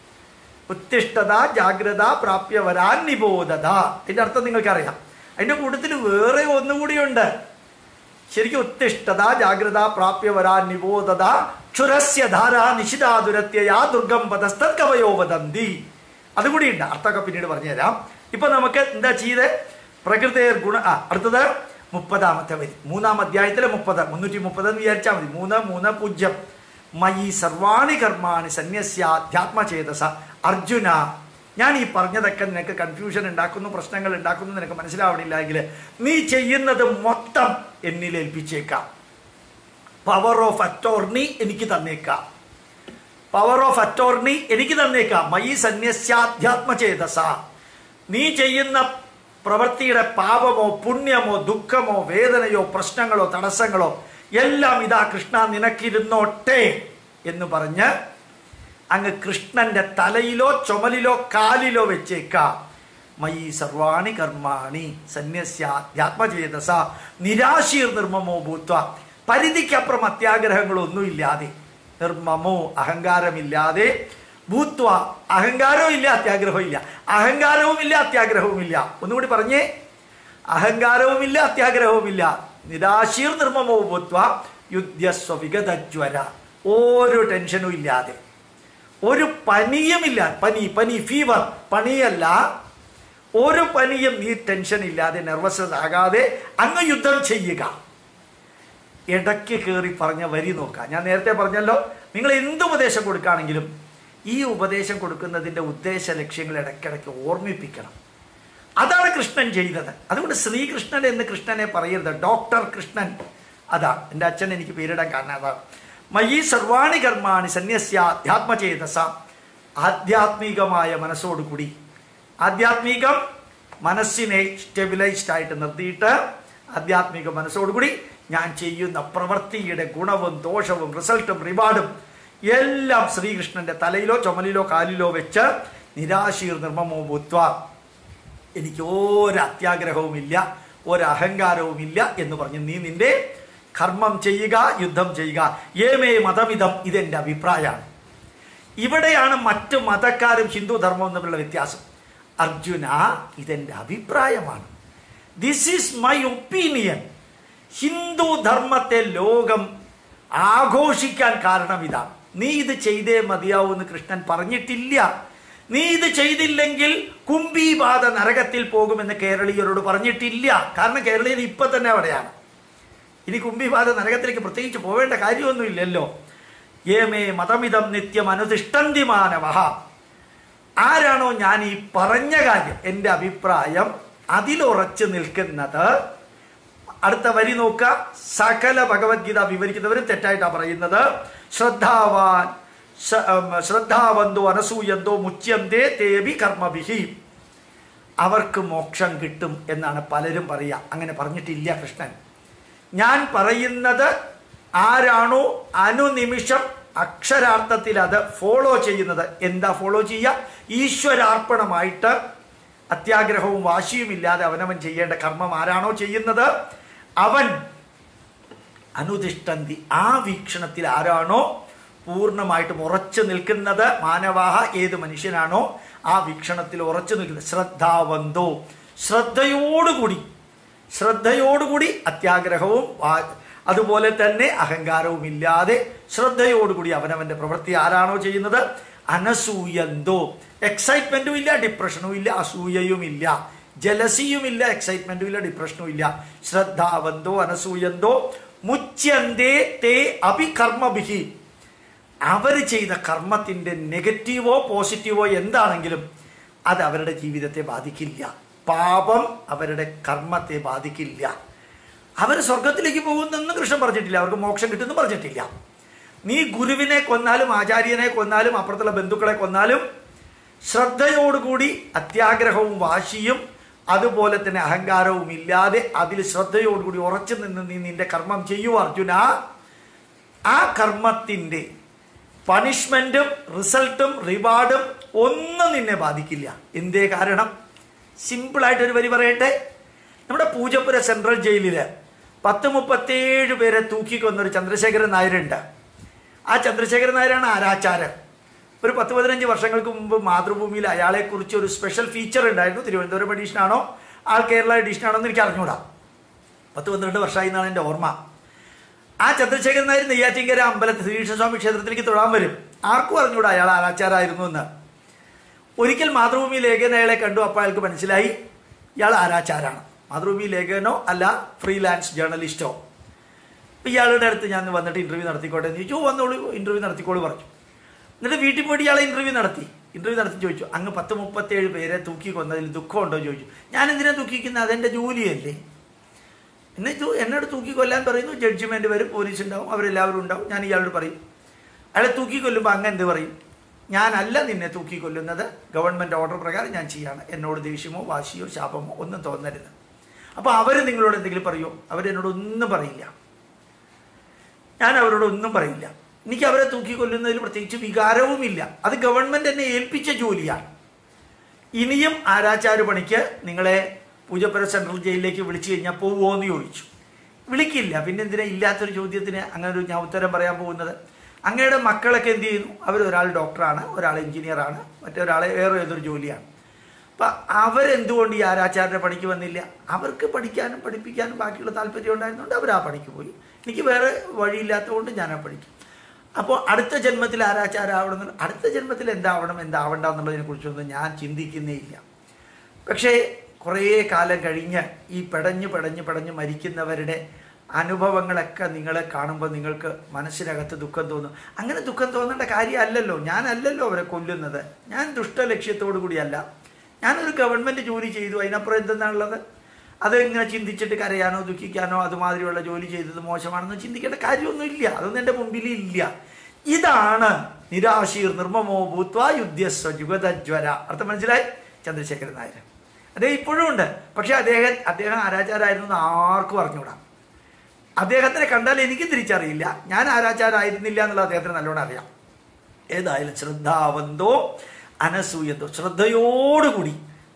ഉത്തിഷ്ഠത ജാഗ്രത പ്രാപ്യ വരാൻ നിബോധത ഇതിന്റെ അർത്ഥം നിങ്ങൾക്കറിയാം അതിന്റെ കൂട്ടത്തിൽ വേറെ ഒന്നുകൂടിയുണ്ട് ശരിക്കും ഉത്തിഷ്ഠത ജാഗ്രത പ്രാപ്യ വരാൻ നിബോധത ക്ഷുരസ്യ ധാര നിശിതാതുരത്യയാ ദുർഗം പദസ്തവയോ വദന്തി അതുകൂടിയുണ്ട് അർത്ഥമൊക്കെ പിന്നീട് പറഞ്ഞുതരാം ഇപ്പൊ നമുക്ക് എന്താ ചെയ്ത് പ്രകൃതിയർ ഗുണ ആ അടുത്തത് മുപ്പതാമത്തെ വരി മൂന്നാം അധ്യായത്തിലെ മുപ്പത് മുന്നൂറ്റി മുപ്പത് എന്ന് വിചാരിച്ചാൽ മതി മൂന്ന് മൂന്ന് പൂജ്യം മയി സർവാണി കർമാണി സന്യസ്യാധ്യാത്മചേതസ അർജുന ഞാൻ ഈ പറഞ്ഞതൊക്കെ നിനക്ക് കൺഫ്യൂഷൻ ഉണ്ടാക്കുന്നു പ്രശ്നങ്ങൾ ഉണ്ടാക്കുന്നു നിനക്ക് മനസ്സിലാവണില്ല എങ്കിൽ നീ ചെയ്യുന്നത് മൊത്തം എന്നിൽ ഏൽപ്പിച്ചേക്കാം പവർ ഓഫ് അറ്റോർണി എനിക്ക് തന്നേക്കാം പവർ ഓഫ് അറ്റോർണി എനിക്ക് തന്നേക്കാം മയി സന്യസ്യാധ്യാത്മചേതസ നീ ചെയ്യുന്ന പ്രവൃത്തിയുടെ പാപമോ പുണ്യമോ ദുഃഖമോ വേദനയോ പ്രശ്നങ്ങളോ തടസ്സങ്ങളോ എല്ലാം ഇതാ കൃഷ്ണ നിനക്കിരുന്നോട്ടെ എന്ന് പറഞ്ഞ് അങ്ങ് കൃഷ്ണന്റെ തലയിലോ ചുമലിലോ കാലിലോ വെച്ചേക്കാം മയി സർവാണി കർമാണി സന്യസ്യാധ്യാത്മചേതസ നിരാശീർ നിർമ്മമോ ഭൂത്വ പരിധിക്കപ്പുറം അത്യാഗ്രഹങ്ങളൊന്നും ഇല്ലാതെ നിർമ്മമോ അഹങ്കാരമില്ലാതെ ഭൂത്വ അഹങ്കാരവും ഇല്ല അത്യാഗ്രഹവും ഇല്ല അഹങ്കാരവും ഇല്ല അത്യാഗ്രഹവും ഇല്ല ഒന്നുകൂടി പറഞ്ഞേ അഹങ്കാരവുമില്ല അത്യാഗ്രഹവുമില്ല നിരാശീർ നിർമ്മമോ ഭൂത്വ യുദ്ധസ്വ വിഗതജ്വര ഒരു ടെൻഷനും ഇല്ലാതെ ഒരു പനിയുമില്ല പനി പനി ഫീവർ പണിയല്ല ഒരു പനിയും നീ ടെൻഷൻ ഇല്ലാതെ നെർവസസ് ആകാതെ അങ്ങ് യുദ്ധം ചെയ്യുക ഇടയ്ക്ക് കയറി പറഞ്ഞ വരി നോക്കാം ഞാൻ നേരത്തെ പറഞ്ഞല്ലോ നിങ്ങൾ എന്ത് ഉപദേശം കൊടുക്കുകയാണെങ്കിലും ഈ ഉപദേശം കൊടുക്കുന്നതിൻ്റെ ഉദ്ദേശ ലക്ഷ്യങ്ങൾ ഇടയ്ക്കിടയ്ക്ക് ഓർമ്മിപ്പിക്കണം അതാണ് കൃഷ്ണൻ ചെയ്തത് അതുകൊണ്ട് ശ്രീകൃഷ്ണൻ എന്ന് കൃഷ്ണനെ പറയരുത് ഡോക്ടർ കൃഷ്ണൻ അതാ എൻ്റെ അച്ഛൻ എനിക്ക് പേരിടാൻ കാരണം അതാണ് മയി സർവാണി കർമാണി സന്യസ്യാധ്യാത്മചേതസ ആധ്യാത്മികമായ മനസ്സോടുകൂടി ആധ്യാത്മികം മനസ്സിനെ സ്റ്റെബിലൈസ്ഡ് ആയിട്ട് നിർത്തിയിട്ട് ആധ്യാത്മിക മനസ്സോടുകൂടി ഞാൻ ചെയ്യുന്ന പ്രവൃത്തിയുടെ ഗുണവും ദോഷവും റിസൾട്ടും റിവാർഡും എല്ലാം ശ്രീകൃഷ്ണന്റെ തലയിലോ ചുമലിലോ കാലിലോ വെച്ച് നിരാശീർ നിർമ്മമോ ഭൂത്വ എനിക്ക് ഒരു അത്യാഗ്രഹവുമില്ല ഒരു അഹങ്കാരവുമില്ല എന്ന് പറഞ്ഞ് നീ നിന്റെ കർമ്മം ചെയ്യുക യുദ്ധം ചെയ്യുക ഏമേ മതമിതം ഇതെന്റെ അഭിപ്രായമാണ് ഇവിടെയാണ് മറ്റു മതക്കാരും ഹിന്ദു ധർമ്മവും തമ്മിലുള്ള വ്യത്യാസം അർജുന ഇതെന്റെ അഭിപ്രായമാണ് this is my opinion Hindu ധർമ്മത്തെ ലോകം ആഘോഷിക്കാൻ കാരണം ഇതാണ് നീ ഇത് ചെയ്തേ മതിയാവൂ എന്ന് കൃഷ്ണൻ പറഞ്ഞിട്ടില്ല നീ ഇത് ചെയ്തില്ലെങ്കിൽ കുംഭീപാത നരകത്തിൽ പോകുമെന്ന് കേരളീയരോട് പറഞ്ഞിട്ടില്ല കാരണം കേരളീയർ ഇപ്പൊ തന്നെ അവിടെയാണ് ഇനി കുംഭിപാത നരകത്തിലേക്ക് പ്രത്യേകിച്ച് പോവേണ്ട കാര്യമൊന്നുമില്ലല്ലോ ഏമേ മതമിതം നിത്യം അനുതിഷ്ടന്തി മാനവ ആരാണോ ഞാൻ ഈ പറഞ്ഞ കാര്യം എൻ്റെ അഭിപ്രായം അതിലുറച്ചു നിൽക്കുന്നത് അടുത്ത വരി നോക്കുക സകല ഭഗവത്ഗീത വിവരിക്കുന്നവരും തെറ്റായിട്ടാണ് പറയുന്നത് ശ്രദ്ധാവാൻ ശ- ഉം, ശ്രദ്ധാവന്തോ അനസൂയന്തോ മുച്യന്തേ തേവി കർമ്മഭിഹി അവർക്ക് മോക്ഷം കിട്ടും എന്നാണ് പലരും പറയുക അങ്ങനെ പറഞ്ഞിട്ടില്ല കൃഷ്ണൻ ഞാൻ പറയുന്നത് ആരാണോ അനുനിമിഷം അക്ഷരാർത്ഥത്തിൽ അത് ഫോളോ ചെയ്യുന്നത് എന്താ ഫോളോ ചെയ്യുക ഈശ്വരാർപ്പണമായിട്ട് അത്യാഗ്രഹവും വാശിയും ഇല്ലാതെ അവനവൻ ചെയ്യേണ്ട കർമ്മം ആരാണോ ചെയ്യുന്നത് അവൻ അനുതിഷ്ടന്തി ആ വീക്ഷണത്തിൽ ആരാണോ പൂർണ്ണമായിട്ടും ഉറച്ചു നിൽക്കുന്നത് മാനവാഹ ഏത് മനുഷ്യനാണോ ആ വീക്ഷണത്തിൽ ഉറച്ചു നിൽക്കുന്നത് ശ്രദ്ധാവന്തോ ശ്രദ്ധയോടുകൂടി ശ്രദ്ധയോടുകൂടി അത്യാഗ്രഹവും വാ- അതുപോലെ തന്നെ അഹങ്കാരവും ഇല്ലാതെ ശ്രദ്ധയോടുകൂടി അവനവന്റെ പ്രവൃത്തി ആരാണോ ചെയ്യുന്നത് അനസൂയന്തോ എക്സൈറ്റ്മെന്റും ഇല്ല ഡിപ്രഷനും ഇല്ല അസൂയയും ഇല്ല ജലസിയും ഇല്ല എക്സൈറ്റ്മെന്റും ഇല്ല ഡിപ്രഷനും ഇല്ല ശ്രദ്ധാവന്തോ അനസൂയന്തോ മുച്യന്തേ തേ അഭികർമ്മഭിഹി അവർ ചെയ്ത കർമ്മത്തിന്റെ നെഗറ്റീവോ പോസിറ്റീവോ എന്താണെങ്കിലും അത് അവരുടെ ജീവിതത്തെ ബാധിക്കില്ല പാപം അവരുടെ കർമ്മത്തെ ബാധിക്കില്ല അവർ സ്വർഗത്തിലേക്ക് പോകുന്നെന്നും കൃഷ്ണൻ പറഞ്ഞിട്ടില്ല അവർക്ക് മോക്ഷം കിട്ടുമെന്ന് പറഞ്ഞിട്ടില്ല നീ ഗുരുവിനെ കൊന്നാലും ആചാര്യനെ കൊന്നാലും അപ്പുറത്തുള്ള ബന്ധുക്കളെ കൊന്നാലും ശ്രദ്ധയോടുകൂടി അത്യാഗ്രഹവും വാശിയും അതുപോലെ തന്നെ അഹങ്കാരവും ഇല്ലാതെ അതിൽ ശ്രദ്ധയോടുകൂടി ഉറച്ചു നിന്ന് നീ നിന്റെ കർമ്മം ചെയ്യൂ അർജുന ആ കർമ്മത്തിൻ്റെ പണിഷ്മെന്റും റിസൾട്ടും റിവാർഡും ഒന്നും നിന്നെ ബാധിക്കില്ല എന്തേ കാരണം സിമ്പിളായിട്ട് ഒരു വരി പറയട്ടെ നമ്മുടെ പൂജപ്പുര സെൻട്രൽ ജയിലില് പത്ത് മുപ്പത്തേഴ് പേരെ തൂക്കിക്കൊന്നൊരു ചന്ദ്രശേഖരൻ നായരുണ്ട് ആ ചന്ദ്രശേഖരൻ നായരാണ് ആരാച്ചാരൻ ഒരു പത്ത് പതിനഞ്ച് വർഷങ്ങൾക്ക് മുമ്പ് മാതൃഭൂമിയിൽ അയാളെക്കുറിച്ച് ഒരു സ്പെഷ്യൽ ഫീച്ചർ ഉണ്ടായിരുന്നു തിരുവനന്തപുരം എഡീഷനാണോ ആൾ കേരള എഡീഷനാണോ എന്ന് എനിക്ക് അറിഞ്ഞൂടാ പത്ത് പന്ത്രണ്ട് വർഷമായി എന്നാണ് എൻ്റെ ഓർമ്മ ആ ചന്ദ്രശേഖരൻ നായർ നെയ്യാറ്റിങ്കര അമ്പലത്തിൽ ശ്രീകൃഷ്ണസ്വാമി ക്ഷേത്രത്തിലേക്ക് തൊഴാൻ വരും ആർക്കും അറിഞ്ഞൂടാ അയാൾ ആരാച്ചാരായിരുന്നു എന്ന് ഒരിക്കൽ മാതൃഭൂമി ലേഖന അയാളെ കണ്ടു അപ്പോൾ അയാൾക്ക് മനസ്സിലായി ഇയാൾ ആരാച്ചാരാണ് മാതൃഭൂമി ലേഖനോ അല്ല ഫ്രീലാൻസ് ജേർണലിസ്റ്റോ അപ്പം ഇയാളുടെ അടുത്ത് ഞാൻ വന്നിട്ട് ഇൻ്റർവ്യൂ നടത്തിക്കോട്ടെ എന്ന് ചോദിച്ചു "ഓ, വന്നോളൂ ഇൻ്റർവ്യൂ നടത്തിക്കോളൂ പറഞ്ഞു എന്നിട്ട് വീട്ടിൽ പോയിട്ട് ഇയാളെ ഇൻ്റർവ്യൂ നടത്തി ഇൻ്റർവ്യൂ നടത്തി ചോദിച്ചു അങ്ങ് പത്ത് മുപ്പത്തേഴ് പേരെ തൂക്കി കൊന്നതിൽ ദുഃഖമുണ്ടോ എന്ന് ചോദിച്ചു ഞാൻ എന്തിനാ തൂക്കിക്കുന്നത് അതെൻ്റെ ജോലിയല്ലേ എന്നെ തൂ എന്നോട് തൂക്കി കൊല്ലാൻ പറയുന്നു ജഡ്ജിമെന്റ് വരും പോലീസ് ഉണ്ടാവും അവരെല്ലാവരും ഉണ്ടാവും ഞാൻ ഇയാളോട് പറയും അയാളെ തൂക്കി കൊല്ലുമ്പോൾ അങ്ങ് എന്ത് പറയും ഞാനല്ല നിന്നെ തൂക്കി കൊല്ലുന്നത് ഗവൺമെന്റ് ഓർഡർ പ്രകാരം ഞാൻ ചെയ്യാണ് എന്നോട് ദേഷ്യമോ വാശിയോ ശാപമോ ഒന്നും തോന്നരുത് അപ്പോൾ അവർ നിങ്ങളോട് എന്തെങ്കിലും പറയുമോ അവരെന്നോട് ഒന്നും പറയില്ല ഞാൻ അവരോട് ഒന്നും പറയില്ല എനിക്ക് അവരെ തൂക്കി കൊല്ലുന്നതിൽ പ്രത്യേകിച്ച് വികാരവുമില്ല അത് ഗവൺമെന്റ് എന്നെ ഏൽപ്പിച്ച ജോലിയാണ് ഇനിയും ആരാച്ചാര് പണിക്ക് നിങ്ങളെ പൂജപ്പുര സെൻട്രൽ ജയിലിലേക്ക് വിളിച്ചു കഴിഞ്ഞാൽ പോവുമോ എന്ന് ചോദിച്ചു വിളിക്കില്ല പിന്നെ എന്തിനാ ഇല്ലാത്തൊരു ചോദ്യത്തിന് അങ്ങനെ ഒരു ഞാൻ ഉത്തരം പറയാൻ പോകുന്നത് അങ്ങയുടെ മക്കളൊക്കെ എന്ത് ചെയ്യുന്നു അവർ ഒരാൾ ഡോക്ടറാണ് ഒരാൾ എഞ്ചിനീയറാണ് മറ്റൊരാളെ വേറെ ഏതൊരു ജോലിയാണ് അപ്പം അവരെന്തുകൊണ്ട് ഈ ആരാച്ചാരുടെ പണിക്ക് വന്നില്ല അവർക്ക് പഠിക്കാനും പഠിപ്പിക്കാനും ബാക്കിയുള്ള താല്പര്യം ഉണ്ടായിരുന്നുകൊണ്ട് അവർ ആ പണിക്ക് പോയി എനിക്ക് വേറെ വഴിയില്ലാത്തതുകൊണ്ട് ഞാൻ ആ പഠിക്കും അപ്പോൾ അടുത്ത ജന്മത്തിൽ ആരാച്ചാരാവണം അടുത്ത ജന്മത്തിൽ എന്താവണം എന്താവണ്ട എന്നുള്ളതിനെ കുറിച്ചൊന്നും ഞാൻ ചിന്തിക്കുന്നേ ഇല്ല പക്ഷേ കുറേ കാലം കഴിഞ്ഞ് ഈ പെടഞ്ഞ് പെടഞ്ഞ് പെടഞ്ഞ് മരിക്കുന്നവരുടെ അനുഭവങ്ങളൊക്കെ നിങ്ങളെ കാണുമ്പോൾ നിങ്ങൾക്ക് മനസ്സിനകത്ത് ദുഃഖം തോന്നും അങ്ങനെ ദുഃഖം തോന്നേണ്ട കാര്യമല്ലല്ലോ ഞാനല്ലല്ലോ അവരെ കൊല്ലുന്നത് ഞാൻ ദുഷ്ടലക്ഷ്യത്തോടു കൂടിയല്ല ഞാനൊരു ഗവൺമെൻറ് ജോലി ചെയ്തു അതിനപ്പുറം എന്തെന്നാണുള്ളത് അത് ഇങ്ങനെ ചിന്തിച്ചിട്ട് കരയാനോ ദുഃഖിക്കാനോ അതുമാതിരിയുള്ള ജോലി ചെയ്തത് മോശമാണെന്ന് ചിന്തിക്കേണ്ട കാര്യമൊന്നുമില്ല അതൊന്നും എൻ്റെ മുമ്പിൽ ഇല്ല ഇതാണ് നിരാശീർ നിർമ്മമോ ഭൂത്വ യുദ്ധസ്വ ജുഗതജ്വര അർത്ഥം മനസ്സിലായി ചന്ദ്രശേഖരൻ നായർ അദ്ദേഹം ഇപ്പോഴും ഉണ്ട് പക്ഷെ അദ്ദേഹം അദ്ദേഹം ആരാചാരായിരുന്നു എന്ന് ആർക്കും അറിഞ്ഞൂടാ അദ്ദേഹത്തിനെ കണ്ടാൽ എനിക്ക് തിരിച്ചറിയില്ല ഞാൻ ആരാചാരായിരുന്നില്ല എന്നുള്ളത് അദ്ദേഹത്തിന് നല്ലോണം അറിയാം ഏതായാലും ശ്രദ്ധാവന്തോ അനസൂയന്തോ ശ്രദ്ധയോടുകൂടി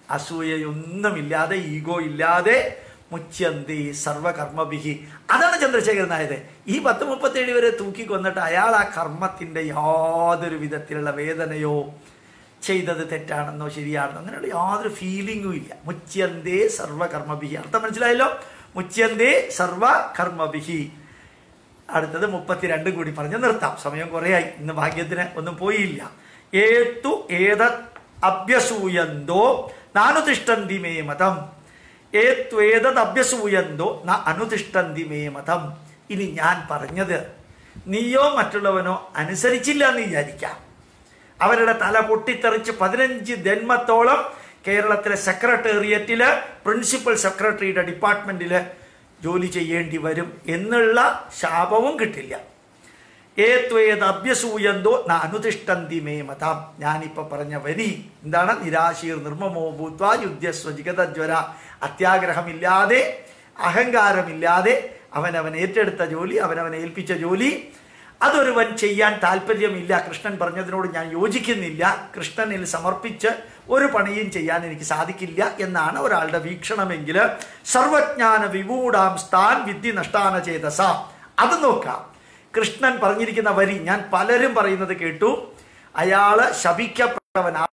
അസൂയയൊന്നുമില്ലാതെ ഈഗോ ഇല്ലാതെ മുച്യന്തി സർവകർമ്മഭിഹി അതാണ് ചന്ദ്രശേഖരൻ നായത് ഈ പത്ത് മുപ്പത്തേഴ് വരെ തൂക്കി കൊന്നിട്ട് അയാൾ ആ കർമ്മത്തിന്റെ യാതൊരു വിധത്തിലുള്ള വേദനയോ ചെയ്തത് തെറ്റാണെന്നോ ശരിയാണെന്നോ അങ്ങനെയുള്ള യാതൊരു ഫീലിംഗും ഇല്ല മുച്യന്തേ സർവകർമ്മഭിഹി അർത്ഥം മനസ്സിലായല്ലോ മുച്യന്തേ സർവകർമ്മഭിഹി അടുത്തത് മുപ്പത്തിരണ്ട് കൂടി പറഞ്ഞ് നിർത്താം സമയം കുറേയായി ഇന്ന് ഭാഗ്യത്തിന് ഒന്നും പോയില്ല ഏത്തു ഏത അഭ്യസൂയന്തോ നാനുതിഷ്ടന്തി മേ മതം ഏത്വേതത് അഭ്യസൂയന്തോ ന അനുതിഷ്ടന്തി മേ മതം ഇനി ഞാൻ പറഞ്ഞത് നീയോ മറ്റുള്ളവനോ അനുസരിച്ചില്ല എന്ന് വിചാരിക്കാം അവരുടെ തല പൊട്ടിത്തെറിച്ച് പതിനഞ്ച് ജന്മത്തോളം കേരളത്തിലെ സെക്രട്ടേറിയറ്റില് പ്രിൻസിപ്പൽ സെക്രട്ടറിയുടെ ഡിപ്പാർട്ട്മെന്റില് ജോലി ചെയ്യേണ്ടി വരും എന്നുള്ള ശാപവും കിട്ടില്ല ഏത്വേത് അഭ്യസൂയന്തോ ന അനുതിഷ്ടന്തി മേ മതാം ഞാനിപ്പോ പറഞ്ഞ വരി എന്താണ് നിരാശീർ നിർമ്മമോ ഭൂത്വ യുദ്ധസ്വ ജിഗതജ്വര അത്യാഗ്രഹമില്ലാതെ അഹങ്കാരമില്ലാതെ അവനവൻ ഏറ്റെടുത്ത ജോലി അവനവൻ ഏൽപ്പിച്ച ജോലി അതൊരുവൻ ചെയ്യാൻ താല്പര്യമില്ല കൃഷ്ണൻ പറഞ്ഞതിനോട് ഞാൻ യോജിക്കുന്നില്ല കൃഷ്ണനിൽ സമർപ്പിച്ച് ഒരു പണിയും ചെയ്യാൻ എനിക്ക് സാധിക്കില്ല എന്നാണ് ഒരാളുടെ വീക്ഷണമെങ്കിൽ സർവജ്ഞാന വിമൂഢാം സ്ഥാൻ വിദ്ധി നഷ്ടാന ചേതസ അത് നോക്കാം കൃഷ്ണൻ പറഞ്ഞിരിക്കുന്ന വരി ഞാൻ പലരും പറയുന്നത് കേട്ടു അയാള് ശപിക്കപ്പെട്ടവൻ